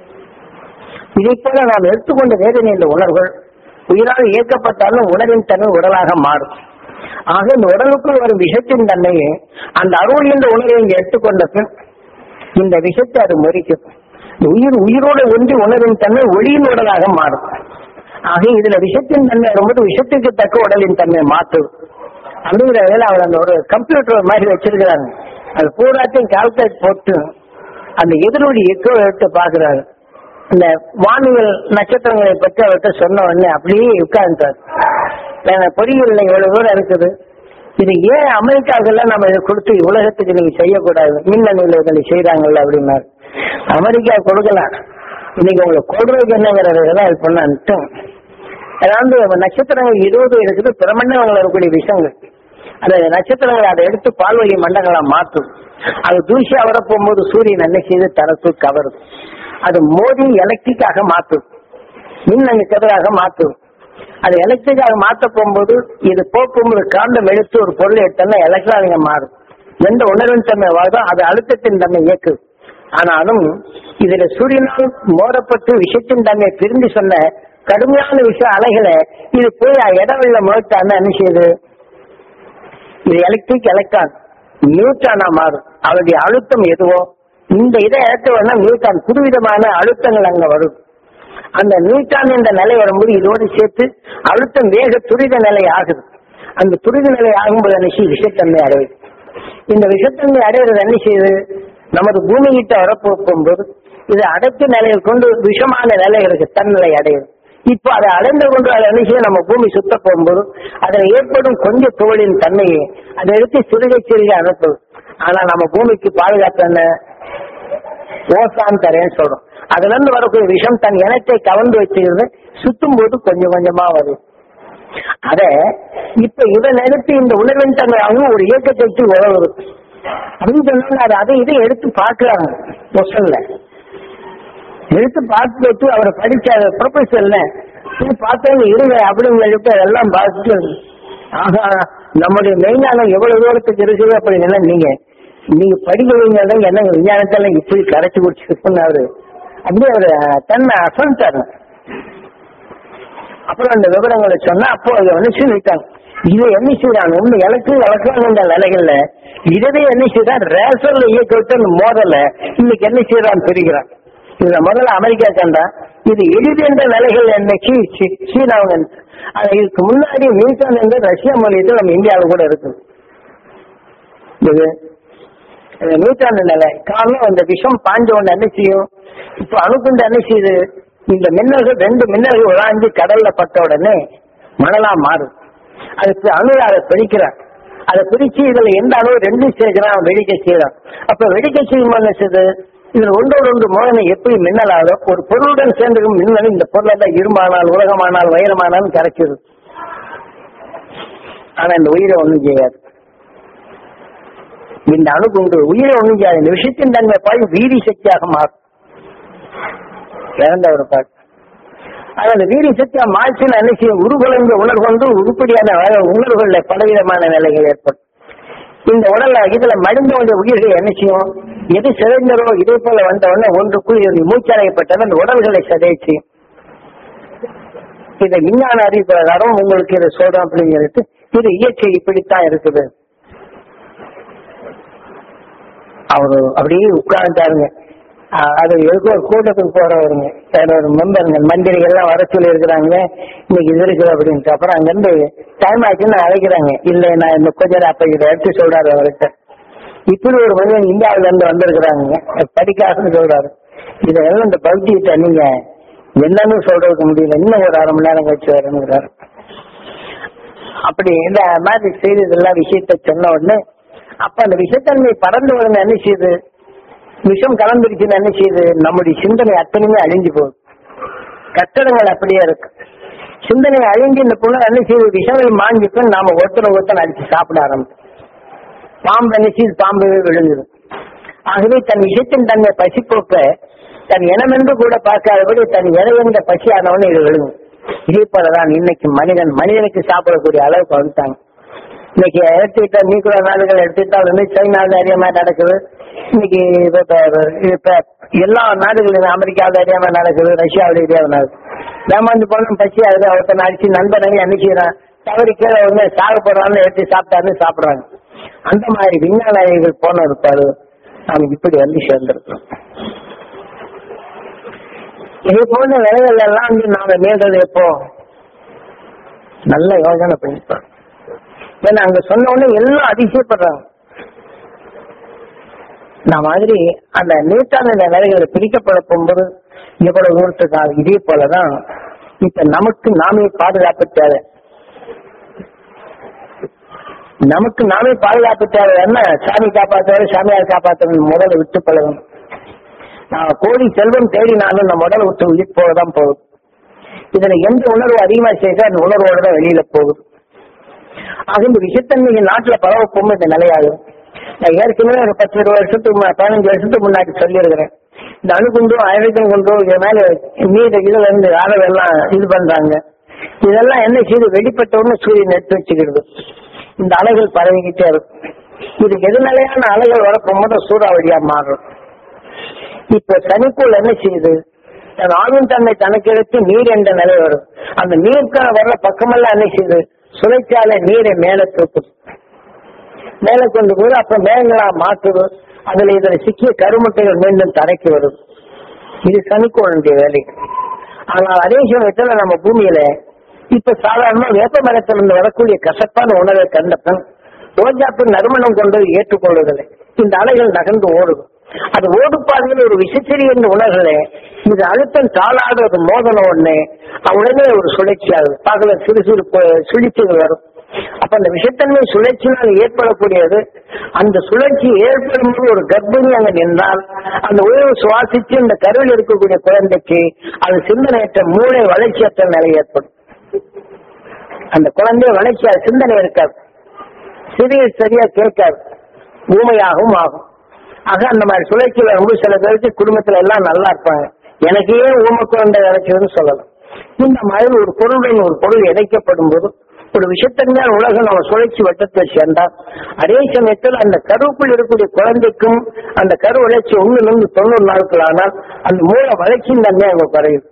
இதை போல நாம் எடுத்துக்கொண்ட வேதனை என்ற உணர்வுகள் உயிரால் இயக்கப்பட்டாலும் உணவின் தன்மை உடலாக மாறும் ஆக இந்த உடலுக்குள் வரும் விஷத்தின் தன்மையை அந்த அருள் என்ற உணர்வை இங்க எடுத்துக்கொண்ட பின் இந்த விஷத்தை அது முறிக்கும் இந்த உயிர் உயிரோடு ஒன்றி உணர்வின் தன்மை ஒளியின் உடலாக மாறும் ஆக இதுல விஷத்தின் தன்மை வரும்போது விஷத்துக்கு தக்க உடலின் தன்மை மாற்றும் அப்படிங்கிற வேலை அவர் அந்த ஒரு கம்ப்யூட்டர் மாதிரி வச்சிருக்கிறாங்க அது பூராத்தையும் கால்குலேட் போட்டு அந்த எதிரொலி எக்கோ எடுத்து பாக்குறாரு இந்த வானியல் நட்சத்திரங்களை பற்றி அவர்கிட்ட சொன்ன உடனே அப்படியே உட்கார்ந்தார் பொறியியல் இவ்வளவு தூரம் இருக்குது இது ஏன் அமெரிக்காவுக்கெல்லாம் நம்ம இதை கொடுத்து உலகத்துக்கு நீங்க செய்யக்கூடாது மின்னணு இதனை செய்யறாங்கல்ல அப்படின்னாரு அமெரிக்கா கொடுக்கலாம் இன்னைக்கு உங்களுக்கு கொடுறதுக்கு என்னங்கிறதெல்லாம் இது பண்ணான்ட்டு அதாவது நட்சத்திரங்கள் இருபது இருக்குது பிரமண்டங்கள் இருக்கக்கூடிய விஷயங்கள் அந்த நட்சத்திரங்களை அதை எடுத்து பால்வழி மண்டங்களா மாற்றும் அது தூசியா வர போகும்போது சூரியன் என்ன செய்து தரத்து கவரும் அது மோதி எலக்ட்ரிக்காக மாற்றும் மின்னணு கதிராக மாற்றும் அது எலக்ட்ரிக்காக மாற்ற போகும்போது இது போக்கும்போது காந்தம் எடுத்து ஒரு பொருளை எடுத்தோம்னா எலக்ட்ரானிக மாறும் எந்த உணர்வின் தன்மை வாழ்தோ அது அழுத்தத்தின் தன்மை இயக்குது ஆனாலும் இதுல சூரியனால் மோதப்பட்டு விஷயத்தின் தன்மை பிரிந்து சொன்ன கடுமையான விஷய அலைகளை இது போய் இடவெள்ள முழுத்தான என்ன செய்யுது இது எலக்ட்ரிக் எலக்ட்ரான் நியூட்ரானா மாறும் அவருடைய அழுத்தம் எதுவோ இந்த இதை ஏற்றவனா நியூட்ரான் புதுவிதமான அழுத்தங்கள் அங்க வரும் அந்த நியூட்ரான் என்ற நிலை வரும்போது இதோடு சேர்த்து அழுத்தம் வேக துரித நிலை ஆகுது அந்த துரித நிலை ஆகும்போது என்ன செய்யும் விஷத்தன்மை அடையுது இந்த விஷத்தன்மை அடையிறது என்ன செய்யுது நமது பூமி கிட்ட வரப்போகும்போது இது அடைத்த நிலையில் கொண்டு விஷமான நிலைகளுக்கு தன்னிலை அடையுது இப்போ அதை அடைந்து கொண்டு அதை என்ன செய்ய நம்ம பூமி சுத்த போகும்போது அதில் ஏற்படும் கொஞ்சம் துகளின் தன்மையை அதை எடுத்து சிறுகை சிறுகை அனுப்புது ஆனா நம்ம பூமிக்கு பாதுகாப்பு என்ன ஓசான் தரேன்னு சொல்றோம் அதுல இருந்து வரக்கூடிய விஷம் தன் இனத்தை கவர்ந்து வச்சுக்கிறது சுத்தும் போது கொஞ்சம் கொஞ்சமா வரும் அத இப்ப இதை நினைத்து இந்த உணர்வின் தன்மையாகவும் ஒரு இயக்கத்தை வச்சு உழவுது அப்படின்னு சொன்னாங்க அது அதை இதை எடுத்து பார்க்கறாங்க கொஸ்டன்ல எடுத்து பார்த்து வச்சு அவரை படிச்ச ப்ரொஃபஸர்ல பார்த்தவங்க இருங்க அப்படின்னு சொல்லிட்டு அதெல்லாம் பார்த்துட்டு ஆகா நம்முடைய மெய்ஞானம் எவ்வளவு தூரத்துக்கு இருக்குது அப்படின்னா நீங்க நீங்க படிக்கிறீங்க என்ன விஞ்ஞானத்தெல்லாம் இப்படி கரைச்சு குடிச்சிருக்குன்னு அவரு அப்படியே அவரு தன்னை அசந்தாரு அப்புறம் அந்த விவரங்களை சொன்னா அப்போ அதை வந்து சொல்லிட்டாங்க இது என்ன செய்யறாங்க ஒண்ணு எனக்கு வளர்க்கணும் இந்த நிலைகள்ல இதவே என்ன செய்யறான் ரேசர்ல இயக்க விட்டு அந்த மோதல இன்னைக்கு என்ன செய்யறான்னு தெரிகிறான் இதுல முதல்ல அமெரிக்கா கண்டா இது எளிது என்ற நிலைகள் என்னைக்கு சீனாவுங்க அது இதுக்கு முன்னாடி நியூசிலாந்து என்ற ரஷ்யா மொழியத்தில் நம்ம இந்தியாவில் கூட இருக்கு இது இந்த நூற்றாண்டு நிலை காரணம் அந்த விஷம் பாஞ்ச ஒண்ணு என்ன செய்யும் இப்ப அணுகுண்டு என்ன செய்யுது இந்த மின்னல்கள் ரெண்டு மின்னல்கள் உலாஞ்சி கடல்ல பட்ட உடனே மணலா மாறும் அதுக்கு அணு அதை பிடிக்கிறான் அதை பிரிச்சு இதுல எந்த அணு ரெண்டு சேர்க்கிறான் வெடிக்க செய்யறான் அப்ப வெடிக்க செய்யும் என்ன செய்யுது இதுல ஒன்றோடு ஒன்று மோதனை எப்படி மின்னல் ஆகும் ஒரு பொருளுடன் சேர்ந்திருக்கும் மின்னல் இந்த பொருளை தான் இருமானால் உலகமானால் வைரமானாலும் கரைச்சிது ஆனா இந்த உயிரை ஒண்ணும் செய்யாது இந்த அணுகுண்டு உயிரை ஒண்ணும் செய்யாது இந்த விஷயத்தின் தன்மை பாய் வீதி சக்தியாக மாறும் இறந்த ஒரு பாட்டு அதில் வீரி சத்தியா மாய்ச்சின என்ன செய்யும் உருகுலைந்த உணர்வு கொண்டு உருப்படியான வ- உணர்வுகள்ல பலவிதமான நிலைகள் ஏற்படும் இந்த உடல்ல இதுல மடிந்த வந்த உயிர்கள் என்ன செய்யும் எது சிதைந்ததோ இதே போல வந்த உடனே ஒன்றுக்குள் இது மூச்சடையப்பட்டது அந்த உடல்களை சிதைச்சு இதை விஞ்ஞான அறிவு பிரகாரம் உங்களுக்கு இதை சொல்றோம் அப்படின்னு சொல்லிட்டு இது இயற்கை இப்படித்தான் இருக்குது அவரு அப்படியே உட்கார்ந்தாருங்க அஹ் அது எதுக்கோ ஒரு கூட்டத்துக்கு போறவருங்க வேற ஒரு மெம்பருங்க மந்திரிகள் எல்லாம் வர சொல்லி இருக்கிறாங்க இன்னைக்கு இது இருக்குது அப்படின்ட்டு அப்புறம் அங்கிருந்து டைம் ஆச்சுன்னு அழைக்கிறாங்க இல்ல நான் இந்த கொஞ்ச நேரம் அப்ப இதை எடுத்து சொல்றாரு அவர்கிட்ட இப்படி ஒரு மனிதன் இந்தியாவில இருந்து வந்திருக்கிறாங்க படிக்காதுன்னு சொல்றாரு இதெல்லாம் இந்த பக்திகிட்ட நீங்க என்னன்னு சொல்றதுக்கு முடியல இன்னும் ஒரு அரை மணி நேரம் கழிச்சு வரணுங்கிறாரு அப்படி இந்த மாதிரி செய்ததெல்லாம் விஷயத்த சொன்ன உடனே அப்ப அந்த விஷத்தன்மை பறந்து வருங்க என்ன செய்யுது விஷம் கலந்துருச்சுன்னு என்ன செய்யுது நம்முடைய சிந்தனை அத்தனையுமே அழிஞ்சு போகுது கட்டடங்கள் அப்படியே இருக்கு சிந்தனை அழிஞ்சு இந்த பொண்ணு என்ன செய்யுது விஷங்கள் மாஞ்சிட்டு நாம ஒருத்தர் ஒருத்தர் அடிச்சு சாப்பிட ஆரம்பிச்சோம் பாம்பு என்ன செய்யுது பாம்பவே விழுங்குது ஆகவே தன் விஷத்தின் தன்னை பசிப்போக்க தன் இனமென்று கூட பார்க்காதபடி தன் இறைவந்த பசியானவனு இது விழுங்கும் இதே போலதான் இன்னைக்கு மனிதன் மனிதனுக்கு சாப்பிடக்கூடிய அளவுக்கு வந்துட்டாங்க இன்னைக்கு எடுத்துக்கிட்ட நியூக்ளிய நாடுகள் எடுத்துக்கிட்டால் வந்து சைனாவில் அறியாம நடக்குது இன்னைக்கு இப்ப- இப்ப- இப்ப எல்லா நாடுகளிலும் அமெரிக்காவில் அறியாம நடக்குது ரஷ்யாவில் அறியாம நடக்குது ஏமாந்து போன பசி ஆகுது ஒருத்தன் அடிச்சு நண்பனை அன்னைக்கிறான் தவறி கீழே வந்து சாக போறான்னு எடுத்து சாப்பிட்டாருன்னு சாப்பிடுறாங்க அந்த மாதிரி விஞ்ஞான அறிவிகள் போன இருப்பாரு நாம இப்படி வந்து சேர்ந்திருக்கிறோம் இது போன்ற வேலைகள் எல்லாம் வந்து நாம மீள்றது எப்போ நல்ல யோசனை பண்ணிப்போம் ஏன்னா அங்க சொன்ன உடனே எல்லாம் அதிசயப்படுறாங்க நான் மாதிரி அந்த நீட்டான இந்த வேலைகளை பிரிக்கப்பட போகும்போது எவ்வளவு தூரத்துக்கு இதே போலதான் இப்ப நமக்கு நாமே பாதுகாப்பு தேவை நமக்கு நாமே பாதுகாப்பு தேவை என்ன சாமி காப்பாற்றுவாரு சாமியார் காப்பாற்றுறது முதல்ல விட்டு பழகணும் நான் கோடி செல்வம் தேடினாலும் நம்ம உடலை விட்டு உயிர் போகதான் போகுது இதுல எந்த உணர்வு அதிகமா சேர்க்க அந்த உணர்வோட தான் வெளியில போகுது ஆக இந்த விஷத்தன்மை நாட்டுல பரவ போகும்போது இந்த நிலையாகும் நான் ஏற்கனவே ஒரு பத்து இருபது வருஷத்துக்கு மு- பதினஞ்சு வருஷத்துக்கு முன்னாடி சொல்லியிருக்கிறேன் இந்த அணுகுண்டும் ஆயுதம் கொண்டும் இது மேல நீர் இதுல இருந்து அளவு எல்லாம் இது பண்றாங்க இதெல்லாம் என்ன செய்து வெளிப்பட்ட உடனே சூரியன் எடுத்து வச்சுக்கிறது இந்த அலைகள் பரவிக்கிட்டே இருக்கும் இது எதுநிலையான அலைகள் வரப்போகும்போது சூறாவளியா மாறும் இப்ப சனிக்குள் என்ன செய்யுது தன் ஆவின் தன்மை தனக்கு எடுத்து நீர் என்ற நிலை வரும் அந்த நீருக்கான வர்ற பக்கமெல்லாம் என்ன செய்யுது சுழற்சியால நீரை மேல தூக்குது மேல கொண்டு போய் அப்ப மேகங்களா மாற்றுது அதுல இதுல சிக்கிய கருமுட்டைகள் மீண்டும் தரைக்கு வரும் இது சனிக்கோளுடைய வேலை ஆனால் அதே சமயத்துல நம்ம பூமியில இப்ப சாதாரணமா வேப்ப மரத்திலிருந்து வரக்கூடிய கசப்பான உணவை கண்டப்பன் ரோஜாப்பு நறுமணம் கொண்டு ஏற்றுக்கொள்வதில்லை இந்த அலைகள் நகர்ந்து ஓடுது அது ஓடுப்பாதையில் ஒரு விசித்திரி என்ற உணர்வுகளே இது அழுத்தம் தாளாடுறது மோதன உடனே உடனே ஒரு சுழற்சி ஆகுது பகல சிறு சிறு பு- சுழிச்சுகள் வரும் அப்ப அந்த விஷத்தன்மை சுழற்சினால் ஏற்படக்கூடியது அந்த சுழற்சி ஏற்படும் போது ஒரு கர்ப்பிணி அங்க நின்றால் அந்த உயர்வு சுவாசிச்சு இந்த கருவில் இருக்கக்கூடிய குழந்தைக்கு அது சிந்தனையற்ற மூளை வளர்ச்சியற்ற நிலை ஏற்படும் அந்த குழந்தை வளர்ச்சியா சிந்தனை இருக்காது சிறிய சரியா கேட்காது ஊமையாகவும் ஆகும் ஆக அந்த மாதிரி சுழற்சி வரும்போது சில பேருக்கு குடும்பத்துல எல்லாம் நல்லா இருப்பாங்க எனக்கு ஏன் ஊமை குழந்தை கிடைச்சதுன்னு சொல்லலாம் இந்த மாதிரி ஒரு பொருளுடன் ஒரு பொருள் இணைக்கப்படும் போது ஒரு விஷத்தன்மையான உலகம் நம்ம சுழற்சி வட்டத்தை சேர்ந்தால் அதே சமயத்தில் அந்த கருவுக்குள் இருக்கக்கூடிய குழந்தைக்கும் அந்த கரு வளர்ச்சி ஒண்ணுல இருந்து தொண்ணூறு நாட்கள் ஆனால் அந்த மூல வளர்ச்சியின் தன்மை அங்க குறையும்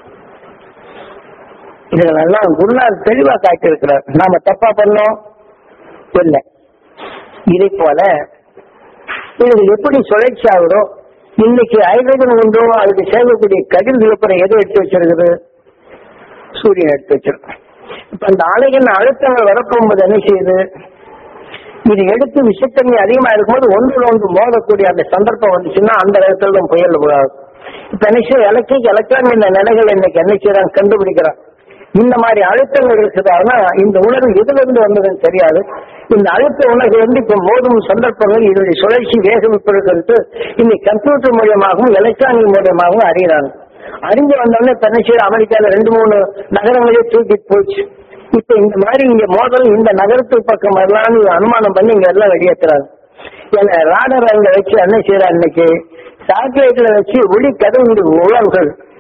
இதுகளெல்லாம் குருநாதர் தெளிவா காட்டியிருக்கிறார் நாம தப்பா பண்ணோம் இல்லை இதை போல இது எப்படி சுழற்சி ஆகுதோ இன்னைக்கு ஹைட்ரஜன் உண்டோ அதுக்கு சேர்க்கக்கூடிய கதிர்கள் அப்புறம் எதை எடுத்து வச்சிருக்குது சூரியன் எடுத்து வச்சிருக்கு இப்ப அந்த அலைகள் அழுத்தங்கள் வரப்போகும்போது என்ன செய்யுது இது எடுத்து விஷத்தன்மை அதிகமா இருக்கும்போது ஒன்று ஒன்று மோதக்கூடிய அந்த சந்தர்ப்பம் வந்துச்சுன்னா அந்த இடத்துல தான் புயல் விழாது இப்ப என்ன செய்ய எலக்ட்ரிக் எலக்ட்ரான் இந்த நிலைகள் இன்னைக்கு என்ன செய்யறாங்க கண்டுபிடிக்கிறான் இந்த மாதிரி அழுத்தங்கள் இருக்குதானா இந்த உணர்வு எதுல இருந்து வந்ததுன்னு தெரியாது இந்த அழுத்த உணர்வு வந்து இப்ப மோதும் சந்தர்ப்பங்கள் இதனுடைய சுழற்சி வேகம் இப்ப இருக்கிறது இன்னைக்கு கம்ப்யூட்டர் மூலியமாகவும் எலக்ட்ரானிக் மூலியமாகவும் அறியறாங்க அறிஞ்சு வந்தோடனே இப்ப என்ன செய்ய அமெரிக்கால ரெண்டு மூணு நகரங்களே தூக்கிட்டு போச்சு இப்ப இந்த மாதிரி இங்க மோதல் இந்த நகரத்து பக்கம் வரலாம்னு அனுமானம் பண்ணி இங்க எல்லாம் வெளியேற்றுறாங்க ஏன்னா ராடர் அங்க வச்சு என்ன செய்யறா இன்னைக்கு சாட்டிலைட்ல வச்சு ஒளி கதவு உழவுகள்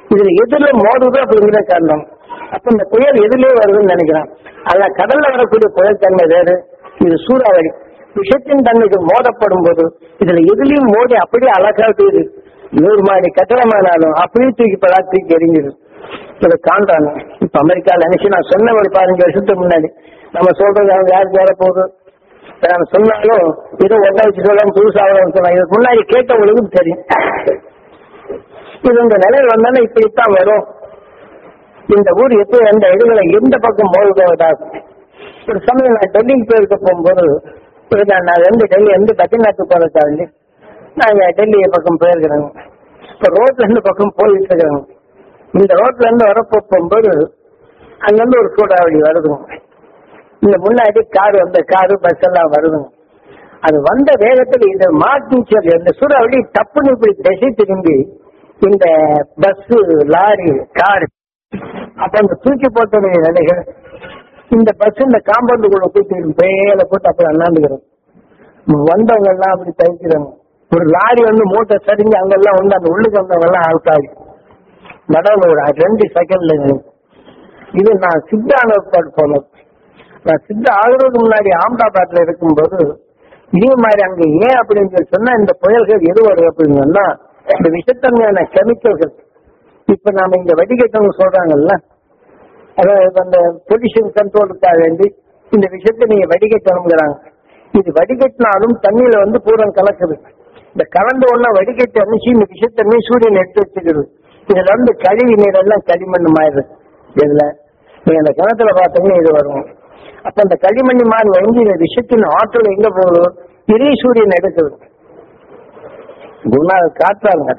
இதுல எதுல மோதுதோ அப்படிங்கிற காரணம் அப்ப இந்த புயல் எதுலயே வருதுன்னு நினைக்கிறான் ஆனா கடல்ல வரக்கூடிய புயல் தன்மை வேறு இது சூறாவளி விஷத்தின் தன்மைக்கு மோதப்படும் போது இதுல எதுலயும் மோதி அப்படியே அழகாட்டுது நூறு மாடி கட்டடமானாலும் அப்படியே தூக்கி பலா தூக்கி எரிஞ்சிடும் இதை காண்றாங்க இப்ப அமெரிக்கால நினைச்சு நான் சொன்ன ஒரு பதினஞ்சு வருஷத்துக்கு முன்னாடி நம்ம சொல்றது அவங்க யாருக்கு வேற போகுது நான் சொன்னாலும் ஏதோ ஒன்றை வச்சு சொல்லலாம் புதுசாக சொன்னாங்க இதுக்கு முன்னாடி கேட்டவங்களுக்கும் தெரியும் இது இந்த நிலையில் வந்தாலும் இப்படித்தான் வரும் இந்த ஊர் எப்போ எந்த இடங்களை எந்த பக்கம் போகுதோதாகும் ஒரு சமயம் நான் டெல்லிக்கு போயிருக்க போகும்போது ஒரு நான் நான் வந்து டெல்லி வந்து பத்ரிநாத் போறதுக்காக நாங்க டெல்லி பக்கம் போயிருக்கிறோங்க இப்போ ரோட்ல இருந்து பக்கம் போயிட்டு இருக்கிறோங்க இந்த ரோட்ல இருந்து வரப்போ போகும்போது அங்கிருந்து ஒரு சூடாவளி வருதுங்க இந்த முன்னாடி கார் வந்த காரு பஸ் எல்லாம் வருதுங்க அது வந்த வேகத்துல இது மாட்டிச்சு அது இந்த சூறாவளி டப்புன்னு இப்படி திசை திரும்பி இந்த பஸ் லாரி கார் அப்ப அந்த தூக்கி போட்டடைய நிலைகள் இந்த பஸ் இந்த காம்பவுண்டுக்குள்ள தூக்கி மேல போட்டு அப்படி அண்ணாந்துக்கிறோம் வந்தவங்க எல்லாம் அப்படி தவிக்கிறாங்க ஒரு லாரி வந்து மூட்டை சரிஞ்சு அங்கெல்லாம் வந்து அந்த உள்ளுக்கு வந்தவங்க எல்லாம் ஆள்காரி நடுவில் ஒரு ரெண்டு செகண்ட்ல இது நான் சித்த அனுபவப்பாடு போனது நான் சித்த ஆகுறதுக்கு முன்னாடி ஆம்தாபாத்ல இருக்கும்போது இதே மாதிரி அங்க ஏன் அப்படின்னு சொல்லி சொன்னா இந்த புயல்கள் எது வரும் அப்படின்னு சொன்னா இந்த விஷத்தன்மையான கெமிக்கல்கள் இப்ப நாம இங்க வடிகட்டணும் சொல்றாங்கல்ல அதாவது அந்த பொல்யூஷன் கண்ட்ரோலுக்காக வேண்டி இந்த விஷயத்தை நீங்க வடிகட்டணுங்கிறாங்க இது வடிகட்டினாலும் தண்ணியில வந்து பூரம் கலக்குது இந்த கலந்த ஒண்ணா வடிகட்டி அனுப்பிச்சு இந்த விஷத்தன்மை சூரியன் எடுத்து வச்சுக்கிறது இதுல வந்து கழிவு நீர் எல்லாம் களிமண் மாறுது இதுல நீங்க அந்த கிணத்துல பார்த்தீங்கன்னா இது வரும் அப்ப அந்த களிமண் மாறி வந்து இந்த விஷத்தின் ஆற்றல் எங்க போகுது இறை சூரியன் எடுக்குது குணா காற்றாங்க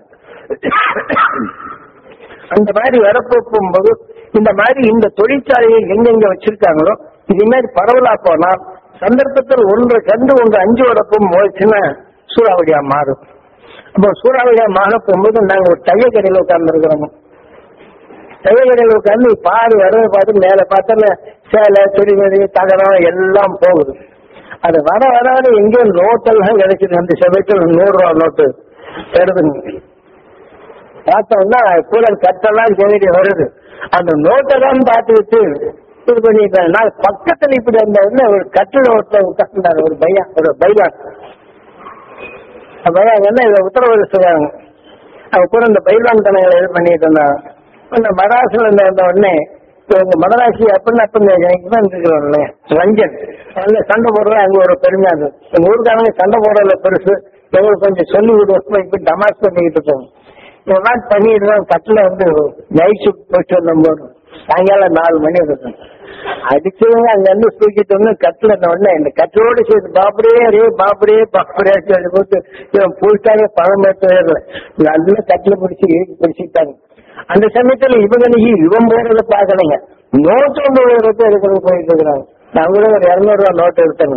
அந்த மாதிரி வரப்போ போகும்போது இந்த மாதிரி இந்த தொழிற்சாலையை எங்கெங்க வச்சிருக்காங்களோ இது மாதிரி பரவலா போனா சந்தர்ப்பத்தில் ஒன்று கண்டு ஒன்று அஞ்சு வரப்பும் போச்சுன்னா சூறாவளியா மாறும் அப்போ சூறாவளியா மாற போகும்போது நாங்க ஒரு தைய கடையில் உட்கார்ந்து இருக்கிறோம் தைய கடையில் உட்கார்ந்து பாரு வரவை பார்த்து மேல பார்த்தல சேலை துணிமணி தகரம் எல்லாம் போகுது அது வர வர வர எங்கேயோ நோட்டெல்லாம் கிடைக்குது அந்த செவத்தில் நூறு ரூபா நோட்டு வருதுங்க பார்த்தோம்னா கூலர் கட்டெல்லாம் தேடி வருது அந்த நோட்டை தான் பார்த்துக்கிட்டு இது பண்ணிட்டேன் நான் பக்கத்துல இப்படி அந்த உடனே ஒரு கட்டிட ஒருத்தர் உட்கார்ந்தாரு ஒரு பையன் ஒரு பைலான் பையன் என்ன இதை உத்தரவிடுறாங்க அவ கூட இந்த பைலான் தனங்களை இது பண்ணிட்டு இருந்தாங்க இந்த மதராசில் இருந்த வந்த உடனே இந்த மதராசி அப்படின்னு அப்ப இந்த எனக்கு தான் இருக்கிறோம்ல ரஞ்சன் அதுல சண்டை போடுறது அங்க ஒரு பெருமையா இருக்கு எங்க ஊருக்காரங்க சண்டை போடுறதுல பெருசு எங்களுக்கு கொஞ்சம் சொல்லி விடுவோம் இப்ப டமாஸ் பண்ணிக்கிட்டு இருக்கோம் இதெல்லாம் பண்ணிட்டு தான் கட்டில வந்து நைட் ஷிஃப்ட் போயிட்டு வந்தோம் சாயங்காலம் நாலு மணி இருக்கும் அடிச்சவங்க அங்க இருந்து தூக்கிட்டு வந்து கட்டில உடனே இந்த கட்டிலோடு சேர்த்து பாப்பரே அரே பாப்பரே பாப்பரே சொல்லி போட்டு இவன் போயிட்டாங்க பணம் எடுத்து நல்ல கட்டில பிடிச்சி இறுக்கி பிடிச்சிட்டாங்க அந்த சமயத்துல இவங்க இவன் போறத பாக்கலைங்க நோட்டு வந்து ரூபாய் எடுக்கிறது போயிட்டு இருக்கிறாங்க நான் கூட ஒரு இருநூறு ரூபா நோட்டு எடுத்தாங்க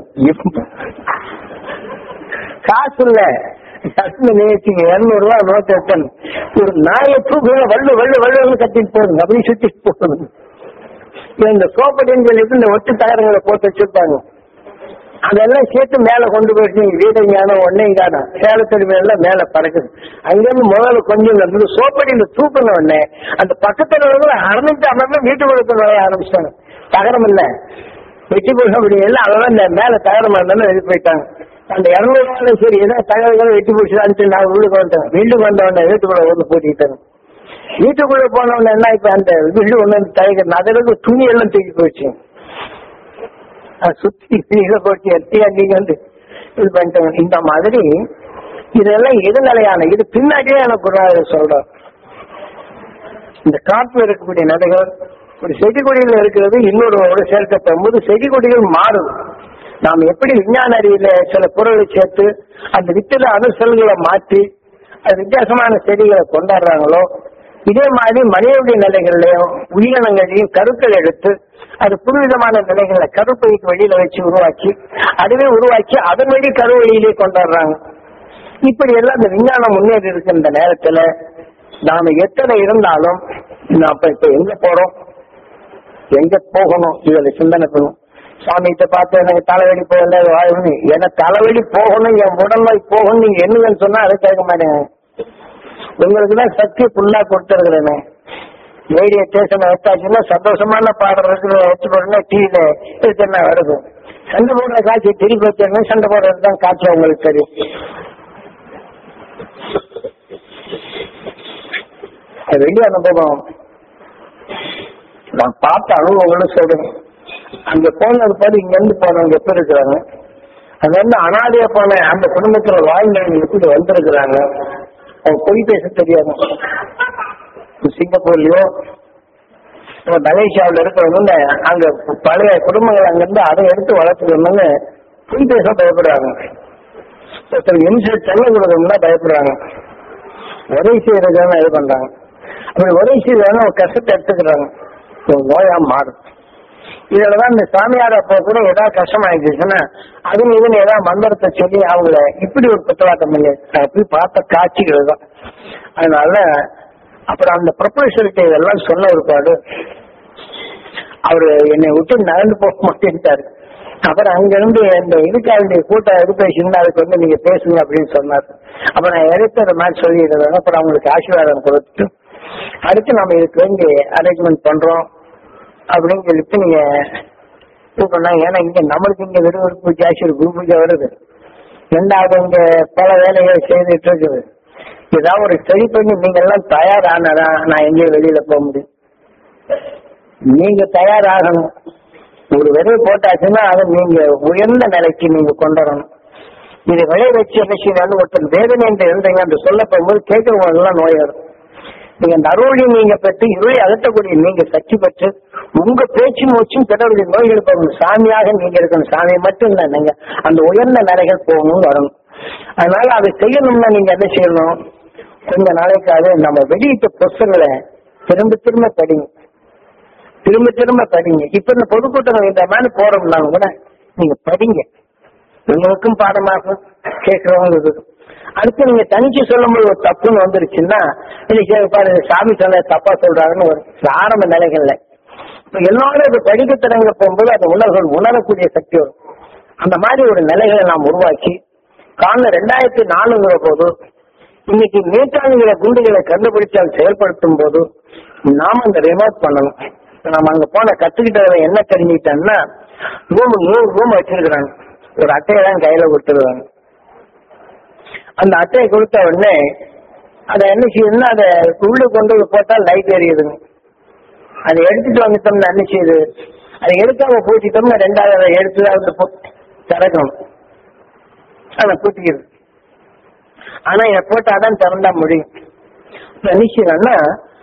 காசு இல்ல சட்னு நினைச்சிங்க இருநூறு ரூபா நோட்டு எடுத்தேன் ஒரு நாயை தூக்குல வள்ளு வள்ளு வள்ளுன்னு கட்டிட்டு போகுதுங்க அப்படி சுத்திட்டு போகுது இந்த சோப்படின்னு சொல்லிட்டு இந்த ஒட்டு தகரங்களை போட்டு வச்சிருப்பாங்க அதெல்லாம் சேர்த்து மேல கொண்டு போயிட்டு வீடு ஞானம் ஒன்னே காணும் சேலத்தடி மேல மேல பறக்குது அங்கிருந்து முதல்ல கொஞ்சம் இருந்து சோப்படியில தூக்கின உடனே அந்த பக்கத்துல வந்து அறநூத்தி அமர்ந்து வீட்டுக்குள்ள நுழைய ஆரம்பிச்சிட்டாங்க தகரம் இல்ல வெட்டி போக முடியல அதெல்லாம் இந்த மேல தகரம் இருந்தாலும் வெளியே போயிட்டாங்க அந்த இருநூறு நாள் சரி ஏதோ தகவல்கள் வெட்டி பிடிச்சான்னு நான் உள்ளுக்கு வந்தேன் வீட்டுக்கு வந்த உடனே வீட்டுக்குள்ள வந்து பூட்டிக்கிட்டாங்க வீட்டுக்குள்ள போன உடனே என்ன இப்ப அந்த வீடு ஒண்ணு தயக்க அதற்கு துணி எல்லாம் தூக்கி போச்சு சுத்தி இதை போட்டு எத்தியா நீங்க வந்து இது பண்ணிட்டாங்க இந்த மாதிரி இதெல்லாம் எதிர்நிலையான இது பின்னாடியே எனக்கு ஒரு சொல்றேன் இந்த காட்டுல இருக்கக்கூடிய நடைகள் ஒரு செடி கொடிகள் இருக்கிறது இன்னொரு சேர்க்கப்படும் போது செடி கொடிகள் மாறும் நாம் எப்படி விஞ்ஞான அறிவில சில பொருளை சேர்த்து அந்த வித்துல அணு செல்களை மாற்றி அது வித்தியாசமான செடிகளை கொண்டாடுறாங்களோ இதே மாதிரி மனிதனுடைய நிலைகள்லயும் உயிரினங்களையும் கருக்கள் எடுத்து அது புதுவிதமான நிலைகளை கருப்பைக்கு வெளியில வச்சு உருவாக்கி அதுவே உருவாக்கி அதன் வழி கருவழியிலே கொண்டாடுறாங்க இப்படி எல்லாம் இந்த விஞ்ஞானம் முன்னேறி இருக்கின்ற நேரத்துல நாம எத்தனை இருந்தாலும் நாம இப்ப எங்க போறோம் எங்க போகணும் இதுல சிந்தனை பண்ணும் சாமிகிட்ட பார்த்து எனக்கு தலைவலி போகல வாழ்வு எனக்கு தலைவலி போகணும் என் உடல்நோய் போகணும் நீங்க என்னங்கன்னு சொன்னா அதை கேட்க மாட்டேங்க உங்களுக்கு தான் சக்தி ஃபுல்லா கொடுத்துருக்கிறேனே ரேடியோ ஸ்டேஷன் வச்சாச்சுன்னா சந்தோஷமான பாடல் இருக்குது வச்சு போடுறேன்னா டிவியில இது என்ன வருது சண்டை போடுற காட்சி திருப்பி வச்சோன்னா சண்டை போடுறது தான் காட்சி உங்களுக்கு தெரியும் அது வெளிய அனுபவம் நான் பார்த்த அனுபவங்களும் சொல்றேன் அங்க போனது பாரு இங்க இருந்து போனவங்க எப்ப இருக்கிறாங்க அது வந்து அனாதையா போன அந்த குடும்பத்துல வாழ்ந்தவங்க எப்படி வந்திருக்கிறாங்க அவங்க பொய் பேச தெரியாது சிங்கப்பூர்லயோ இப்ப மலேசியாவில் இருக்கிறவங்க அங்க பழைய குடும்பங்கள் அங்கிருந்து அதை எடுத்து வளர்த்துக்கணும்னு பொய் பேச பயப்படுறாங்க ஒருத்தர் இன்சூரன்ஸ் செல்ல கொடுக்கணும்னா பயப்படுறாங்க உதவி செய்யறதுன்னு இது பண்றாங்க அப்படி உதவி செய்யறதுன்னு ஒரு கஷ்டத்தை எடுத்துக்கிறாங்க ஒரு நோயா மாறும் இதுலதான் இந்த சாமியார் அப்போ கூட ஏதாவது கஷ்டமாயிடுச்சுன்னா அதுவும் இதுன்னு ஏதாவது மந்திரத்தை சொல்லி அவங்கள இப்படி ஒரு குத்தலாட்டம் பண்ணி நான் போய் பார்த்த காட்சிகள் தான் அதனால அப்புறம் அந்த ப்ரொபோசல்கிட்ட இதெல்லாம் சொன்ன ஒருபாடு அவரு என்னை விட்டு நகர்ந்து போக மாட்டேன்ட்டாரு அப்புறம் அங்கிருந்து இந்த இதுக்காக கூட்டம் எது பேசினா அதுக்கு வந்து நீங்க பேசுங்க அப்படின்னு சொன்னார் அப்ப நான் எடுத்து அந்த மாதிரி சொல்லிடுறேன் அப்புறம் அவங்களுக்கு ஆசீர்வாதம் கொடுத்துட்டு அடுத்து நம்ம இதுக்கு வேண்டி அரேஞ்ச்மெண்ட் பண்றோம் அப்படின்னு சொல்லிட்டு நீங்க இது பண்ணாங்க ஏன்னா இங்க நம்மளுக்கு இங்க வெறும் பூஜை ஆசிரியர் குரு பூஜை வருது ரெண்டாவது இங்க பல வேலைகள் செய்துட்டு இருக்குது ஏதாவது ஒரு சரி பண்ணி நீங்க எல்லாம் தயாரானதான் நான் எங்கேயும் வெளியில போக முடியும் நீங்க தயாராகணும் ஒரு விதை போட்டாச்சுன்னா அதை நீங்க உயர்ந்த நிலைக்கு நீங்க கொண்டு வரணும் இது விளை வச்சு என்ன செய்யணும் ஒருத்தர் வேதனை என்று எழுதுங்க என்று சொல்ல போகும்போது கேட்கிறவங்க எல்லாம் நோய் வரும் நீங்க அந்த அருளை நீங்க பெற்று இருளை அகற்றக்கூடிய நீங்க சக்தி பெற்று உங்க பேச்சு மூச்சும் பிறருடைய நோய்கள் போகணும் சாமியாக நீங்க இருக்கணும் சாமி மட்டும் இல்ல நீங்க அந்த உயர்ந்த நிலைகள் போகணும்னு வரணும் அதனால அதை செய்யணும்னா நீங்க என்ன செய்யணும் கொஞ்ச நாளைக்காக நம்ம வெளியிட்ட புஸ்தங்களை திரும்ப திரும்ப படிங்க திரும்ப திரும்ப படிங்க இப்ப இந்த பொதுக்கூட்டங்கள் இந்த மாதிரி போறோம்னா கூட நீங்க படிங்க உங்களுக்கும் பாடமாகும் கேட்கறவங்களுக்கு அடுத்து நீங்க தனிச்சு சொல்லும்போது ஒரு தப்புன்னு வந்துருச்சுன்னா இன்னைக்கு பாரு சாமி சொன்ன தப்பா சொல்றாங்கன்னு ஒரு ஆரம்ப நிலைகள்ல இப்ப எல்லாரும் அது படிக்க தொடங்க போகும்போது அந்த உணர்வுகள் உணரக்கூடிய சக்தி வரும் அந்த மாதிரி ஒரு நிலைகளை நாம் உருவாக்கி கால ரெண்டாயிரத்தி நாலுங்கிற போது இன்னைக்கு நேற்றாங்கிற குண்டுகளை கண்டுபிடிச்சால் செயல்படுத்தும் போது நாம அந்த ரிமோட் பண்ணணும் இப்ப நம்ம அங்க போன கத்துக்கிட்டதுல என்ன தெரிஞ்சுக்கிட்டோம்னா ரூம் நூறு ரூம் வச்சிருக்கிறாங்க ஒரு அட்டையை தான் கையில கொடுத்துருவாங்க அந்த அட்டையை கொடுத்த உடனே அதை என்ன செய்யுதுன்னா அதை உள்ள கொண்டு போய் போட்டால் லைட் எரியுதுங்க அதை எடுத்துட்டு வந்துட்டோம்னா என்ன செய்யுது அதை எடுக்காம பூச்சிட்டோம்னா ரெண்டாவது அதை எடுத்து அதை போ- திறக்கணும் அதை பூட்டிக்கிறது ஆனா இதை போட்டாதான் திறந்தா முடியும் இப்ப என்ன செய்யணும்னா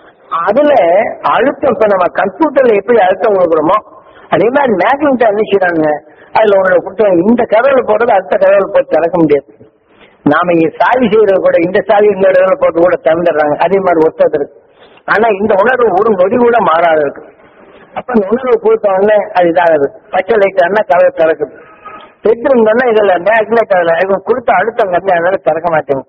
அதுல அழுத்தம் இப்ப நம்ம கம்ப்யூட்டர்ல எப்படி அழுத்தம் கொடுக்குறோமோ அதே மாதிரி மேக்னெட் என்ன செய்யறாங்க அதுல உள்ள கொடுத்த இந்த கதவுல போடுறது அடுத்த கதவுல போட்டு திறக்க முடியாது நாம இங்க சாவி செய்யறது கூட இந்த சாவி இந்த இடத்துல போட்டு கூட திறந்துடுறாங்க அதே மாதிரி ஒத்தது இருக்கு ஆனா இந்த உணர்வு ஒரு நொடி கூட மாறாது இருக்கு அப்ப அந்த உணர்வு கொடுத்த உடனே அது இதாகுது பச்சை லைட் ஆனா கதவை திறக்குது பெட்ரூம்னா இதுல மேக்னெட் அதுல இவங்க கொடுத்த அழுத்தம் கம்மி அதனால திறக்க மாட்டேங்க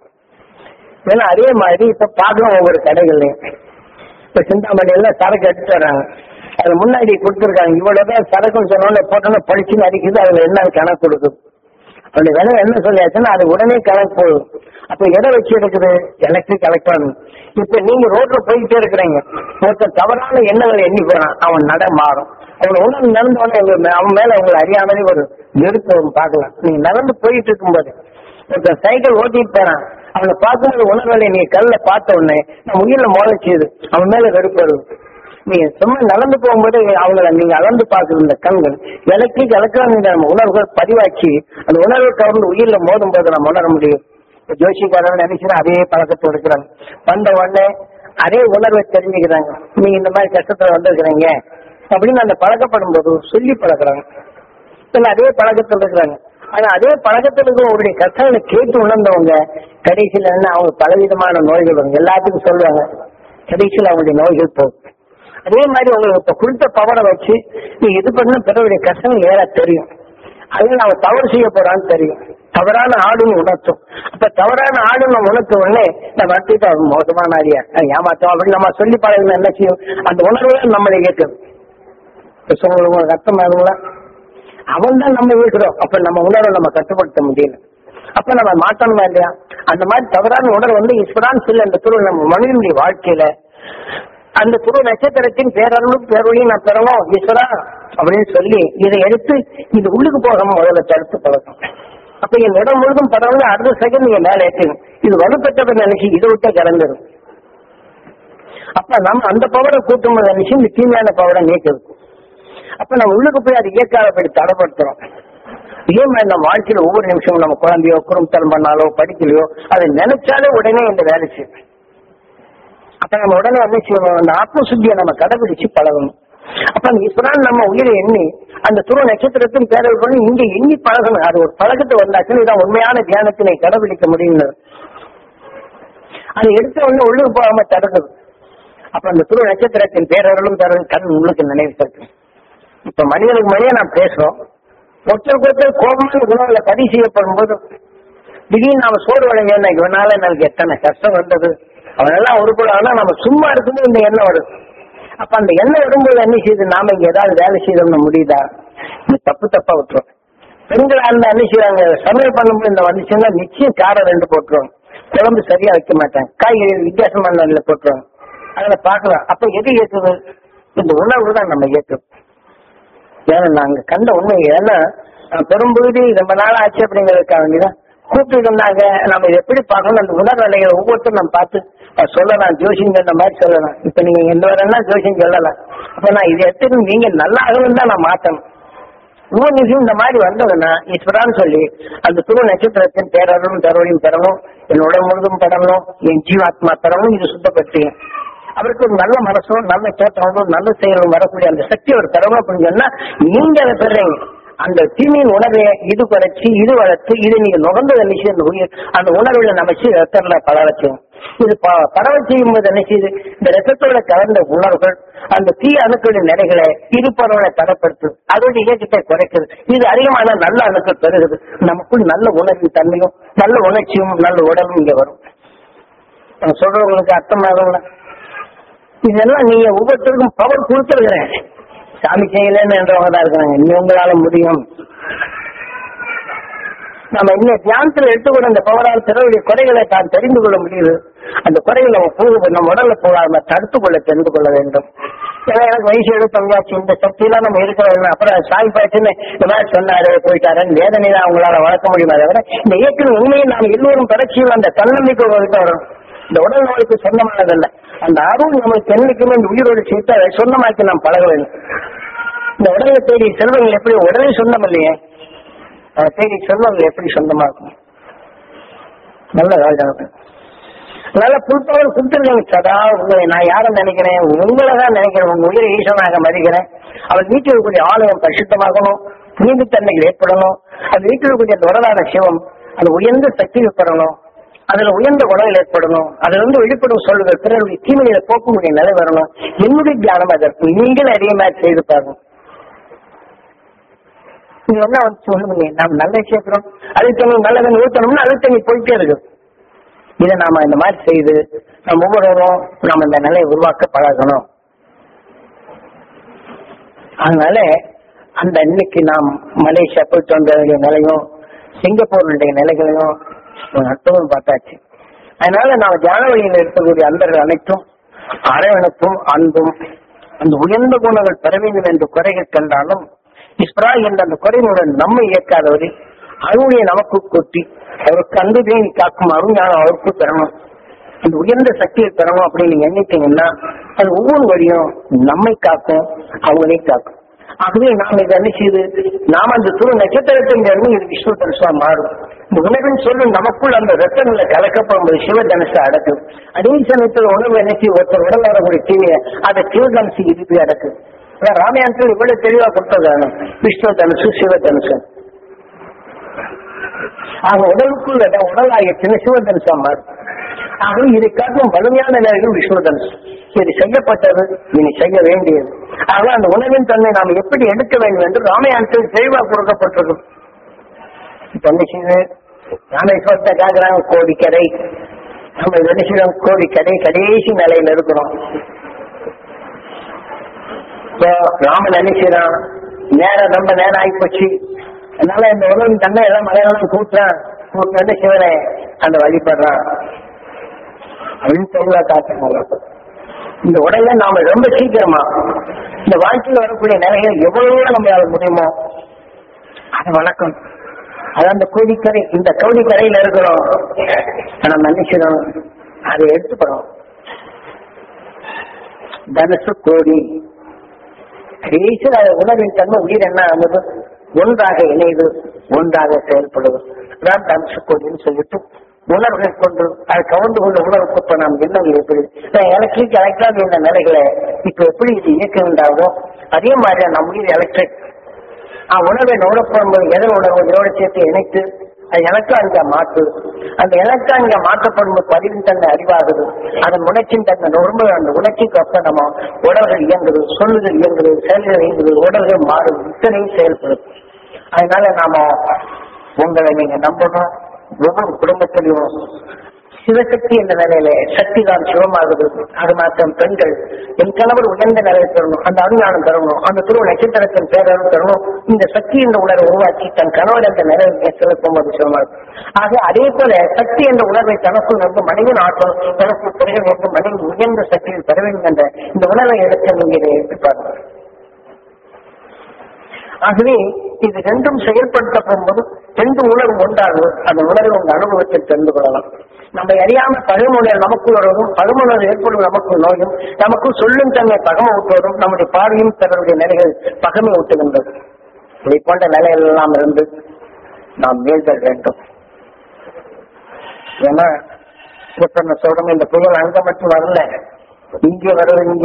ஏன்னா அதே மாதிரி இப்ப பார்க்கலாம் ஒவ்வொரு கடைகள்லயும் இப்ப சிந்தாமணியில சரக்கு எடுத்துட்டு வராங்க அது முன்னாடி கொடுத்துருக்காங்க இவ்வளவு பேர் சரக்குன்னு சொன்னோட போட்டோன்னா படிச்சுன்னு அடிக்குது அதுல என்ன கணக்கு கொடுக்குது அப்படி விலை என்ன சொல்லியாச்சுன்னா அது உடனே கணக்கு போகுது அப்ப எதை வச்சு எடுக்குது எலக்ட்ரிக் எலக்ட்ரானிக் இப்ப நீங்க ரோட்ல போயிட்டே இருக்கிறீங்க ஒருத்தர் தவறான எண்ணங்களை எண்ணி போறான் அவன் நட மாறும் அவன் உணர்வு நடந்தவொடனே உங்க மே- அவன் மேல உங்களை அறியாமலே ஒரு நெருப்பு பார்க்கலாம் நீங்க நடந்து போயிட்டு இருக்கும்போது ஒருத்தன் சைக்கிள் ஓட்டிட்டு போறான் அவனை பார்க்கும்போது உணர்வுகளை நீங்க கல்ல பார்த்த உடனே நம்ம உயிரில முளைச்சிது அவன் மேல வெறுப்பு வருது நீங்க சும்மா நடந்து போகும்போது அவங்கள நீங்க அளந்து பார்க்குற இந்த கண்கள் எலக்ட்ரிக் எலக்ட்ரானிக் நம்ம உணர்வுகள் பதிவாக்கி அந்த உணர்வு கவர்ந்து உயிரில மோதும் போது நம்ம உணர முடியும் இப்ப ஜோசிக்காரன் நினைச்சுன்னா அதே பழக்கத்தோடு இருக்கிறாங்க வந்த உடனே அதே உணர்வை தெரிஞ்சுக்கிறாங்க நீங்க இந்த மாதிரி கஷ்டத்துல வந்திருக்கிறீங்க அப்படின்னு அந்த பழக்கப்படும் போது சொல்லி பழக்கிறாங்க இல்ல அதே பழக்கத்தில் இருக்கிறாங்க ஆனா அதே பழக்கத்தில் இருக்கிறவங்களுடைய கஷ்டங்களை கேட்டு உணர்ந்தவங்க கடைசியில என்ன அவங்க பலவிதமான நோய்கள் வரும் எல்லாத்துக்கும் சொல்லுவாங்க கடைசியில் அவங்களுடைய நோய்கள் போகும் அதே மாதிரி உங்களுக்கு இப்ப கொடுத்த பவரை வச்சு நீ இது பண்ண பிறருடைய கஷ்டங்கள் ஏற தெரியும் அதுல நம்ம தவறு செய்ய போறான்னு தெரியும் தவறான ஆளுன்னு உணர்த்தும் அப்ப தவறான ஆளுன்னு நம்ம உணர்த்த உடனே நம்ம அடுத்து அவன் மோசமான ஆடியா ஏமாத்தோம் அப்படின்னு நம்ம சொல்லி பழகினா என்ன செய்யும் அந்த உணர்வு நம்மளை இயக்குது இப்ப சொல்லுங்க உங்களுக்கு அர்த்தம் ஆகுங்களா அவன் தான் நம்ம இருக்கிறோம் அப்ப நம்ம உணர்வை நம்ம கட்டுப்படுத்த முடியல அப்ப நம்ம மாற்றணுமா இல்லையா அந்த மாதிரி தவறான உணர்வு வந்து இஸ்வரான் சில இந்த பொருள் நம்ம மனிதனுடைய வாழ்க்கையில அந்த துரு நட்சத்திரத்தின் பேரருளும் பேரொழியும் நான் பெறணும் ஈஸ்வரா அப்படின்னு சொல்லி இதை எடுத்து இது உள்ளுக்கு போகாம முதல்ல தடுத்து பழக்கம் அப்ப என் இடம் முழுதும் படம்னு அடுத்த செகண்ட் நீங்க மேல ஏற்றணும் இது வலுப்பெற்றதை நினைச்சு இதை விட்டே கலந்துரும் அப்ப நம்ம அந்த பவரை கூட்டும் போது நினைச்சு இந்த தீமையான பவரை நீக்குது அப்ப நம்ம உள்ளுக்கு போய் அது இயக்காதபடி தடைப்படுத்துறோம் இதே மாதிரி நம்ம வாழ்க்கையில ஒவ்வொரு நிமிஷமும் நம்ம குழந்தையோ குறும்புத்தனம் பண்ணாலோ படிக்கலையோ அதை நினைச்சாலே உடனே இந்த வேலை செய்யும் அப்ப நம்ம உடனே என்ன செய்யணும் அந்த ஆத்ம சுத்தியை நம்ம கடைபிடிச்சு பழகணும் அப்ப அந்த ஈஸ்வரன் நம்ம உயிரை எண்ணி அந்த துருவ நட்சத்திரத்தின் பேரவை பண்ணி இங்க எண்ணி பழகணும் அது ஒரு பழக்கத்தை வந்தாச்சுன்னு இதான் உண்மையான தியானத்தினை கடைபிடிக்க முடியும் அது எடுத்த உடனே உள்ளுக்கு போகாம தடுக்குது அப்ப அந்த துருவ நட்சத்திரத்தின் பேரர்களும் தரது கண் உங்களுக்கு நினைவு இருக்கு இப்ப மனிதனுக்கு மனிதன் நான் பேசுறோம் ஒருத்தருக்கு ஒருத்தர் கோபமான குணங்களை பதிவு செய்யப்படும் போது திடீர்னு நாம சோறு வழங்க இவனால எனக்கு எத்தனை கஷ்டம் வந்தது அவனெல்லாம் உருப்படும் ஆனா நம்ம சும்மா இருக்கும்போது இந்த எண்ணம் வருது அப்ப அந்த எண்ணம் வரும்போது என்ன செய்யுது நாம இங்க ஏதாவது வேலை செய்யணும்னு முடியுதா இது தப்பு தப்பா விட்டுரும் பெண்களா இருந்தா என்ன செய்வாங்க சமையல் பண்ணும்போது இந்த வந்துச்சுன்னா நிச்சயம் காரம் ரெண்டு போட்டுருவாங்க குழம்பு சரியா வைக்க மாட்டாங்க காய்கறி வித்தியாசமான நல்ல போட்டுருவாங்க அதுல பாக்கலாம் அப்ப எது ஏற்றுது இந்த உணர்வு தான் நம்ம ஏற்றுது ஏன்னா நாங்க கண்ட உண்மை ஏன்னா நான் பெரும்பகுதி ரொம்ப நாள் ஆச்சு அப்படிங்கிறதுக்காக வேண்டிதான் கூப்பிட்டு இருந்தாங்க நம்ம இதை எப்படி பார்க்கணும் அந்த உணர்வு நிலைகளை ஒவ்வொருத்தரும் நம்ம பார்த்து அஹ் சொல்லலாம் ஜோசியம் சொன்ன மாதிரி சொல்லலாம் இப்ப நீங்க எந்த வரனா ஜோசியம் சொல்லலாம் அப்ப நான் இதை எடுத்துட்டு நீங்க நல்லா ஆகணும் தான் நான் மாத்தணும் ஒவ்வொரு நிமிஷம் இந்த மாதிரி வந்ததுன்னா ஈஸ்வரான்னு சொல்லி அந்த துரு நட்சத்திரத்தின் பேரரும் தருவரையும் பெறணும் என் உடல் முழுதும் பெறணும் என் ஜீவாத்மா பெறணும் இது சுத்தப்படுத்தி அவருக்கு ஒரு நல்ல மனசும் நல்ல தோற்றமும் நல்ல செயலும் வரக்கூடிய அந்த சக்தி அவர் பெறணும் அப்படின்னு சொன்னா நீங்க அதை பெறீங்க அந்த தீமையின் உணர்வை இது குறைச்சி இது வளர்த்து இது நீங்க நுகர்ந்து நினைச்சு அந்த உயிர் அந்த உணர்வுல நமச்சு ரத்தத்துல பலர செய்யும் இது ப- பரவ செய்யும் போது என்ன செய்யுது இந்த ரத்தத்தோட கலந்த உணர்வுகள் அந்த தீ அணுக்களின் நிலைகளை இருப்பவர்களை தடப்படுத்து அதோட இயக்கத்தை குறைக்குது இது அதிகமான நல்ல அணுக்கள் பெறுகிறது நமக்குள் நல்ல உணர்வின் தன்மையும் நல்ல உணர்ச்சியும் நல்ல உடலும் இங்க வரும் நான் சொல்றவங்களுக்கு அர்த்தமாகுங்களா இதெல்லாம் நீங்க ஒவ்வொருத்தருக்கும் பவர் கொடுத்துருக்கிறேன் சாமி செய்யலன்றவங்க தான் இருக்கிறாங்க இன்னும் உங்களால முடியும் நம்ம இன்னும் தியானத்துல எடுத்துக்கொண்ட அந்த பவரால் பிறருடைய குறைகளை தான் தெரிந்து கொள்ள முடியுது அந்த குறைகளை நம்ம போக நம்ம உடல்ல போகாம தடுத்து கொள்ள தெரிந்து கொள்ள வேண்டும் ஏன்னா எனக்கு வயசு எழுபத்தஞ்சாச்சு இந்த சக்தியெல்லாம் நம்ம இருக்கிறோம் அப்புறம் சாய் பாய்ச்சுன்னு இந்த மாதிரி சொன்னாரு போயிட்டாருன்னு வேதனை தான் அவங்களால வளர்க்க முடியுமா தவிர இந்த இயக்கம் உண்மையை நாம் எல்லோரும் பரட்சியில் அந்த தன்னம்பிக்கை ஒருத்தர் வரும் இந்த உடல் நோய்க்கு சொந்தமானதல்ல அந்த அருள் நம்மளுக்கு என்னைக்குமே இந்த உயிரோடு சேர்த்து அதை சொந்தமாக்கி நாம் பழக வேண்டும் இந்த உடலை தேடி செல்வங்கள் எப்படி உடலே சொந்தம் இல்லையே அதை தேடி செல்வங்கள் எப்படி சொந்தமாக்கும் நல்ல ராஜாங்க நல்ல புல்பவர் கொடுத்துருக்காங்க சதா உங்களை நான் யாரை நினைக்கிறேன் உங்களை தான் நினைக்கிறேன் உங்க உயிரை ஈசனாக மதிக்கிறேன் அவர் வீட்டில் இருக்கக்கூடிய ஆலயம் பரிசுத்தமாகணும் புனிதத்தன்மைகள் ஏற்படணும் அது வீட்டில் இருக்கக்கூடிய அந்த வரலாறு சிவம் அது உயர்ந்த சக்தி பெறணும் அதுல உயர்ந்த குணங்கள் ஏற்படணும் அதுல இருந்து வெளிப்படும் சொல்லுகள் பிறருடைய தீமைகளை போக்கக்கூடிய நிலை வரணும் என்னுடைய தியானம் அதற்கு நீங்கள் அதிகமாக செய்து பாருங்க நீங்க என்ன வந்து சொல்லுங்க நாம் நல்ல சேர்க்கிறோம் அது தண்ணி நல்ல தண்ணி ஊற்றணும்னா அது தண்ணி போயிட்டே இருக்கு இதை நாம இந்த மாதிரி செய்து நம்ம ஒவ்வொருவரும் நாம இந்த நிலையை உருவாக்க பழகணும் அதனால அந்த இன்னைக்கு நாம் மலேசியா போயிட்டு வந்த வேண்டிய நிலையும் சிங்கப்பூருடைய நிலைகளையும் நட்பும் பார்த்தாச்சு அதனால நாம் தியான வழியில் இருக்கக்கூடிய அன்பர்கள் அனைத்தும் அரவணைப்பும் அன்பும் அந்த உயர்ந்த குணங்கள் பெற வேண்டும் என்று குறைகள் கண்டாலும் இஸ்ரா என்ற அந்த குறைகளுடன் நம்மை இயக்காதவரை அருளையை நமக்கு கொட்டி அவருக்கு அன்பு பேணி காக்கும் அருஞானம் அவருக்கு பெறணும் அந்த உயர்ந்த சக்தியை பெறணும் அப்படின்னு நீங்க எண்ணிட்டீங்கன்னா அது ஒவ்வொரு வழியும் நம்மை காக்கும் அவங்களே காக்கும் ஆகவே நாம் இதை என்ன செய்து நாம் அந்த துரு நட்சத்திரத்தின் இருந்து இது விஸ்வ தனுஷா மாறும் இந்த உணவின் சொல்லு நமக்குள் அந்த ரத்தங்களை கலக்கப்படும் போது சிவ தனுசு அடக்கும் அதே சமயத்தில் உணவு என்ன செய்யும் ஒருத்தர் உடல் வரக்கூடிய தீமையை அதை சிவ தனுசு இறுதி அடக்கும் அதான் ராமாயணத்தில் இவ்வளவு தெளிவா கொடுத்ததான விஸ்வ தனுசு சிவ தனுசு ஆக உடலுக்குள் அதான் உடலாகிய சின்ன சிவதனுசா மாறும் ஆகவே இதை காட்டும் வலிமையான நிலைகள் விஸ்வதனுசு இது செய்யப்பட்டது இனி செய்ய வேண்டியது ஆக அந்த உணவின் தன்மை நாம் எப்படி எடுக்க வேண்டும் என்று ராமாயணத்தில் தெளிவாக கொடுக்கப்பட்டிருக்கும் இப்ப என்ன செய்யுது ராமேஸ்வரத்தை காக்குறாங்க கோடிக்கரை நம்ம என்ன செய்யறோம் கோடிக்கரை கடைசி நிலையில இருக்கிறோம் இப்போ ராமன் என்ன செய்யறான் நேரம் ரொம்ப நேரம் ஆகி போச்சு அதனால இந்த உலகம் தன்னை எல்லாம் மலையாளம் கூட்டுறான் கூட்டு சிவனை அந்த வழிபடுறான் அப்படின்னு தெளிவா காட்டுறாங்க இந்த உடல்ல நாம ரொம்ப சீக்கிரமா இந்த வாழ்க்கையில் வரக்கூடிய நிலைகள் எவ்வளவு நம்மளால முடியுமோ அதை வளர்க்கணும் அது அந்த கோடிக்கரை இந்த கோடிக்கரையில இருக்கிறோம் ஆனா மனுஷனும் அதை எடுத்துக்கிறோம் தனுசு கோடி கடைசியில் அது உணவின் தன்மை உயிர் என்ன ஆனது ஒன்றாக இணைது ஒன்றாக செயல்படுது அதான் தனுசு கோடின்னு சொல்லிட்டு உணர்வுகளை கொண்டு அதை கவர்ந்து கொண்ட உணர்வுக்கு இப்ப நாம் எண்ணங்கள் எப்படி எலக்ட்ரிக் எலக்ட்ரான் இந்த நிலைகளை இப்ப எப்படி இது இயக்குகின்றாவோ அதே மாதிரி நம்ம உயிர் எலக்ட்ரிக் உணவை நோடப்படும்போது எதன் உணர்வு இதோட சேர்த்து இணைத்து அது எலக்ட்ரான்க மாற்று அந்த எலக்ட்ரான்க மாற்றப்படும் போது பதிவின் தன்மை அறிவாகுது அதன் உணர்ச்சியின் தன்மை ரொம்ப அந்த உணர்ச்சிக்கு அப்ப நம்ம உடல்கள் இயங்குது சொல்லுதல் இயங்குது செயல்கள் இயங்குது உடல்கள் மாறுது இத்தனையும் செயல்படுது அதனால நாம உங்களை நீங்க நம்பணும் ஒவ்வொரு குடும்பத்திலையும் சிவசக்தி என்ற நிலையில சக்தி தான் சிவமாகுது அது மாத்திரம் பெண்கள் என் கணவர் உயர்ந்த நிலையை தரணும் அந்த அருஞானம் தரணும் அந்த துருவ நட்சத்திரத்தின் பேரரும் தரணும் இந்த சக்தி என்ற உணர்வை உருவாக்கி தன் கணவர் என்ற நிலையை செலுத்தும் அது சிவமாகும் ஆக அதே போல சக்தி என்ற உணர்வை தனக்குள் வந்து மனிதன் ஆற்றல் தனக்கு பெற வேண்டும் மனிதன் உயர்ந்த சக்தியில் பெற வேண்டும் என்ற இந்த உணர்வை எடுத்து நீங்க இதை எடுத்து பாருங்கள் ஆகவே இது ரெண்டும் செயல்படுத்தப்படும் போது ரெண்டு உணர்வு ஒன்றாகும் அந்த உணர்வு உங்க அனுபவத்தில் தெரிந்து கொள்ளலாம் நம்ம அறியாம பழுமுணர் நமக்குள் வருவதும் பழுமுணர் ஏற்படும் நமக்கு நோயும் நமக்குள் சொல்லும் தன்மை பகமை ஊட்டுவதும் நம்முடைய பார்வையும் தன்னுடைய நிலைகள் பகமை ஊட்டுகின்றது இதை போன்ற நிலைகள் எல்லாம் இருந்து நாம் மேல்தல் வேண்டும் ஏன்னா இப்ப நான் சொல்றோம் இந்த புயல் அங்க மட்டும் வரல இங்க வருது இங்க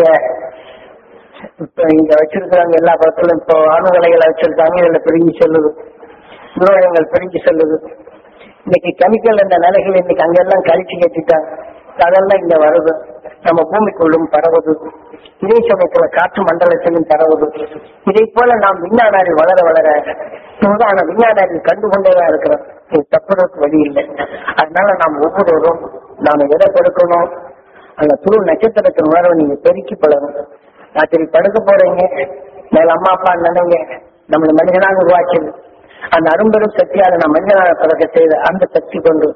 இப்ப இங்க வச்சிருக்கிறாங்க எல்லா பக்கத்திலும் இப்போ அணுகலைகளை வச்சிருக்காங்க இதுல பிரிஞ்சு செல்லுது நுழையங்கள் பிரிஞ்சு செல்லுது இன்னைக்கு கெமிக்கல் என்ற நிலைகள் இன்னைக்கு அங்கெல்லாம் கழிச்சு கட்டிட்டாங்க அதெல்லாம் இங்க வருது நம்ம பூமிக்குள்ளும் பரவுது இதே சமயத்துல காற்று மண்டலத்திலும் பரவுது இதை போல நாம் விஞ்ஞானாரி வளர வளர ஆனா விஞ்ஞானாரி கண்டுகொண்டேதான் இருக்கிறோம் இது தப்புறதுக்கு வழி இல்லை அதனால நாம் ஒவ்வொருவரும் நாம எதை கொடுக்கணும் அந்த துரு நட்சத்திரத்தின் உணர்வை நீங்க பெருக்கி பழகும் ராத்திரி படுக்க போறீங்க மேல அம்மா அப்பா நினைங்க நம்மளை மனிதனாக உருவாக்கியது அந்த அரும்பெரும் சக்தியாக நான் மனிதனாக பிறக்க செய்த அந்த சக்தி கொண்டு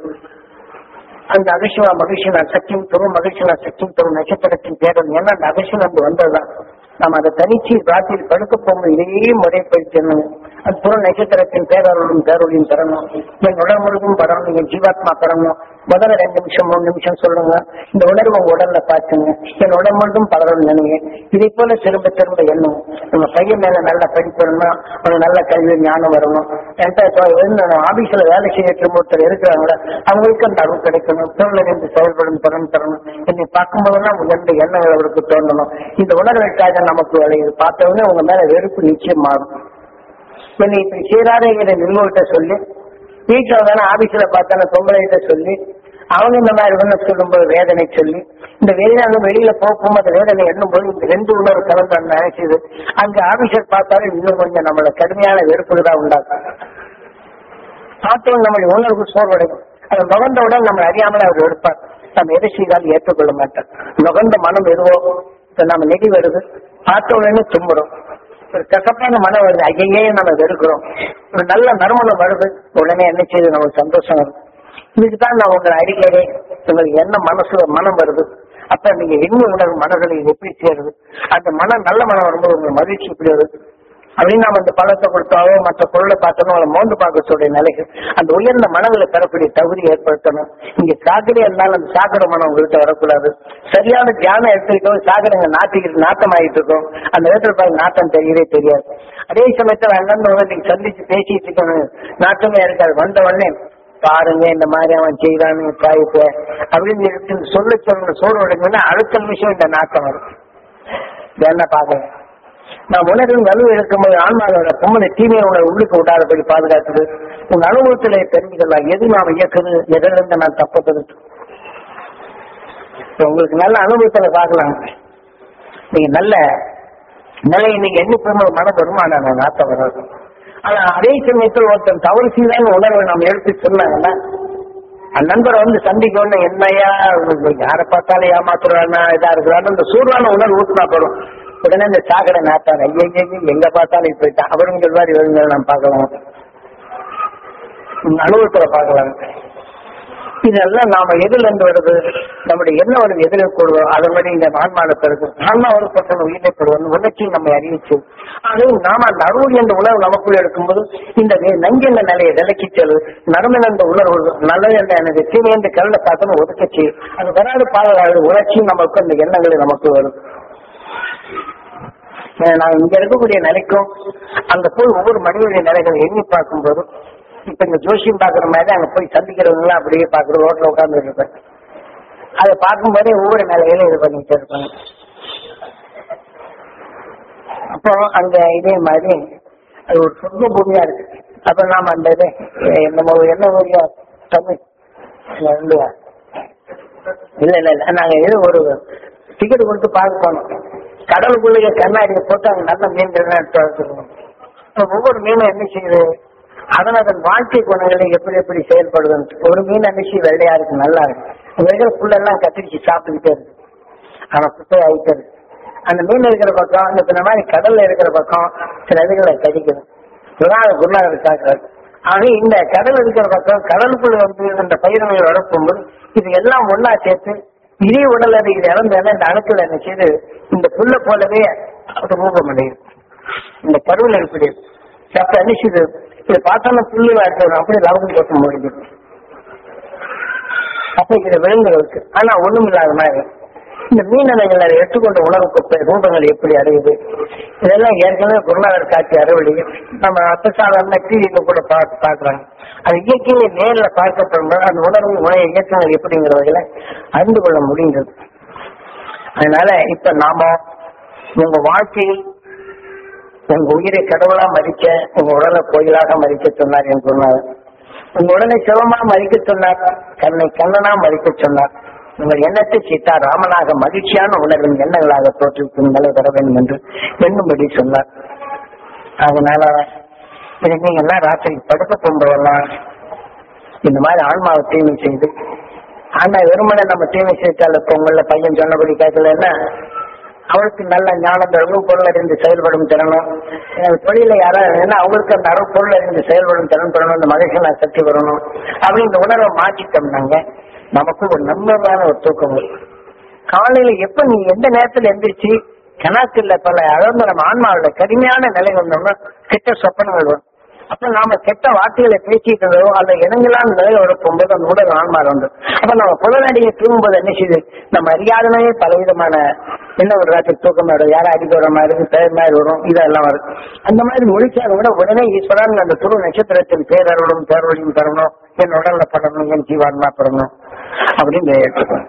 அந்த அகசிவா மகிழ்ச்சி நான் சக்தியும் தரும் மகிழ்ச்சி நான் சக்தியும் தரும் நட்சத்திரத்தின் தேடல் ஏன்னா அந்த அகசியம் வந்து வந்ததுதான் நாம் அதை தனிச்சு ராத்திரி படுக்க போகும்போது இதையே முறைப்படுத்தணும் அது புற நட்சத்திரத்தின் பேரருளும் பேரொழியும் பெறணும் என் உடல் முழுதும் படணும் என் ஜீவாத்மா பெறணும் முதல்ல ரெண்டு நிமிஷம் மூணு நிமிஷம் சொல்லுங்க இந்த உணர்வு உங்க உடல்ல பாத்துங்க என் உடல் முழுதும் பலரும் நினைங்க இதை போல திரும்ப திரும்ப எண்ணும் உங்க பையன் மேல நல்ல படிப்பு வரணும் ஒரு நல்ல கல்வி ஞானம் வரணும் என்கிட்ட ஆபீஸ்ல வேலை செய்ய ஒருத்தர் இருக்கிறாங்களா அவங்களுக்கு அந்த அருள் கிடைக்கணும் பொருளை நின்று செயல்படும் திறன் தரணும் என்னை பார்க்கும்போதெல்லாம் உயர்ந்த எண்ணங்கள் அவருக்கு தோன்றணும் இந்த உணர்வுக்காக நமக்கு விளையுது பார்த்தவொடனே உங்க மேல வெறுப்பு நிச்சயம் மாறும் என்னை இப்படி செய்யறாதேங்கிற நிர்மகிட்ட சொல்லி வீட்டுல வேணா ஆபீஸ்ல பார்த்தான பொம்பளைகிட்ட சொல்லி அவங்க இந்த மாதிரி ஒண்ணு சொல்லும்போது வேதனை சொல்லி இந்த வேதனை வெளியில போகும் அந்த வேதனை எண்ணும் போது இந்த ரெண்டு உணர்வு கலந்து அந்த நினைச்சது அங்க ஆபீசர் பார்த்தாலும் இன்னும் கொஞ்சம் நம்மள கடுமையான வெறுப்புகள் தான் உண்டாக்கும் பார்த்தவங்க நம்மளுடைய உணர்வு சோர்வடையும் அதை நுகர்ந்தவுடன் நம்ம அறியாமல அவர் எடுப்பார் நம்ம எதை செய்தாலும் ஏற்றுக்கொள்ள மாட்டோம் நுகர்ந்த மனம் எதுவோ இப்ப நம்ம நெடி வருது பார்த்த உடனே தும்புறோம் ஒரு கசப்பான மனம் வருது ஐயே நம்ம வெறுக்கிறோம் ஒரு நல்ல நறுமணம் வருது உடனே என்ன செய்யுது நமக்கு சந்தோஷம் வருது இதுக்கு தான் நான் உங்களை அடிக்கடி உங்களுக்கு என்ன மனசு மனம் வருது அப்ப நீங்க என்ன உணர்வு மனதில் இது எப்படி சேருது அந்த மனம் நல்ல மனம் வரும்போது உங்களுக்கு மகிழ்ச்சி இப்படி வருது அப்படின்னு நம்ம அந்த பழத்தை கொடுத்தாவோ மற்ற பொருளை பார்த்தோமோ அவளை மோந்து பார்க்க சொல்ற நிலைகள் அந்த உயர்ந்த மனங்களை பெறக்கூடிய தகுதி ஏற்படுத்தணும் இங்க சாக்கடை இருந்தாலும் அந்த சாக்கடை மனம் உங்கள்கிட்ட வரக்கூடாது சரியான தியானம் எடுத்துக்கிட்டோம் சாக்கடைங்க நாட்டிக்கிட்டு நாட்டம் ஆகிட்டு இருக்கோம் அந்த இடத்துல பாருங்க நாட்டம் தெரியவே தெரியாது அதே சமயத்துல அண்ணன் வந்து நீங்க சந்திச்சு பேசிட்டு இருக்கணும் நாட்டமே இருக்காது வந்த உடனே பாருங்க இந்த மாதிரி அவன் செய்யறான்னு தாய்ப்பு அப்படின்னு இருக்கு சொல்ல சொல்ல சோறு உடைங்கன்னா அடுத்த நிமிஷம் இந்த நாட்டம் வரும் என்ன பாக்குறேன் நான் உணர்வின் வலு இருக்கும்போது ஆன்மாவோட பொம்மனை தீமையை உங்களை உள்ளுக்கு விடாதபடி பாதுகாக்குது உங்க அனுபவத்துல தெரிஞ்சுக்கலாம் எது நாம இயக்குது எதிலிருந்து நான் தப்பது உங்களுக்கு நல்ல அனுபவத்துல பார்க்கலாம் நீங்க நல்ல நிலையை நீங்க எண்ணி போகும்போது மனம் வருமா நான் நாட்டம் வராது ஆனா அதே சமயத்தில் ஒருத்தன் தவறு செய்தான்னு உணர்வை நம்ம எடுத்து சொன்னாங்கன்னா அந்த நண்பரை வந்து சந்திக்க உடனே என்னையா யாரை பார்த்தாலும் ஏமாத்துறானா இதா இருக்கிறான்னு இந்த சூடான உணர்வு ஊத்துனா போறோம் உடனே இந்த சாக்கடை நாட்டாங்க ஐயோ எங்க பார்த்தாலும் இப்ப அவரும் சொல்வார் இவங்க நாம் பார்க்கலாம் உங்க அனுபவத்துல பார்க்கலாம் இதெல்லாம் நாம எதில் இருந்து வருது நம்முடைய என்ன ஒரு எதிர்கூடுவோம் அதன்படி இந்த ஆன்மாவில் பிறகு ஆன்மா ஒரு பக்கம் உயிரிழப்படுவது உணர்ச்சி நம்மை அறிவிச்சு ஆகவே நாம அந்த அருள் என்ற உணர்வு நமக்குள் எடுக்கும்போது இந்த நஞ்சு என்ற நிலையை விலக்கி செல்லு நறுமண என்ற உணர்வு நல்லது என்ற எனக்கு தீமை என்று கல்ல பார்த்தோம் ஒதுக்கச்சு அது வராது பாதுகாது உணர்ச்சி நமக்கு அந்த எண்ணங்களை நமக்கு வரும் ஏன்னா, நான் இங்க இருக்கக்கூடிய நிலைக்கும் அங்க போய் ஒவ்வொரு மனிதனுடைய நிலைகளை எண்ணி பார்க்கும்போது இப்ப இந்த ஜோசியம் பாக்குற மாதிரி அங்க போய் சந்திக்கிறவங்க அப்படியே பாக்குற ரோட்ல உட்கார்ந்து இருப்பேன் அதை பார்க்கும்போதே ஒவ்வொரு நிலையில இது பண்ணிட்டு இருப்பாங்க அப்போ அங்க இதே மாதிரி அது ஒரு சொந்த பூமியா இருக்கு அப்ப நாம அந்த இது நம்ம என்ன ஊரியா தமிழ் இல்ல, இல்லையா இல்ல இல்ல இல்ல நாங்க இது ஒரு டிக்கெட் கொடுத்து பார்க்க போனோம் கடலுக்குள்ளே கண்ணாடியை போட்டு அங்க நல்ல மீன்கள் எடுத்து வளர்த்துருக்கோம் ஒவ்வொரு மீனும் என்ன செய்யுது அதன் அதன் வாழ்க்கை குணங்களை எப்படி எப்படி செயல்படுதுன்னு ஒரு மீன் அன்னைக்கு வெள்ளையா இருக்கு நல்லா இருக்கு வெள்ளை புல்லெல்லாம் கத்திரிச்சு சாப்பிட்டுக்கிட்டே இருக்கு ஆனா குப்பை ஆயிட்டே இருக்கு அந்த மீன் இருக்கிற பக்கம் இந்த பின்ன மாதிரி கடல்ல இருக்கிற பக்கம் சில இதுகளை கடிக்குது இதுதான் குருநாதர் காக்குறாரு ஆக இந்த கடல் இருக்கிற பக்கம் கடலுக்குள்ள வந்து இந்த பயிர்களை வளர்க்கும்போது இது எல்லாம் ஒண்ணா சேர்த்து இதே உடல் அது இது இறந்தால இந்த அணுக்கள் என்ன செய்து இந்த புல்ல போலவே அது ரூபம் அடையுது இந்த கருவில் இருக்குது அப்ப என்ன செய்யுது இதை பார்த்தாலும் புல்லு வாய்ப்பு அப்படியே லவகம் போட்டு முடியுது அப்ப இது விலங்குகளுக்கு ஆனா ஒண்ணும் இல்லாத மாதிரி இந்த மீனவைகள் அதை எடுத்துக்கொண்ட உணவுக்கு ரூபங்கள் எப்படி அடையுது இதெல்லாம் ஏற்கனவே குருநாதர் காட்சி அறுவடை நம்ம அப்ப சாதாரண டிவியில கூட பார்த்து பாக்குறாங்க அது இயற்கையை நேர்ல பார்க்கப்படும்போது அந்த உணர்வு உணவு இயக்கங்கள் எப்படிங்கிற வகையில அறிந்து கொள்ள முடிந்தது அதனால இப்ப நாம உங்க வாழ்க்கையில் உங்க உயிரை கடவுளா மதிக்க உங்க உடலை கோயிலாக மதிக்க சொன்னார் என் குருநாதர் உங்க உடலை சிவமா மதிக்க சொன்னார் கண்ணை கண்ணனா மதிக்க சொன்னார் உங்கள் எண்ணத்தை சீதா ராமனாக மகிழ்ச்சியான உணர்வின் எண்ணங்களாக தோற்றுவிக்கும் நிலை பெற வேண்டும் என்று எண்ணும்படி சொன்னார் அதனால இதை நீங்க எல்லாம் ராத்திரி படுக்க போகும்போதெல்லாம் இந்த மாதிரி ஆன்மாவை தீமை செய்து ஆனா வெறுமனை நம்ம தீமை செய்தால் இப்ப உங்கள பையன் சொன்னபடி கேட்கலன்னா அவளுக்கு நல்ல ஞானம் தரணும் பொருள் அறிந்து செயல்படும் திறனும் அஹ் தொழில யாராவது ஏன்னா அவங்களுக்கு அந்த அருள் பொருள் அறிந்து செயல்படும் திறன் பெறணும் இந்த மகிழ்ச்சியான சக்தி வரணும் அப்படி இந்த உணர்வை மாற்றிட்டோம்னாங்க நமக்கு ஒரு நம்பரான ஒரு தூக்கம் வரும். காலையில எப்ப நீ எந்த நேரத்துல எந்திரிச்சு கணக்குல பல அழகு நம்ம ஆன்மாவோட கடுமையான நிலை வந்தோம்னா கெட்ட சொப்பனங்கள் வரும் அப்ப நாம கெட்ட வார்த்தைகளை பேசிட்டதோ அல்ல இணங்கலான நிலை வரப்போகும்போது அந்த உடல் ஆன்மா வந்து அப்ப நம்ம புலனடியை தூங்கும்போது என்ன செய்யுது நம்ம அறியாதனவே பலவிதமான என்ன ஒரு ராத்திரி தூக்கம் வரும் யாரும் அடிக்க வர மாதிரி இருக்கு பெயர் மாதிரி வரும் இதெல்லாம் வரும் அந்த மாதிரி முடிச்சாலும் கூட உடனே ஈஸ்வரன் அந்த துரு நட்சத்திரத்தின் பேரருளும் பேரொழியும் தரணும் என் உடல்ல படணும் என் ஜீவான்மா பெறணும் அப்படின்னு ஏற்றுக்கணும்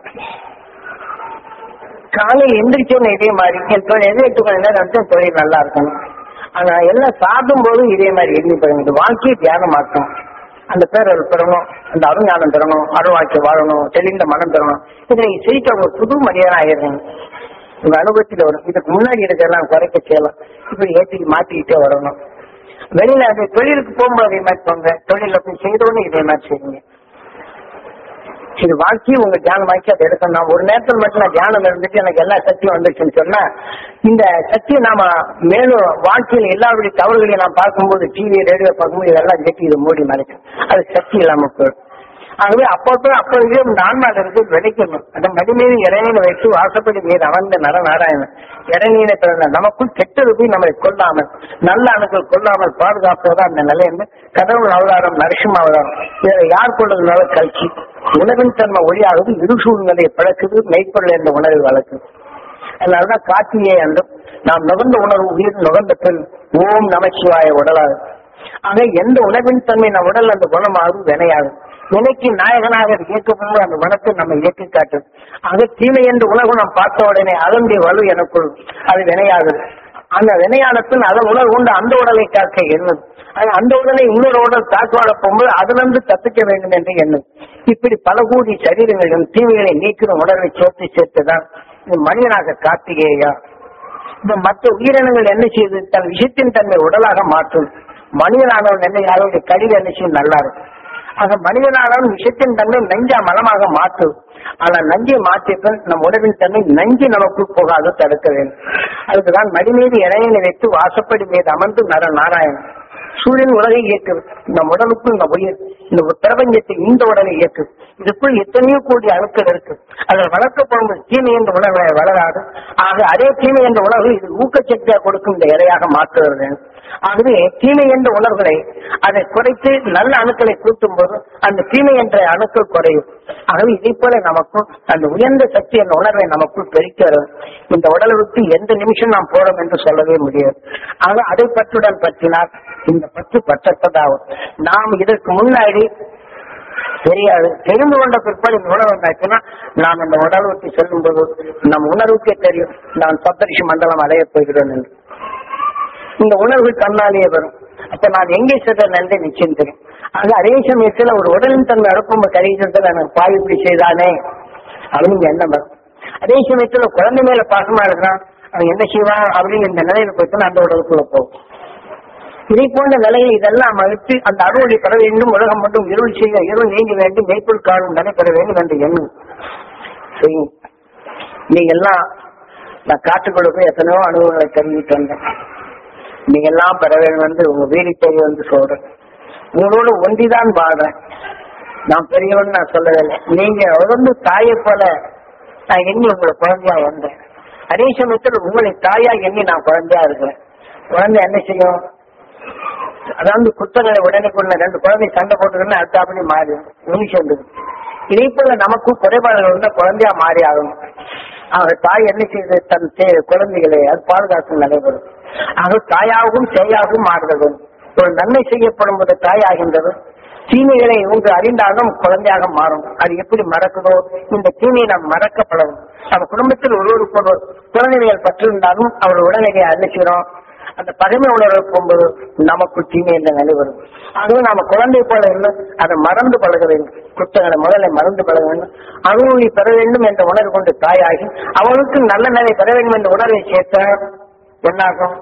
காலை எந்திரிச்சோன்னு இதே மாதிரி என் தொழில் எதை எடுத்துக்கணும் நேரம் தொழில் நல்லா இருக்கணும் ஆனா எல்லாம் சாப்பிடும் போதும் இதே மாதிரி எண்ணி பாருங்க இந்த வாழ்க்கையை தியானமாக்கணும் அந்த பேரல் பெறணும் அந்த அருஞானம் பெறணும் அருள்வாக்கி வாழணும் தெளிந்த மனம் பெறணும் இதை செய்த ஒரு புது மனிதனா ஆயிடுறீங்க உங்க அனுபவத்தில் வரும் இதுக்கு முன்னாடி இருக்கிறதெல்லாம் குறைக்க செய்யலாம் இப்படி ஏற்றி மாத்திக்கிட்டே வரணும் வெளியில அந்த தொழிலுக்கு போகும்போது அதே மாதிரி போங்க தொழில போய் செய்தோன்னு இதே மாதிரி செய்யுங்க இது வாழ்க்கையை உங்க தியானம் வாங்கி அதை எடுக்கணும் நான் ஒரு நேரத்தில் மட்டும் நான் தியானம் இருந்துட்டு எனக்கு எல்லா சக்தியும் வந்துச்சுன்னு சொன்னா இந்த சக்தியை நாம மேலும் வாழ்க்கையில் எல்லாருடைய தவறுகளையும் நான் பார்க்கும்போது டிவி ரேடியோ பார்க்கும்போது இதெல்லாம் ஜெட்டி இதை மூடி மறைக்கும் அது சக்தி இல்லாம போயிடும் ஆகவே அப்பப்போ அப்போதே இந்த ஆன்மால இருந்து விதைக்கணும் அந்த மடிமீது இறைவனை வைத்து வாசப்படி மீது அமர்ந்த நர நாராயணன் இறைநீரை பிறந்த நமக்குள் கெட்டது போய் நம்மளை கொல்லாமல் நல்ல அணுக்கள் கொல்லாமல் பாதுகாப்பதுதான் அந்த நிலை என்று கடவுள் அவதாரம் நரசிம்ம அவதாரம் இதை யார் கொள்வதனால கல்வி உணவின் தன்மை ஒளியாகுது இருசூழ்நிலையை பழக்குது மெய்ப்பொருள் என்ற உணர்வு வளர்க்குது அதனாலதான் கார்த்திகை அன்றும் நாம் நுகர்ந்த உணர்வு உயிர் நுகர்ந்த பின் ஓம் நமச்சிவாய உடலாகும் ஆக எந்த உணவின் தன்மை நம் உடல் அந்த குணமாகும் வினையாகும் வினைக்கு நாயகனாக அது இயக்கப்படும் அந்த மனத்தை நம்ம இயக்கி காட்டும் ஆக தீமை என்று உலகம் நாம் பார்த்த உடனே அதனுடைய வலு எனக்குள் அது வினையாகுது அந்த வினையானத்தில் அதன் உணர்வு கொண்டு அந்த உடலை காக்க எண்ணும் ஆக அந்த உடலை இன்னொரு உடல் தாக்குவாட போகும்போது அதிலிருந்து தப்பிக்க வேண்டும் என்று எண்ணும் இப்படி பல கூடி சரீரங்களிலும் தீமைகளை நீக்கிற உணர்வை சேர்த்து சேர்த்துதான் இது மனிதனாக கார்த்திகேயா இப்ப மற்ற உயிரினங்கள் என்ன செய்யுது தன் விஷயத்தின் தன்மை உடலாக மாற்றும் மனிதனானவன் என்ன அவருடைய கழிவு என்ன செய்யும் நல்லா இருக்கும் ஆக மனிதனானவன் விஷயத்தின் தன்மை நஞ்சா மலமாக மாற்றும் ஆனா நஞ்சை மாற்றியபின் நம் உடலின் தன்மை நஞ்சு நமக்குள் போகாது தடுக்க வேண்டும் அதுக்குதான் மடி மீது இணையினை வைத்து வாசப்படி மீது அமர்ந்து நர நாராயணன் சூரியன் உலகை இயக்குது நம் உடலுக்குள் இந்த உயிர் இந்த பிரபஞ்சத்தை இந்த உடலை இயக்கு இதுக்குள் எத்தனையோ கோடி அணுக்கள் இருக்கு அதில் வளர்க்கப்படும் தீமை என்ற உணர்வை வளராது ஆக அதே தீமை என்ற உணர்வு இது ஊக்கச்சக்தியா கொடுக்கும் இந்த இலையாக மாற்றுவது ஆகவே தீமை என்ற உணர்வுகளை அதை குறைத்து நல்ல அணுக்களை கூட்டும் போது அந்த தீமை என்ற அணுக்கள் குறையும் ஆகவே இதை போல நமக்கும் அந்த உயர்ந்த சக்தி என்ற உணர்வை நமக்குள் பெருக்கிறது இந்த உடலை விட்டு எந்த நிமிஷம் நாம் போறோம் என்று சொல்லவே முடியாது ஆக அதை பற்றுடன் பற்றினால் இந்த பற்று பற்றப்பதாகும் நாம் இதற்கு முன்னாடி தெரியாது தெரிந்து கொண்ட பிற்பாடு இந்த உணர்வு என்னாச்சுன்னா நாம் இந்த உடலை விட்டு செல்லும் போது நம் உணர்வுக்கே தெரியும் நான் சப்தரிஷி மண்டலம் அடையப் போகிறேன் என்று இந்த உணர்வு கண்ணாலேயே வரும் அப்ப நான் எங்கே சென்றேன் என்று நிச்சயம் தெரியும் ஆக அதே சமயத்துல ஒரு உடலின் தன்மை அடுப்பும் கரைக்கிறதுல எனக்கு பாய் இப்படி செய்தானே அப்படின்னு எண்ணம் வரும் அதே சமயத்துல குழந்தை மேல பாசமா இருக்கிறான் அவன் என்ன செய்வான் அப்படின்னு இந்த நிலையில போயிட்டு அந்த உடலுக்குள்ள போகும் இதை போன்ற நிலையில் இதெல்லாம் அழித்து அந்த அருளை பெற வேண்டும் உலகம் மட்டும் இருள் செய்ய இருள் நீங்க வேண்டும் மெய்ப்பொருள் காணும் நிலை பெற வேண்டும் என்ற எண்ணம் செய்யும் நீங்க எல்லாம் நான் காட்டுக்குள்ள போய் எத்தனையோ அனுபவங்களை தெரிவித்து வந்தேன் நீங்க எல்லாம் பெற வேண்டும் என்று உங்க வீடு தேடி வந்து சொல்றேன் உங்களோட ஒன்றிதான் வாழ்றேன் நான் பெரியவன் நான் சொல்லவே இல்லை நீங்க உடம்பு தாயை போல நான் எண்ணி உங்களை குழந்தையா வந்தேன் அதே சமயத்தில் உங்களை தாயா எண்ணி நான் குழந்தையா இருக்கிறேன் குழந்தை என்ன செய்யும் அதாவது குத்தங்களை உடனே கொண்ட ரெண்டு குழந்தை சண்டை போட்டுக்கணும் அடுத்தாப்படி மாறி உனி சேர்ந்தது இதே போல நமக்கும் குறைபாடுகள் வந்து குழந்தையா மாறி ஆகணும் ஆக தாய் என்ன செய்து தன் தே- குழந்தைகளை அது பாதுகாக்கும் நடைபெறும் ஆக தாயாகவும் சேயாகவும் மாறுகிறது ஒரு நன்மை செய்யப்படும் போது தாயாகின்றது தீமைகளை இவங்க அறிந்தாலும் குழந்தையாக மாறும் அது எப்படி மறக்குதோ இந்த தீமையை நாம் மறக்கப்படவும் நம்ம குடும்பத்தில் ஒருவருக்கு ஒருவர் குழந்தைகள் பற்றிருந்தாலும் அவர் உடனடியை அழைக்கிறோம் அந்த பகைமை உணர்வு போகும்போது நமக்கு தீமை என்ற நிலை வரும் ஆகவே நாம குழந்தை போல இருந்து அதை மறந்து பழக வேண்டும் குற்றங்களை முதல்ல மறந்து பழக வேண்டும் அருளை பெற வேண்டும் என்ற உணர்வு கொண்டு தாயாகி அவனுக்கு நல்ல நிலை பெற வேண்டும் என்ற உணர்வை சேர்த்த என்னாகும்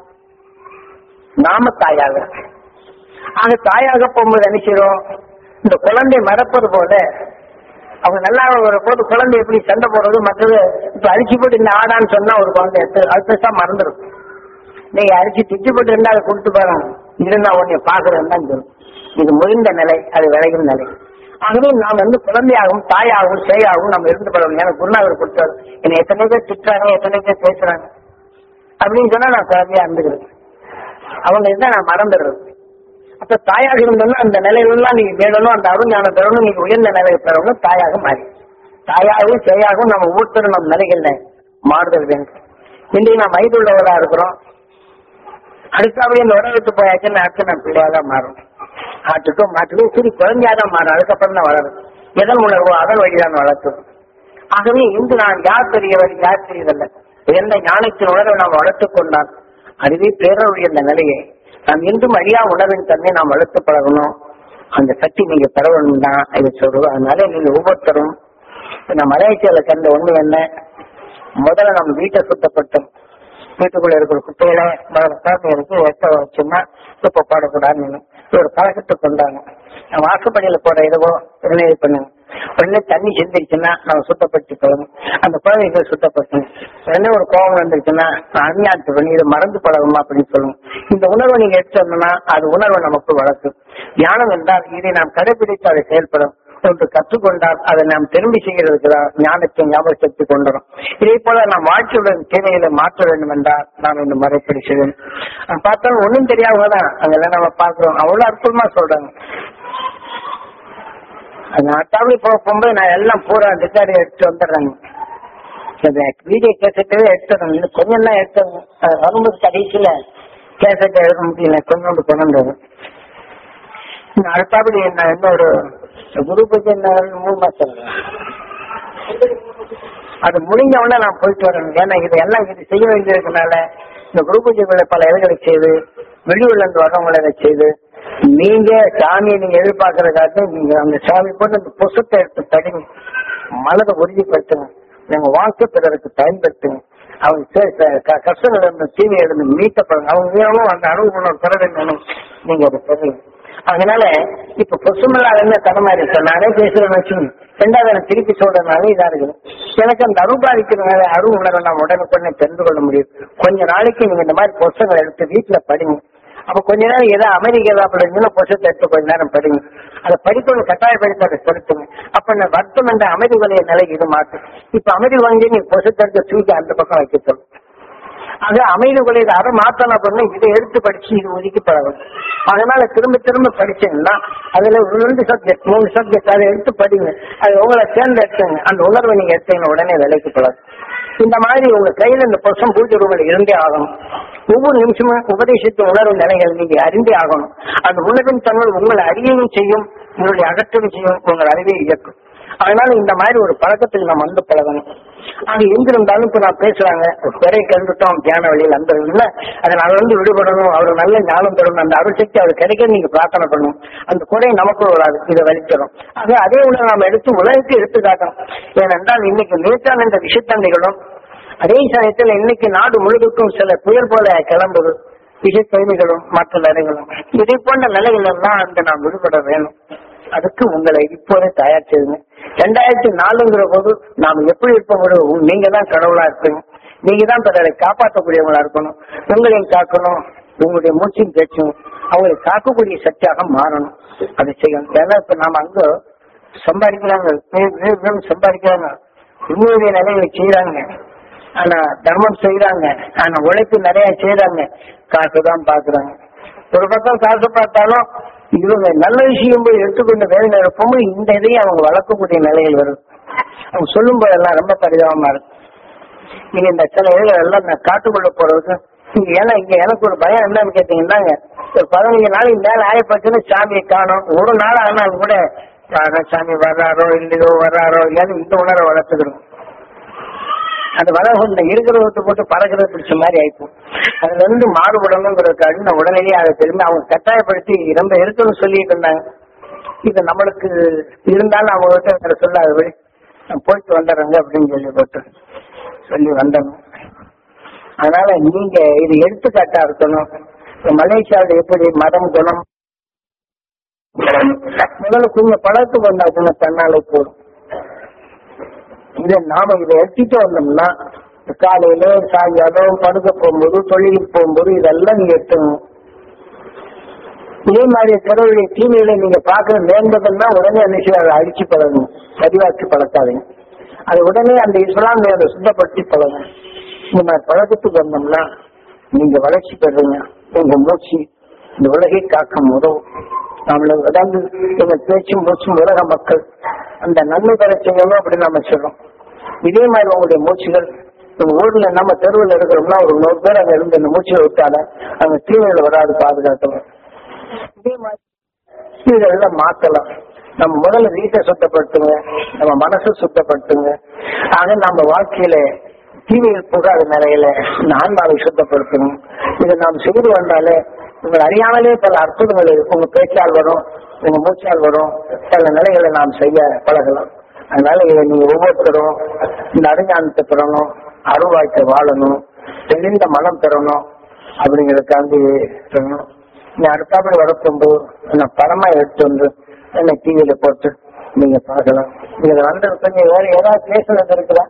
நாம தாயாக ஆக தாயாக போகும்போது என்ன செய்றோம் இந்த குழந்தை மறப்பது போல அவங்க நல்லா வர போது குழந்தை எப்படி சண்டை போடுறது மற்றது இப்ப அரிசி போட்டு இந்த ஆடான்னு சொன்னா ஒரு குழந்தை எடுத்து அடுத்த மறந்துடும் நீங்க அரிசி திட்டு போட்டு இருந்தா அதை கொடுத்து பாருங்க இருந்தா உன்னை பாக்குறேன் தான் சொல்லும் இது முறிந்த நிலை அது விளையும் நிலை ஆகவே நாம் வந்து குழந்தையாகவும் தாயாகவும் சேயாகவும் நம்ம இருந்து பழகணும் எனக்கு குருநாதர் கொடுத்தாரு என்னை எத்தனை பேர் திட்டுறாங்க எத்தனை பேர் பேசுறாங்க அப்படின்னு சொன்னா நான் குழந்தையா இருந்துக்கிறேன் அவங்க இருந்தா நான் மறந்துடுறது அப்ப தாயாக இருந்தோம்னா அந்த நிலையிலெல்லாம் நீங்க வேணும் அந்த அருஞான பெறணும் நீங்க உயர்ந்த நிலையை பெறணும் தாயாக மாறி தாயாகவும் சேயாகவும் நம்ம ஒவ்வொருத்தரும் நம் நிலைகள்ல மாறுதல் வேண்டும் இன்றைக்கு நாம் வயதுள்ளவரா இருக்கிறோம் அடுத்தபடி இந்த உடலுக்கு போயாச்சுன்னு அடுத்து நான் பிள்ளையாக தான் மாறும் ஆட்டுக்கும் மாட்டுக்கும் சரி குழந்தையா தான் மாறும் அதுக்கப்புறம் தான் வளரும் எதன் உணர்வோ அதன் வழிதான் வளர்த்தும் ஆகவே இன்று நான் யார் பெரியவர் யார் பெரியதல்ல எந்த ஞானத்தின் உணர்வை நாம் வளர்த்துக் கொண்டால் அதுவே பேரருடைய இந்த நிலையை நாம் இன்றும் அழியா உணர்வின் தன்மை நாம் வளர்த்து பழகணும் அந்த சக்தி நீங்க பெற வேண்டும் தான் இதை சொல்றோம் அதனால நீங்க ஒவ்வொருத்தரும் இப்ப நம்ம மலையாட்சியில கண்ட ஒண்ணு என்ன முதல்ல நம்ம வீட்டை சுத்தப்பட்டோம் வீட்டுக்குள்ள இருக்கிற குப்பைகளை குழந்தைகளுக்கு எட்ட வச்சோம்னா குப்பை போடக்கூடாதுன்னு ஒரு பழக்கத்தை கொண்டாங்க நம்ம வாசப்படியில போட இதுவோ உடனே இது பண்ணுங்க உடனே தண்ணி செஞ்சிருச்சுன்னா நம்ம சுத்தப்படுத்தி போகணும் அந்த குழந்தைகளை சுத்தப்படுத்தணும் உடனே ஒரு கோபம் வந்துருச்சுன்னா அஞ்ஞானத்து பண்ணி இதை மறந்து பழகுமா அப்படின்னு சொல்லுங்க இந்த உணர்வை நீங்க எடுத்தோம்னா அது உணர்வை நமக்கு வளர்க்கும் தியானம் என்றால் இதை நாம் கடைபிடித்து அதை செயல்படும் ஒன்று கற்றுக்கொண்டால் அதை நாம் திரும்பி செய்கிறதுக்கு தான் ஞானத்தை ஞாபக சக்தி கொண்டுரும் இதே போல நாம் வாழ்க்கையுடன் தேவைகளை மாற்ற வேண்டும் என்றால் நாம் இந்த முறைப்படி செய்யணும் அஹ் பார்த்தாலும் ஒண்ணும் தெரியாம தான் அங்கெல்லாம் நம்ம பார்க்கிறோம் அவ்வளவு அற்புதமா சொல்றாங்க அந்த அட்டாவளி போக போகும்போது நான் எல்லாம் பூரா ரெக்கார்டு எடுத்து வந்துடுறேங்க அந்த வீடியோ கேசட்டவே எடுத்துறேன் இன்னும் கொஞ்சம் தான் எடுத்தேன் அது வரும்போது கடைசியில கேசட்டை எடுக்க முடியல கொஞ்சோண்டு கொண்டு வரும் இன்னும் அடுத்தபடி நான் இன்னும் ஒரு குரு பூஜை இன்னும் மூணு மாசம் இருக்கு. அது முடிஞ்ச உடனே நான் போயிட்டு வரேன் ஏன்னா இது எல்லாம் இது செய்ய வேண்டியதுனால இந்த குரு பூஜைகளை பல இடங்களை செய்து வெளியூர்ல இருந்து வரவங்களை இதை செய்து நீங்க சாமியை நீங்க எதிர்பார்க்கறதுக்காக நீங்க அந்த சாமி போட்டு அந்த புசத்தை எடுத்து தடிங்க மனதை உறுதிப்படுத்துங்க நீங்க வாழ்க்கை பிறருக்கு பயன்படுத்துங்க அவங்க சே- சே- க- கஷ்டங்கள் இருந்த தீமையை இருந்து மீட்டப்படுங்க அவங்க வேணும் அந்த அனுபவம் பெற வேண்டும் நீங்க அதை பெறுங்க அதனால இப்ப பொசுமல்லா என்ன கடமை இருக்கு நானே பேசுறேன்னு வச்சுக்கோங்க ரெண்டாவது எனக்கு திருப்பி சொல்றதுனால இதா இருக்குது எனக்கு அந்த அருபாதிக்கிறதுனால அருள் உணர்வை நான் உடனுக்குடனே தெரிந்து கொள்ள முடியும் கொஞ்ச நாளைக்கு நீங்க இந்த மாதிரி புஸ்தகங்களை எடுத்து வீட்டுல படிங்க அப்ப கொஞ்ச நேரம் ஏதோ அமெரிக்கா அப்படின்னு புஸ்தத்தை எடுத்து கொஞ்ச நேரம் படிங்க அதை படிக்கணும் கட்டாயப்படுத்தி அதை செலுத்துங்க அப்ப இந்த வருத்தம் என்ற அமைதிகளுடைய நிலை இது மாற்றும் இப்ப அமைதி வாங்கி நீ புஸ்தத்தை எடுத்து தூக்கி அந்த பக்கம் வைக்க சொல்லு அது அமைதி கொள்ளையில அதை மாத்தணும் அப்படின்னா இதை எடுத்து படிச்சு இது ஒதுக்கி பழகும் அதனால திரும்ப திரும்ப படிச்சீங்கன்னா அதுல ஒரு ரெண்டு சப்ஜெக்ட் மூணு சப்ஜெக்ட் அதை எடுத்து படிங்க அது உங்களை தேர்ந்தெடுத்துங்க அந்த உணர்வை நீங்க எடுத்தீங்கன்னா உடனே வேலைக்கு பழகும் இந்த மாதிரி உங்க கையில இந்த புருஷம் பூஜை ரூமில் இருந்தே ஆகணும் ஒவ்வொரு நிமிஷமும் உபதேசித்த உணர்வு நிலைகள் நீங்க அறிந்தே ஆகணும் அந்த உணர்வின் தன்மை உங்களை அறியவும் செய்யும் உங்களுடைய அகற்றவும் செய்யும் உங்கள் அறிவை இயக்கும் அதனால இந்த மாதிரி ஒரு பழக்கத்துக்கு நம்ம வந்து பழகணும் அது எங்கிருந்தாலும் இப்ப நான் பேசுறாங்க ஒரு பிறை கண்டுட்டோம் தியான வழியில் அந்த இல்ல அதனால வந்து விடுபடணும் அவர் நல்ல ஞானம் தரணும் அந்த அருள் சக்தி அவர் கிடைக்க நீங்க பிரார்த்தனை பண்ணணும் அந்த குறை நமக்கு வராது இதை வலித்தரும் ஆக அதே உணவை நாம் எடுத்து உலகத்தை எடுத்து காட்டணும் ஏனென்றால் இன்னைக்கு நேற்றான் என்ற விஷத்தன்மைகளும் அதே சமயத்தில் இன்னைக்கு நாடு முழுவதுக்கும் சில புயல் போல கிளம்புது விஷத்தன்மைகளும் மற்ற நிலைகளும் இதை போன்ற நிலைகள் எல்லாம் அந்த நாம் விடுபட வேணும் அதுக்கு உங்களை இப்போதே தயார் செய்யுங்க ரெண்டாயிரத்தி நாலுங்கிற போது நாம் எப்படி இருப்போம் நீங்க தான் கடவுளா இருப்பீங்க நீங்க தான் பிறரை காப்பாற்றக்கூடியவங்களா இருக்கணும் உங்களையும் காக்கணும் உங்களுடைய மூச்சையும் பேச்சும் அவங்களை காக்கக்கூடிய சக்தியாக மாறணும் அதை செய்யணும் ஏன்னா இப்ப நாம அங்க சம்பாதிக்கிறாங்க வே- வே- வே- சம்பாதிக்கிறாங்க உண்மையுடைய நிலைகளை செய்யறாங்க ஆனா தர்மம் செய்யறாங்க ஆனா உழைப்பு நிறைய செய்யறாங்க காசு தான் பாக்குறாங்க ஒரு பக்கம் காசு பார்த்தாலும் இவங்க நல்ல விஷயம் போய் எடுத்துக்கொண்ட வேலை இருப்போம் இந்த இதையும் அவங்க வளர்க்கக்கூடிய நிலைகள் வருது அவங்க சொல்லும் போதெல்லாம் ரொம்ப பரிதாபமா இருக்கு நீங்க இந்த சில இதுகள் எல்லாம் நான் காட்டுக்குள்ள போறதுக்கு இங்க ஏன்னா இங்க எனக்கு ஒரு பயம் என்னன்னு கேட்டீங்கன்னாங்க ஒரு பதினஞ்சு நாளைக்கு மேல ஆயப்பட்டுன்னு சாமியை காணும் ஒரு நாள் ஆனாலும் கூட "ஆஹா, சாமி வர்றாரோ இல்லையோ வர்றாரோ இல்லையான்னு இந்த உணர்வை வளர்த்துக்கணும் அந்த வளர்வு இந்த இருக்கிறத போட்டு பறக்கிறத பிடிச்ச மாதிரி ஆயிப்போம் அதுல இருந்து மாறுபடணுங்கிறதுக்காக நான் உடனடியே அதை திரும்பி அவங்க கட்டாயப்படுத்தி ரொம்ப இருக்குன்னு சொல்லிட்டு இருந்தாங்க இது நம்மளுக்கு இருந்தாலும் அவங்க கிட்ட வேற சொல்லாதபடி நான் போயிட்டு வந்துடுறேங்க அப்படின்னு சொல்லி போட்டு சொல்லி வந்தோம் அதனால நீங்க இது எடுத்துக்காட்டா இருக்கணும் இப்ப மலேசியாவில் எப்படி மதம் குணம் முதல்ல கொஞ்சம் பழத்துக்கு வந்தா கூட தன்னாலே போதும் இதை நாம இதை எடுத்துட்டு வந்தோம்னா காலையில சாயங்காலம் படுக்க போகும்போது தொழிலுக்கு போகும்போது இதெல்லாம் நீங்க எடுத்துக்கணும் இதே மாதிரி கடவுளுடைய தீமைகளை நீங்க பார்க்க வேண்டதுன்னா உடனே என்ன செய்ய அதை அடிச்சு பழகணும் பதிவாக்கி பழக்காதீங்க அது உடனே அந்த இஸ்லாம் அதை சுத்தப்படுத்தி பழகும் இந்த மாதிரி பழக்கத்துக்கு வந்தோம்னா நீங்க வளர்ச்சி பெறுறீங்க உங்க மூச்சு இந்த உலகை காக்கும் உதவும் நம்மள அதாவது எங்க பேச்சும் மூச்சும் உலக மக்கள் அந்த நன்மை பெற செய்யணும் அப்படின்னு நம்ம சொல்றோம் இதே மாதிரி உங்களுடைய மூச்சுகள் உங்க ஊர்ல நம்ம தெருவில் இருக்கிறோம்னா ஒரு நூறு பேர் அங்க இருந்து இந்த மூச்சுகளை விட்டால அங்க தீமையில வராது பாதுகாக்கணும் இதே மாதிரி இதெல்லாம் மாத்தலாம் நம்ம முதல்ல வீட்டை சுத்தப்படுத்துங்க நம்ம மனசை சுத்தப்படுத்துங்க ஆக நம்ம வாழ்க்கையில தீமையில் புகாத நிலையில இந்த ஆன்மாவை சுத்தப்படுத்தணும் இதை நாம் செய்து வந்தாலே உங்கள் அறியாமலே பல அற்புதங்கள் உங்க பேச்சால் வரும் உங்க மூச்சால் வரும் பல நிலைகளை நாம் செய்ய பழகலாம் அதனால இதை நீங்க ஒவ்வொருத்தரும் இந்த அறிஞானத்தை பெறணும் அருள்வாய்க்க வாழணும் தெளிந்த மனம் பெறணும் அப்படிங்கறதுக்காண்டி சொல்லணும் நீ அடுத்தாப்படி வரப்போகும்போது நான் படமா எடுத்து வந்து என்ன டிவியில போட்டு நீங்க பார்க்கலாம் இதுல வந்து கொஞ்சம் வேற ஏதாவது பேசுனது இருக்குதா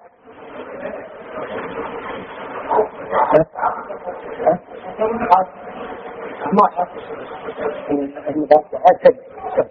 அம்மா சரி சரி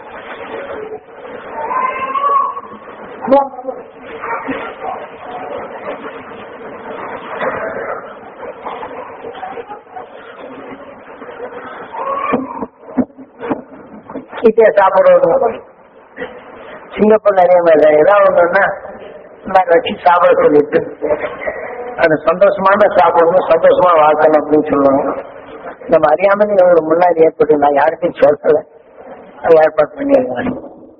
கிட்டே சாப்பிடுவோம் சிங்கப்பூர் நிறைய மாதிரி ஏதாவது ஒண்ணுன்னா நாங்க வச்சு சாப்பிட சொல்லிட்டு அது சந்தோஷமான சாப்பிடணும் சந்தோஷமா வாழ்க்கணும் அப்படின்னு சொல்லுவாங்க நம்ம அறியாம நீங்க முன்னாடி ஏற்பட்டு நான் யாருக்கும் சொல்லல அது ஏற்பாடு பண்ணிடுறேன்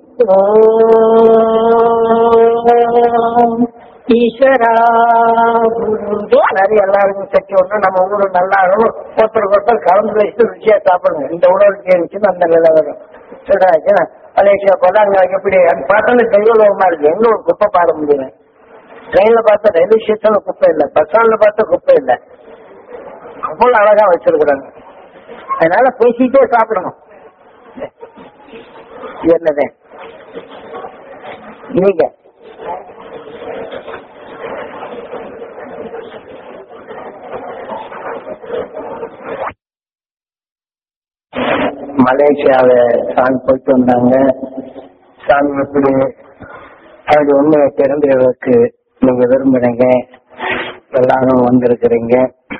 ஈஸ்வரா நிறைய எல்லாருக்கும் சக்தி ஒண்ணு நம்ம ஊரு நல்லா இருக்கும் ஒருத்தருக்கு ஒருத்தர் கலந்து வச்சுட்டு ருச்சியா சாப்பிடுங்க இந்த உணவு இருந்துச்சுன்னு அந்த நிலை வரும் சொல்றாச்சுன்னா மலேசியா போல அங்க எப்படி அது பார்த்தாலும் தெய்வலோகமா இருக்கு எங்க ஒரு குப்பை பாட முடியல ட்ரெயின்ல பார்த்தா ரயில்வே ஸ்டேஷன்ல குப்பை இல்லை பஸ் ஸ்டாண்ட்ல பார்த்தா குப்பை இல்லை அவ்வளவு அழகா வச்சிருக்கிறாங்க அதனால பேசிட்டே சாப்பிடணும் என்னது நீங்க மலேசியாவை சாமி போயிட்டு வந்தாங்க சாமி எப்படி அப்படி உண்மையை தெரிந்துகிறதுக்கு நீங்க விரும்புறீங்க எல்லாரும் வந்திருக்கிறீங்க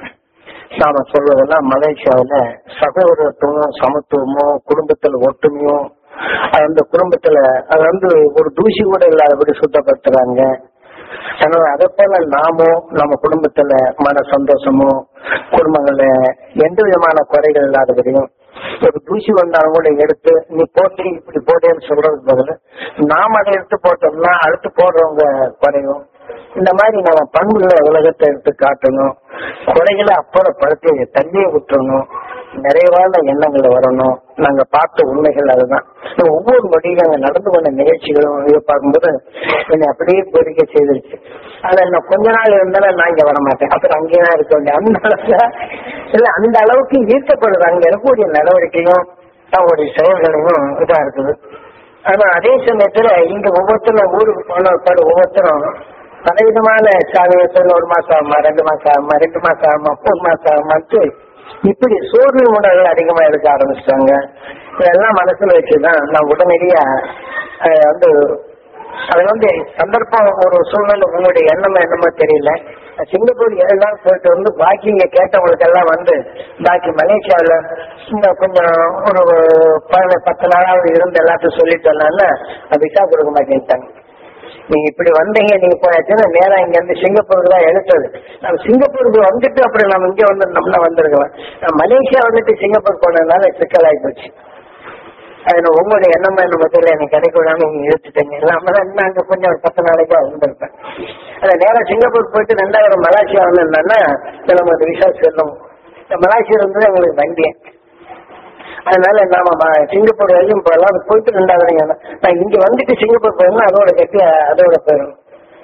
நாம சொல்வதெல்லாம் மலேசியாவுல சகோதரத்துவமும் சமத்துவமும் குடும்பத்துல ஒற்றுமையும் அந்த குடும்பத்துல அது வந்து ஒரு தூசி கூட இல்லாதபடி சுத்தப்படுத்துறாங்க அதனால அதை போல நாமும் நம்ம குடும்பத்துல மன சந்தோஷமும் குடும்பங்கள்ல எந்த விதமான குறைகள் இல்லாதபடியும் ஒரு தூசி வந்தாலும் கூட எடுத்து நீ போட்டு இப்படி போட்டேன்னு சொல்றது பதில் நாம அதை எடுத்து போட்டோம்னா அடுத்து போடுறவங்க குறையும் இந்த மாதிரி நம்ம பண்புகளை உலகத்தை எடுத்து காட்டணும் குறைகளை அப்புறப்படுத்தி தண்ணியை விட்டுறணும் நிறைவான எண்ணங்கள் வரணும் நாங்க பார்த்த உண்மைகள் அதுதான் ஒவ்வொரு நொடியும் நாங்க நடந்து கொண்ட நிகழ்ச்சிகளும் இதை பார்க்கும்போது என்னை அப்படியே கோரிக்கை செய்திருச்சு ஆனா இன்னும் கொஞ்ச நாள் இருந்தாலும் நான் இங்க வர மாட்டேன் அப்புறம் அங்கேயே தான் இருக்க வேண்டிய அந்த அளவுக்கு இல்ல அந்த அளவுக்கு ஈர்க்கப்படுது அங்க இருக்கக்கூடிய நடவடிக்கையும் அவங்களுடைய செயல்களையும் இதா இருக்குது ஆனா அதே சமயத்துல இங்க ஒவ்வொருத்தரும் ஊருக்கு போன பாடு ஒவ்வொருத்தரும் பலவிதமான சாமியை சொல்ல ஒரு மாசம் ஆகுமா ரெண்டு மாசம் ஆகுமா ரெண்டு மாசம் ஆகுமா மூணு மாசம் ஆகுமான்ட்டு இப்படி சோர்வு உணர்வுகள் அதிகமா எடுக்க ஆரம்பிச்சிட்டாங்க இதெல்லாம் மனசுல வச்சுதான் நான் உடனடியா அஹ், வந்து அது வந்து சந்தர்ப்பம் ஒரு சூழ்நிலை உங்களுடைய எண்ணம் என்னமோ தெரியல சிங்கப்பூர் ஏழு நாள் போயிட்டு வந்து பாக்கி இங்க கேட்டவங்களுக்கு எல்லாம் வந்து பாக்கி மலேசியாவில் இன்னும் கொஞ்சம் ஒரு பதின பத்து நாளாவது இருந்து எல்லாத்தையும் சொல்லிட்டு வரலாம்ல விசா கொடுக்க மாட்டேன்ட்டாங்க நீங்க இப்படி வந்தீங்க நீங்க போயாச்சுன்னா நேரா இங்க இருந்து சிங்கப்பூருக்கு தான் எடுத்தது நம்ம சிங்கப்பூருக்கு வந்துட்டு அப்புறம் நம்ம இங்க வந்து நம்மள வந்திருக்கலாம் நான் மலேசியா வந்துட்டு சிங்கப்பூர் போனதுனால சிக்கலாகி போச்சு அதுல உங்களுடைய எண்ணம் என்ன மத்தியில எனக்கு கிடைக்க விடாம நீங்க எடுத்துட்டீங்க இல்லாம இன்னும் அங்க கொஞ்சம் ஒரு பத்து நாளைக்கு வந்திருப்பேன் அது நேரம் சிங்கப்பூர் போயிட்டு ரெண்டாயிரம் மலேசியா வந்திருந்தேன்னா நம்ம அந்த விசா செல்லும் இந்த மலேசியா இருந்தது எங்களுக்கு வண்டி அதனால நாம ம- சிங்கப்பூர் வரைக்கும் போகலாம் அது போயிட்டு ரெண்டாவது நான் இங்க வந்துட்டு சிங்கப்பூர் போயிருந்தா அதோட கட்டி அதோட போயிடும்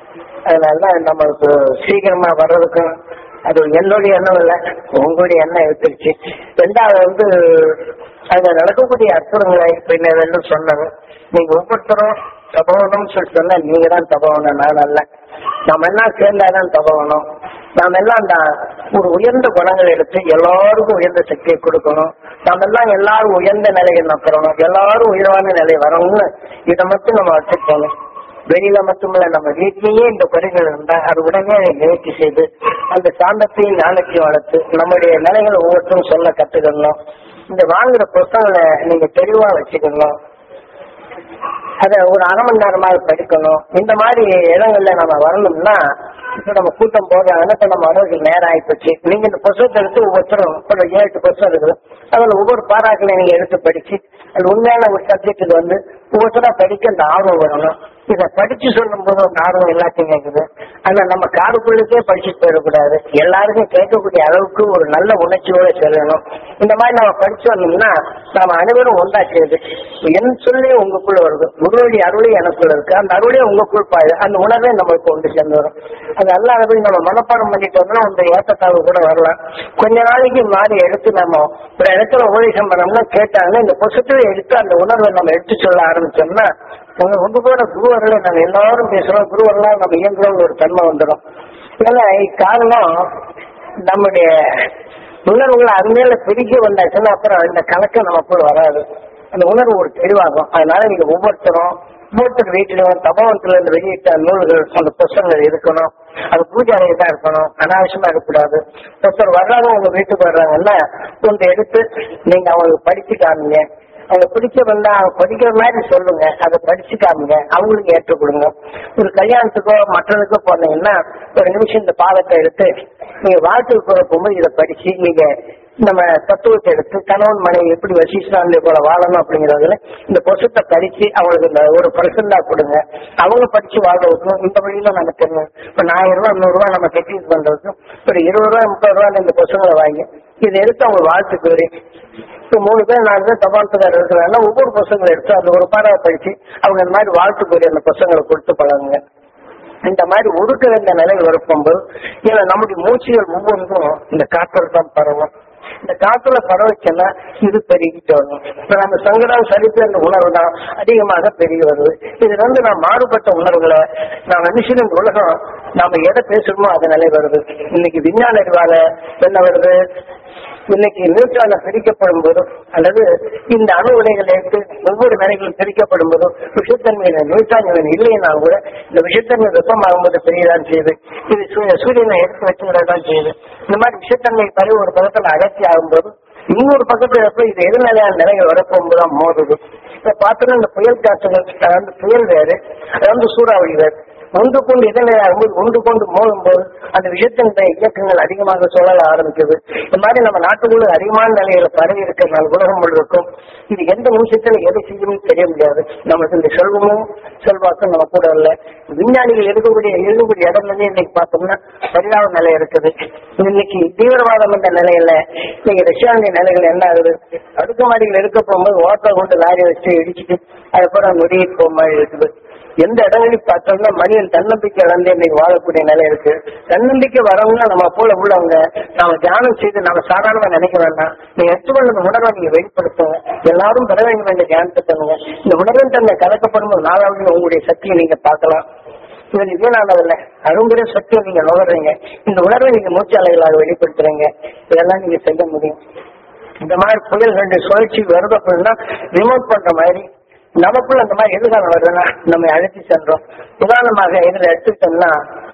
அதனால நம்மளுக்கு சீக்கிரமா வர்றதுக்கும் அது என்னுடைய எண்ணம் இல்லை உங்களுடைய எண்ணம் எடுத்துருச்சு ரெண்டாவது வந்து அங்க நடக்கக்கூடிய அற்புதங்களை பின்னர் சொன்னது நீங்க ஒவ்வொருத்தரும் தபவனம் சொல்லி சொன்னா நீங்க தான் தபவனம் நான் அல்ல நம்ம எல்லாம் சேர்ந்தாதான் தபவனம் நாம எல்லாம் அந்த ஒரு உயர்ந்த குணங்கள் எடுத்து எல்லாருக்கும் உயர்ந்த சக்தியை கொடுக்கணும் நாம எல்லாம் எல்லாரும் உயர்ந்த நிலையை நோக்கிறோம் எல்லாரும் உயர்வான நிலை வரணும்னு இதை மட்டும் நம்ம வச்சுக்கணும் வெளியில மட்டுமல்ல நம்ம வீட்லயே இந்த குறைகள் இருந்தா அது உடனே அதை நிவர்த்தி செய்து அந்த சாந்தத்தையும் ஞானத்தையும் வளர்த்து நம்முடைய நிலைகளை ஒவ்வொருத்தரும் சொல்ல கத்துக்கணும் இந்த வாங்குற புத்தகங்களை நீங்க தெளிவா வச்சுக்கணும் அத ஒரு அரை மணி நேரமாக படிக்கணும் இந்த மாதிரி இடங்கள்ல நம்ம வரணும்னா இப்ப நம்ம கூட்டம் போடுறாங்கன்னா இப்ப நம்ம வரதுக்கு நேரம் ஆயிப்போச்சு நீங்க இந்த புத்தகத்தை எடுத்து ஒவ்வொருத்தரும் ஒரு ஏழு எட்டு புத்தகம் இருக்குது அதுல ஒவ்வொரு பாராக்களையும் நீங்க எடுத்து படிச்சு அது உண்மையான ஒரு சப்ஜெக்ட் வந்து ஒவ்வொருத்தரா படிக்க அந்த ஆர்வம் வரணும் இதை படிச்சு சொல்லும் போது அந்த ஆர்வம் எல்லாத்தையும் கேட்குது ஆனா நம்ம காருக்குள்ளுக்கே படிச்சுட்டு போயிடக்கூடாது எல்லாருக்கும் கேட்கக்கூடிய அளவுக்கு ஒரு நல்ல உணர்ச்சியோட செல்லணும் இந்த மாதிரி நம்ம படிச்சு வந்தோம்னா நாம அனைவரும் ஒன்றா சேருது என் சொல்லி உங்களுக்குள்ள வருது குருவடி அருளி எனக்குள்ள இருக்கு அந்த அருளே உங்களுக்குள் பாயுது அந்த உணர்வே நம்மளுக்கு ஒன்று சேர்ந்து வரும் அது அல்லாதபடி நம்ம மனப்பாடம் பண்ணிட்டு வந்தோம்னா அந்த ஏற்றத்தாழ்வு கூட வரலாம் கொஞ்ச நாளைக்கு மாறி எடுத்து நம்ம ஒரு இடத்துல உபதேசம் பண்ணோம்னா கேட்டாங்கன்னா இந்த புத்தகத்தை எடுத்து அந்த உணர்வை நம்ம எடுத்து சொல்ல ஆரம்பிச்சோம்னா உங்க உங்க கூட குருவர்களை நம்ம எல்லாரும் பேசுறோம் குருவர்களா நம்ம இயங்குறோம் ஒரு தன்மை வந்துடும் ஏன்னா காரணம் நம்முடைய உணர்வுகளை அது மேல பிரிக்க வந்தாச்சுன்னா அப்புறம் இந்த கணக்கு நமக்குள்ள வராது அந்த உணர்வு ஒரு தெளிவாகும் அதனால நீங்க ஒவ்வொருத்தரும் ஒவ்வொருத்தர் வீட்டிலும் தபவத்துல இருந்து வெளியிட்ட நூல்கள் அந்த புத்தகங்கள் இருக்கணும் அது பூஜை அறையை தான் இருக்கணும் அனாவசியமா இருக்கக்கூடாது ஒருத்தர் வர்றாங்க உங்க வீட்டுக்கு வர்றாங்கன்னா ஒன்று எடுத்து நீங்க அவங்களுக்கு படிச்சு காமிங்க அவங்க பிடிச்ச வந்தா அவங்க படிக்கிற மாதிரி சொல்லுங்க அதை படிச்சு காமிங்க அவங்களுக்கு ஏற்றுக் கொடுங்க ஒரு கல்யாணத்துக்கோ மற்றதுக்கோ போனீங்கன்னா ஒரு நிமிஷம் இந்த பாடத்தை எடுத்து நீங்க வாழ்த்துக்கு போற போகும்போது இதை படிச்சு நீங்க நம்ம தத்துவத்தை எடுத்து கணவன் மனைவி எப்படி வசிஷ்டாந்தை போல வாழணும் அப்படிங்கறதுல இந்த புத்தகத்தை படிச்சு அவங்களுக்கு இந்த ஒரு பர்சன்டா கொடுங்க அவங்க படிச்சு வாழ்றதுக்கும் இந்த வழியில நம்ம தெரியும் இப்ப நான் ஆயிரம் ரூபாய் நூறு ரூபாய் நம்ம கெட்டிட் பண்றதுக்கும் ஒரு இருபது ரூபாய் முப்பது ரூபாய் இந்த புத்தகங்களை வாங்கி இதை எடுத்து அவங்க வாழ்த்துக்கு வரி இப்போ மூணு பேர் நாலு பேர் தபால்துக்காரர் இருக்கிறாங்கன்னா ஒவ்வொரு புத்தகங்களை எடுத்து அந்த ஒரு பாடம் படிச்சு அவங்க இந்த மாதிரி வாழ்த்துக்குரிய அந்த புத்தகங்களை கொடுத்து பழகுங்க இந்த மாதிரி ஒடுக்க வேண்டிய நிலை வரப்போகும்போது ஏன்னா நம்முடைய மூச்சுகள் ஒவ்வொன்றும் இந்த காற்றில் தான் பரவும் இந்த காற்றுல பரவச்சுன்னா இது பெருகிட்டு வரும் இப்ப நம்ம சங்கடம் சலிப்பு என்ற உணர்வு தான் அதிகமாக பெருகி வருது இது வந்து நான் மாறுபட்ட உணர்வுகளை நான் மனுஷனின் உலகம் நாம எதை பேசுறோமோ அது நிலை வருது இன்னைக்கு விஞ்ஞான அறிவால என்ன வருது இன்னைக்கு நியூட்ரான பிரிக்கப்படும் போதும் அல்லது இந்த அணு உலைகள் எடுத்து ஒவ்வொரு நிலைகளும் பிரிக்கப்படும் போதும் விஷத்தன்மையில நியூட்ரான் இல்லைன்னா கூட இந்த விஷத்தன்மை வெப்பமாகும் போது பெரியதான் செய்யுது இது சூ- சூரியனை எடுத்து வச்சுதான் செய்யுது இந்த மாதிரி விஷத்தன்மை பரவி ஒரு பக்கத்துல அடர்த்தி ஆகும்போது இன்னொரு பக்கத்துல இருப்ப இது எதிர்நிலையான நிலைகள் வரப்போகும்போது தான் மோதுது இப்ப பார்த்தோன்னா இந்த புயல் காற்றுகள் அதாவது புயல் வேறு அதாவது சூறாவளி வேறு ஒன்று கொண்டு எதிர்நிலையாகும்போது ஒன்று கொண்டு மோதும்போது அந்த விஷயத்தினுடைய இயக்கங்கள் அதிகமாக சுழல ஆரம்பிக்குது இந்த மாதிரி நம்ம நாட்டுக்குள்ள அதிகமான நிலையில பரவி இருக்கிற உலகம் முழுவதுக்கும் இது எந்த நிமிஷத்துல எதை செய்யணும்னு தெரிய முடியாது நமக்கு இந்த செல்வமும் செல்வாக்கும் நம்ம கூட இல்ல விஞ்ஞானிகள் இருக்கக்கூடிய இருக்கக்கூடிய இடம்ல இன்னைக்கு பார்த்தோம்னா பரிணாம நிலை இருக்குது இன்னைக்கு தீவிரவாதம் என்ற நிலையில இன்னைக்கு ரஷ்யாவுடைய நிலைகள் என்ன ஆகுது அடுக்குமாடிகள் இருக்க போகும்போது ஓட்டை கொண்டு லாரி வச்சு இடிச்சிட்டு அதுக்கப்புறம் நொடிட்டு போக மாதிரி இருக்குது எந்த இடங்களில் பார்த்தோம்னா மனிதன் தன்னம்பிக்கை இழந்து இன்னைக்கு வாழக்கூடிய நிலை இருக்கு தன்னம்பிக்கை வரவங்க நம்ம போல உள்ளவங்க நாம தியானம் செய்து நாம சாதாரணமா நினைக்க வேண்டாம் நீங்க எடுத்துக்கொள்ள இந்த உணர்வை நீங்க வெளிப்படுத்துங்க எல்லாரும் பெற வேண்டும் என்ற தியானத்தை பண்ணுங்க இந்த உணர்வின் தன்மை கலக்கப்படும் போது நாளாவது உங்களுடைய சக்தியை நீங்க பார்க்கலாம் இது வீணானதில்ல அரும்பெரிய சக்தியை நீங்க நுகர்றீங்க இந்த உணர்வை நீங்க மூச்சாலைகளாக வெளிப்படுத்துறீங்க இதெல்லாம் நீங்க செய்ய முடியும் இந்த மாதிரி புயல்களுடைய சுழற்சி வருது அப்படின்னா ரிமோட் பண்ற மாதிரி நமக்குள்ள அந்த மாதிரி எதிர்காலம் வருதுன்னா நம்ம அழைத்து சென்றோம் உதாரணமாக இதுல எடுத்துக்கிட்டோம்னா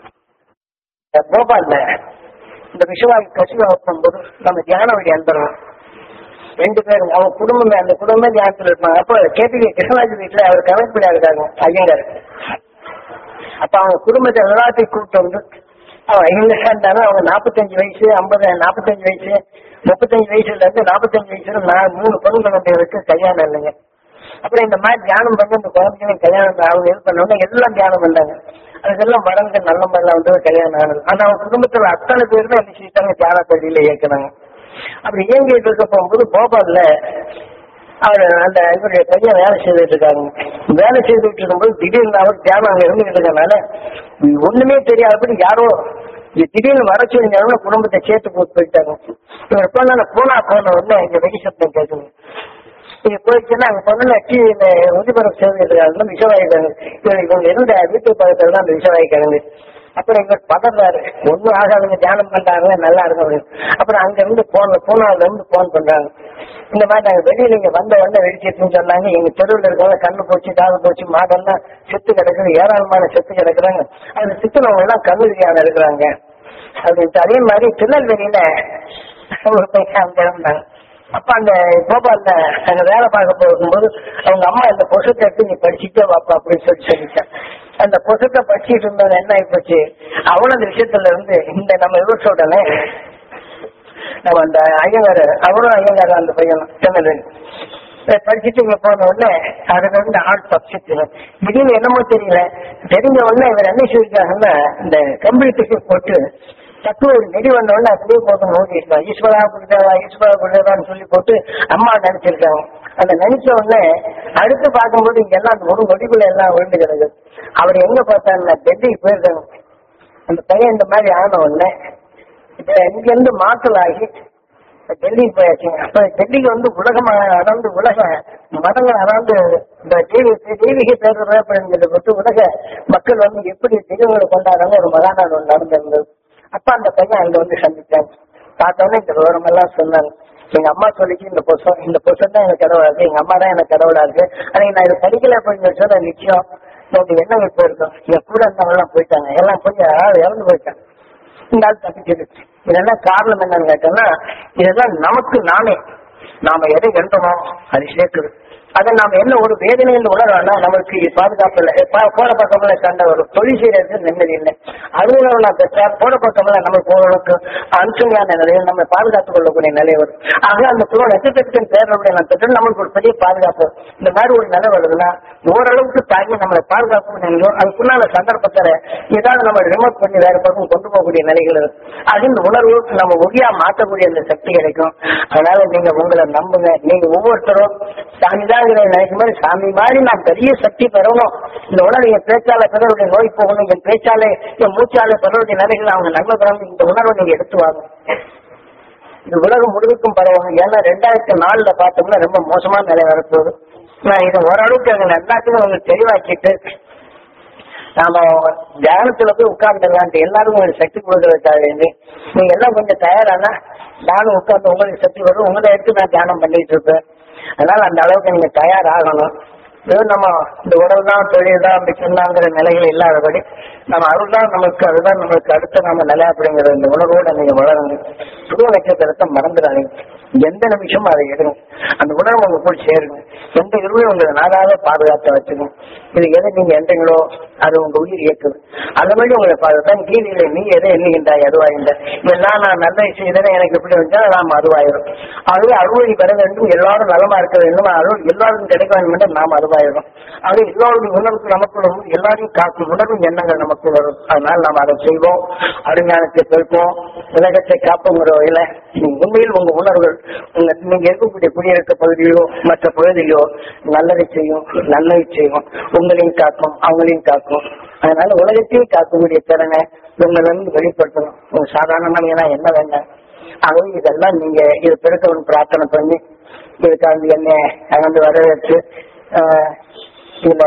அஹ் போபால்ல இந்த விஷவாயு கசிவை வைக்கும்போது நம்ம தியான வழி அனுப்புறோம் ரெண்டு பேரும் அவங்க குடும்பமே அந்த குடும்பமே தியானத்தில் இருப்பாங்க அப்போ கேபிகே கிருஷ்ணராஜ் வீட்டுல அவர் கவனிப்படியா இருக்காங்க ஐயங்கார் அப்ப அவங்க குடும்பத்தை எல்லாத்தையும் கூப்பிட்டு வந்து அவன் ஐயங்கார் இருந்தாலும் அவங்க நாற்பத்தஞ்சு வயசு ஐம்பது நாற்பத்தஞ்சு வயசு முப்பத்தஞ்சு வயசுல இருந்து நாற்பத்தஞ்சு வயசுல நான் மூணு பொண்ணு குழந்தைகளுக்கு கல்யாணம் இல்லைங்க அப்புறம் இந்த மாதிரி தியானம் பண்ணி இந்த குழந்தைகளுக்கு கல்யாணம் அவங்க இது பண்ணோம்னா எல்லாம் தியானம் பண்ணாங்க அதுக்கெல்லாம் வளர்ந்து நல்ல மாதிரிலாம் வந்து கல்யாணம் ஆனது ஆனா அவங்க குடும்பத்துல அத்தனை பேர் தான் என்ன செஞ்சாங்க தியான பள்ளியில இயக்குனாங்க அப்படி இயங்கிட்டு இருக்க போகும்போது போபால்ல அவர் அந்த இவருடைய பையன் வேலை செய்துட்டு இருக்காங்க வேலை செய்துட்டு இருக்கும்போது திடீர்னு அவர் தியானம் அங்க இருந்துகிட்டு இருக்கனால ஒண்ணுமே தெரியாதபடி யாரோ இது திடீர்னு வர சொல்லிங்க குடும்பத்தை சேர்த்து போட்டு போயிட்டாங்க இவர் போனா போனா போன உடனே இங்க வெடி சத்தம் கேட்குது இது போயிடுச்சுன்னா அங்க பொண்ணுல டீ இந்த ஒளிபரப்பு சேவை இருக்காங்க விஷவாயிக்காங்க இவர் இவங்க இருந்த வீட்டு பக்கத்துல தான் அந்த விஷவாயிக்காங்க அப்புறம் இவர் பதறாரு ஒன்றும் ஆகாதுங்க தியானம் பண்றாங்க நல்லா இருக்கும் அப்படின்னு அப்புறம் அங்க இருந்து போன் பூனாவில இருந்து போன் பண்றாங்க இந்த மாதிரி நாங்க வெளியில இங்க வந்த உடனே வெடிச்சிருச்சுன்னு சொன்னாங்க எங்க தெருவில் இருக்கவங்க கண்ணு போச்சு காது போச்சு மாடெல்லாம் செத்து கிடக்குது ஏராளமான செத்து கிடக்குறாங்க அந்த சித்துனவங்க எல்லாம் கண்ணு தெரியாம இருக்கிறாங்க அப்படின்ட்டு அதே மாதிரி திருநெல்வேலியில ஒரு பையன் அங்க இருந்தாங்க அப்ப அந்த போபால்ல அங்க வேலை பார்க்க போகும்போது அவங்க அம்மா இந்த புசத்தை எடுத்து நீ படிச்சுட்டே வாப்பா அப்படின்னு சொல்லி சொல்லிட்டேன் அந்த புசத்தை படிச்சுட்டு இருந்தது என்ன ஆயிப்போச்சு அவனும் அந்த விஷயத்துல இருந்து இந்த நம்ம இவர் சொல்றனே நம்ம அந்த ஐயங்காரு அவரும் ஐயங்காரு அந்த பையன் திருநெல்வேலி அஹ் படிச்சுட்டு இங்க போன உடனே அதுல இருந்து ஆள் தப்பிச்சுட்டு திடீர்னு என்னமோ தெரியல தெரிஞ்ச உடனே இவர் என்ன செய்யிருக்காங்கன்னா இந்த கம்பளி தூக்கி போட்டு தட்டு ஒரு நெடி வந்த உடனே அப்படியே போட்டு ஓடிருக்கான் ஈஸ்வரா குருதேவா ஈஸ்வரா குருதேவான்னு சொல்லி போட்டு அம்மா நினைச்சிருக்காங்க அந்த நினைச்ச உடனே அடுத்து பார்க்கும்போது இங்க எல்லாம் அந்த ஒரு நொடிக்குள்ள எல்லாம் விழுந்து கிடக்கு அவர் எங்க பார்த்தாருன்னா டெல்லிக்கு போயிருக்காங்க அந்த பையன் இந்த மாதிரி ஆன உடனே இப்ப இங்க இருந்து மாற்றல் ஆகி டெல்லிக்கு போயாச்சுங்க அப்ப டெல்லிக்கு வந்து உலகம் அறந்து உலக மதங்கள் அறந்து இந்த தெய்வீக தெய்வீக பேர் அப்படிங்கிறத பற்றி உலக மக்கள் வந்து எப்படி தெய்வங்களை கொண்டாடுறாங்க ஒரு மகாநாடு ஒன்று நடந்திருந்தது அப்ப அந்த பையன் அங்க வந்து சந்திச்சாங்க பார்த்தோன்னே இந்த விவரம் எல்லாம் சொன்னாங்க எங்க அம்மா சொல்லிச்சு இந்த புத்தகம் இந்த புத்தகம் தான் எனக்கு கடவுளா இருக்கு எங்க அம்மா தான் எனக்கு கடவுளா இருக்கு அன்னைக்கு நான் இதை படிக்கல அப்படின்னு சொன்னா நிச்சயம் எனக்கு என்ன இப்போ இருக்கும் என் கூட இருந்தவங்க எல்லாம் போயிட்டாங்க எல்லாம் போய் யாராவது இறந்து போயிட்டாங்க இந்த ஆள் தப்பிச்சிருச்சு இதெல்லாம் காரணம் என்னன்னு கேட்டோம்னா இதெல்லாம் நமக்கு நாமே நாம எதை கண்டோமோ அது சேர்க்குது அதை நாம என்ன ஒரு வேதனையில் உணர்றோம்னா நமக்கு பாதுகாப்பு இல்லை ப- போன பக்கம்ல சண்டை வரும் தொழில் செய்யறதுக்கு நிம்மதி இல்லை அலுவலகம் நான் பெற்றா போன பக்கம்ல நமக்கு ஓரளவுக்கு அம்சங்கான நிலையில் நம்ம பாதுகாத்துக் கொள்ளக்கூடிய நிலை வரும் ஆக அந்த துணை நட்சத்திரத்தின் பேரருடைய நான் பெற்று நம்மளுக்கு ஒரு பெரிய பாதுகாப்பு இந்த மாதிரி ஒரு நிலை வருதுன்னா ஓரளவுக்கு தாங்கி நம்மளை பாதுகாப்பு நிலையும் அதுக்குள்ளான சந்தர்ப்பத்தில் ஏதாவது நம்ம ரிமோட் பண்ணி வேற பக்கம் கொண்டு போகக்கூடிய நிலைகள் இருக்கு அது இந்த உணர்வு நம்ம ஒளியா மாற்றக்கூடிய அந்த சக்தி கிடைக்கும் அதனால நீங்க உங்களை நம்புங்க நீங்க ஒவ்வொருத்தரும் சாமி தான் நினைக்கும் போது சாமி மாதிரி நான் பெரிய சக்தி பெறணும் இந்த உணர்வு என் பேச்சால பிறருடைய நோய் போகணும் என் பேச்சாலே என் மூச்சால பிறருடைய நிலைகள் அவங்க நன்மை பெறணும் இந்த உணர்வை நீங்க எடுத்து வாங்க இந்த உலகம் முழுவதுக்கும் பரவணும் ஏன்னா ரெண்டாயிரத்தி நாலுல பார்த்தோம்னா ரொம்ப மோசமான நிலை வரப்போகுது நான் இதை ஓரளவுக்கு அங்க எல்லாத்துக்கும் உங்களுக்கு தெளிவாக்கிட்டு நாம தியானத்துல போய் உட்கார்ந்துடலான்ட்டு எல்லாருக்கும் ஒரு சக்தி கொடுக்கறதுக்காக வேண்டி நீங்க எல்லாம் கொஞ்சம் தயாரானா நானும் உட்கார்ந்து உங்களுக்கு சக்தி வரும் உங்களை எடுத்து நான் தியானம் பண்ணிட்டு இருப்பேன் அதனால அந்த அளவுக்கு நீங்க தயாராகணும் வெறும் நம்ம இந்த உடல் தான் தொழில் தான் அப்படி சொன்னாங்கிற நிலைகள் இல்லாதபடி நம்ம அருள் தான் நமக்கு அதுதான் நமக்கு அடுத்த நம்ம நிலை அப்படிங்கிற இந்த உணர்வோட நீங்க வளருங்க புது நட்சத்திரத்தை மறந்துடாதீங்க எந்த நிமிஷமும் அதை எடுங்க அந்த உணர்வு உங்க கூட சேருங்க எந்த இருவையும் உங்களை நாளாக பாதுகாத்து வச்சுக்கணும் இது எதை நீங்க எந்தங்களோ அது உங்க உயிர் இயக்குது அந்த மாதிரி உங்களை பாதுகாத்தான் கீதையில நீ எதை எண்ணுகின்றாய் அதுவாகின்ற இதெல்லாம் நான் நல்ல செய்தேன் எனக்கு இப்படி வந்தால் நாம் அதுவாயிரும் ஆகவே அருள்வழி பெற வேண்டும் எல்லாரும் நலமா இருக்க வேண்டும் அருள் எல்லாருக்கும் கிடைக்க வேண்டும் என்று நாம் அதுவாயிரும் ஆகவே எல்லோருடைய உணர்வுக்கு நமக்கு வரும் எல்லாரையும் காக்கும் உணர்வு எண்ணங்கள் நமக்கு வரும் அதனால் நாம் அதை செய்வோம் அருஞானத்தை பெருப்போம் உலகத்தை காப்புங்கிற வகையில உண்மையில் உங்க உணர்வுகள் உங்க நீங்க இருக்கக்கூடிய குடியிருக்க பகுதியிலோ மற்ற பகுதியிலோ நல்லதை செய்யும் நல்லதை செய்யும் உங்களையும் காக்கும் அவங்களையும் காக்கும் அதனால உலகத்தையும் காக்கக்கூடிய திறனை உங்களை வந்து வெளிப்படுத்தணும் உங்க சாதாரண மனிதனா என்ன வேண்டாம் ஆகவே இதெல்லாம் நீங்க இது பெருக்கவன் பிரார்த்தனை பண்ணி இதுக்காக என்ன அகந்து வரவேற்று ஆஹ், இதுல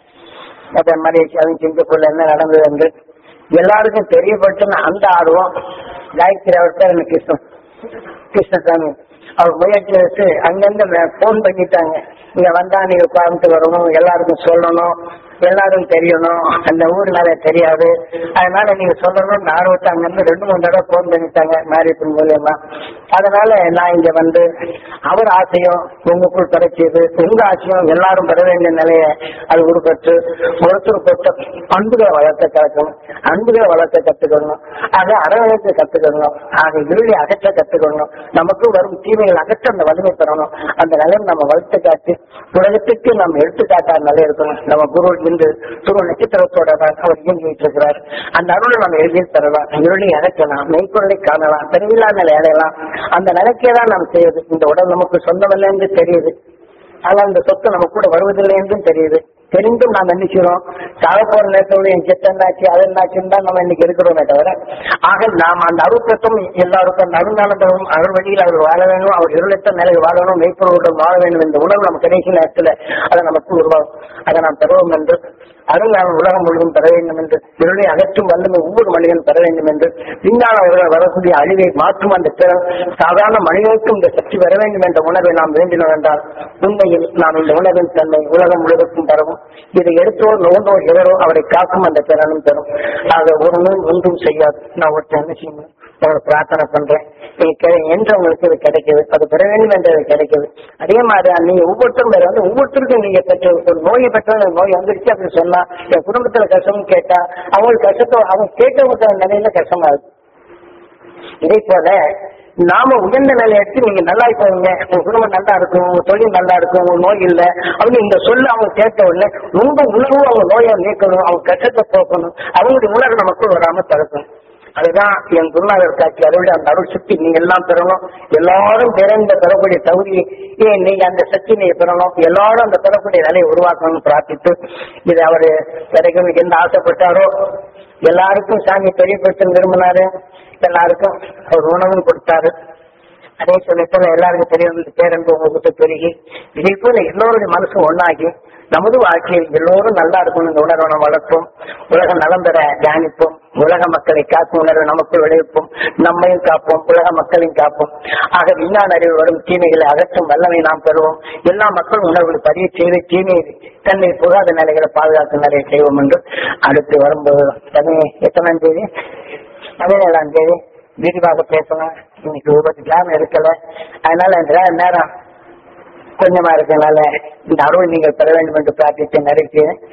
அதே மாதிரி அவங்க சிங்கப்பூர்ல என்ன நடந்தது என்று எல்லாருக்கும் தெரியப்படுத்தின அந்த ஆர்வம் காயத்ரி அவர் பேர் என்ன கிருஷ்ணன் கிருஷ்ணசாமி அவர் முயற்சி வச்சு அங்கிருந்து போன் பண்ணிட்டாங்க இங்க வந்தா நீங்க உட்கார்ந்து வரணும் எல்லாருக்கும் சொல்லணும் எல்லாரும் தெரியணும் அந்த ஊர் நிறைய தெரியாது அதனால நீங்க சொல்லணும்னு ஆர்வத்தை அங்கிருந்து ரெண்டு மூணு தடவை போன் பண்ணிட்டாங்க மேரிப்பின் மூலியமா அதனால நான் இங்க வந்து அவர் ஆசையும் உங்களுக்குள் கிடைச்சது உங்க ஆசையும் எல்லாரும் பெற வேண்டிய நிலையை அது உருப்பட்டு ஒருத்தருக்கு ஒருத்தர் பண்புகளை வளர்த்த கற்கணும் அன்புகளை வளர்த்த கத்துக்கணும் ஆக அரவணைத்து கத்துக்கணும் ஆக இருளை அகற்ற கத்துக்கணும் நமக்கு வரும் தீமைகள் அகற்ற அந்த வலிமை பெறணும் அந்த நிலையை நம்ம வளர்த்து காட்டி உலகத்துக்கு நம்ம எடுத்துக்காட்டா நிலை இருக்கணும் நம்ம குரு இன்று துரு நட்சத்திரத்தோட தான் அவர் இயங்கிட்டு இருக்கிறார் அந்த அருளை நம்ம எளிதில் பெறலாம் இருளை அகற்றலாம் மெய்ப்பொருளை காணலாம் தெரியலா நிலை அடையலாம் அந்த நிலைக்கே தான் நாம் செய்யுது இந்த உடல் நமக்கு சொந்தமில்லை என்று தெரியுது ஆனால் இந்த சொத்து நம்ம கூட வருவதில்லை என்றும் தெரியுது தெரிந்தும் நாம் நினைக்கிறோம் சாக போற நேரத்தோட என் செத்த என்னாச்சு அது என்னாச்சுன்னு தான் நம்ம இன்னைக்கு இருக்கிறோமே தவிர ஆக நாம் அந்த அருத்தத்தும் எல்லாருக்கும் அந்த அருஞானத்தும் அருள் வழியில் அவர் வாழ வேண்டும் அவர் இருளத்த நிலையில் வாழணும் மெய்ப்பொருளுடன் வாழ வேண்டும் இந்த உணர்வு நம்ம கடைசி நேரத்துல அதை நமக்கு உருவாகும் அதை நாம் பெறுவோம் என்று அருஞானம் உலகம் முழுவதும் பெற வேண்டும் என்று இருளை அகற்றும் வல்லமை ஒவ்வொரு மனிதன் பெற வேண்டும் என்று பின்னால் அவர்கள் வரக்கூடிய அழிவை மாற்றும் அந்த திறன் சாதாரண மனிதனுக்கும் இந்த சக்தி வர வேண்டும் என்ற உணர்வை நாம் வேண்டினோம் என்றால் உண்மையில் நாம் இந்த உணர்வின் தன்மை உலகம் முழுவதும் தரவும் இதை எடுத்தோர் நோண்டோர் எவரோ அவரை காக்கும் அந்த திறனும் தரும் ஆக ஒரு நூல் ஒன்றும் செய்யாது நான் ஒருத்தர் என்ன செய்யணும் ஒரு பிரார்த்தனை பண்றேன் நீங்க கெ- என்று உங்களுக்கு இது கிடைக்குது அது பெற வேண்டும் என்றது கிடைக்குது அதே மாதிரி நீங்க ஒவ்வொருத்தரும் பேர் வந்து ஒவ்வொருத்தருக்கும் நீங்க பெற்ற ஒரு நோயை பெற்ற நோய் வந்துருச்சு அப்படின்னு சொன்னா என் குடும்பத்துல கஷ்டம் கேட்டா அவங்களுக்கு கஷ்டத்தை அவங்க கேட்கவங்க நிலையில கஷ்டமா இருக்கு இதே போல நாம உயர்ந்த நிலையை எடுத்து நீங்க நல்லா இருப்பீங்க உங்க குடும்பம் நல்லா இருக்கும் உங்க தொழில் நல்லா இருக்கும் உங்க நோய் இல்ல அப்படின்னு இந்த சொல்ல அவங்க கேட்க உடனே உங்க உணர்வு அவங்க நோயை நீக்கணும் அவங்க கஷ்டத்தை போக்கணும் அவங்களுடைய உணர்வு நமக்குள் வராம தடுக்கணும் அதுதான் என் குருநாதர் காட்சி அருள் அந்த அருள் சக்தி நீங்க எல்லாம் பெறணும் எல்லாரும் பிறந்த பெறக்கூடிய தகுதி ஏன் நீங்க அந்த சக்தி நீங்க பெறணும் எல்லாரும் அந்த பெறக்கூடிய நிலையை உருவாக்கணும்னு பிரார்த்தித்து இது அவரு கிடைக்கும் எந்த ஆசைப்பட்டாரோ எல்லாருக்கும் சாமி பெரியப்படுத்த விரும்பினாரு எல்லாருக்கும் அவர் உணவும் கொடுத்தாரு அதே சமயத்துல எல்லாருக்கும் தெரிய வந்து பேரன்பு உங்ககிட்ட பெருகி இதே போல எல்லோருடைய மனசும் ஒண்ணாகி நமது வாழ்க்கையில் எல்லோரும் நல்லா இருக்கணும் இந்த உணர்வை நம்ம வளர்ப்போம் உலக நலம் பெற தியானிப்போம் உலக மக்களை காக்கும் உணர்வை நமக்குள் விளைவிப்போம் நம்மையும் காப்போம் உலக மக்களையும் காப்போம் ஆக விஞ்ஞான அறிவு வரும் தீமைகளை அகற்றும் வல்லமை நாம் பெறுவோம் எல்லா மக்களும் உணர்வுகளை பதிவு செய்து தீமை தன்னை புகாத நிலைகளை பாதுகாக்கும் நிலையை செய்வோம் என்று அடுத்து வரும்போது பதினே எத்தனாம் தேதி பதினேழாம் தேதி விரிவாக பேசலாம் இன்னைக்கு ஒவ்வொரு கிராமம் இருக்கல அதனால இந்த நேரம் கொஞ்சமா இருக்கனால இந்த அருள் நீங்கள் பெற வேண்டும் என்று பிரார்த்தித்து நிறைவேற்றேன்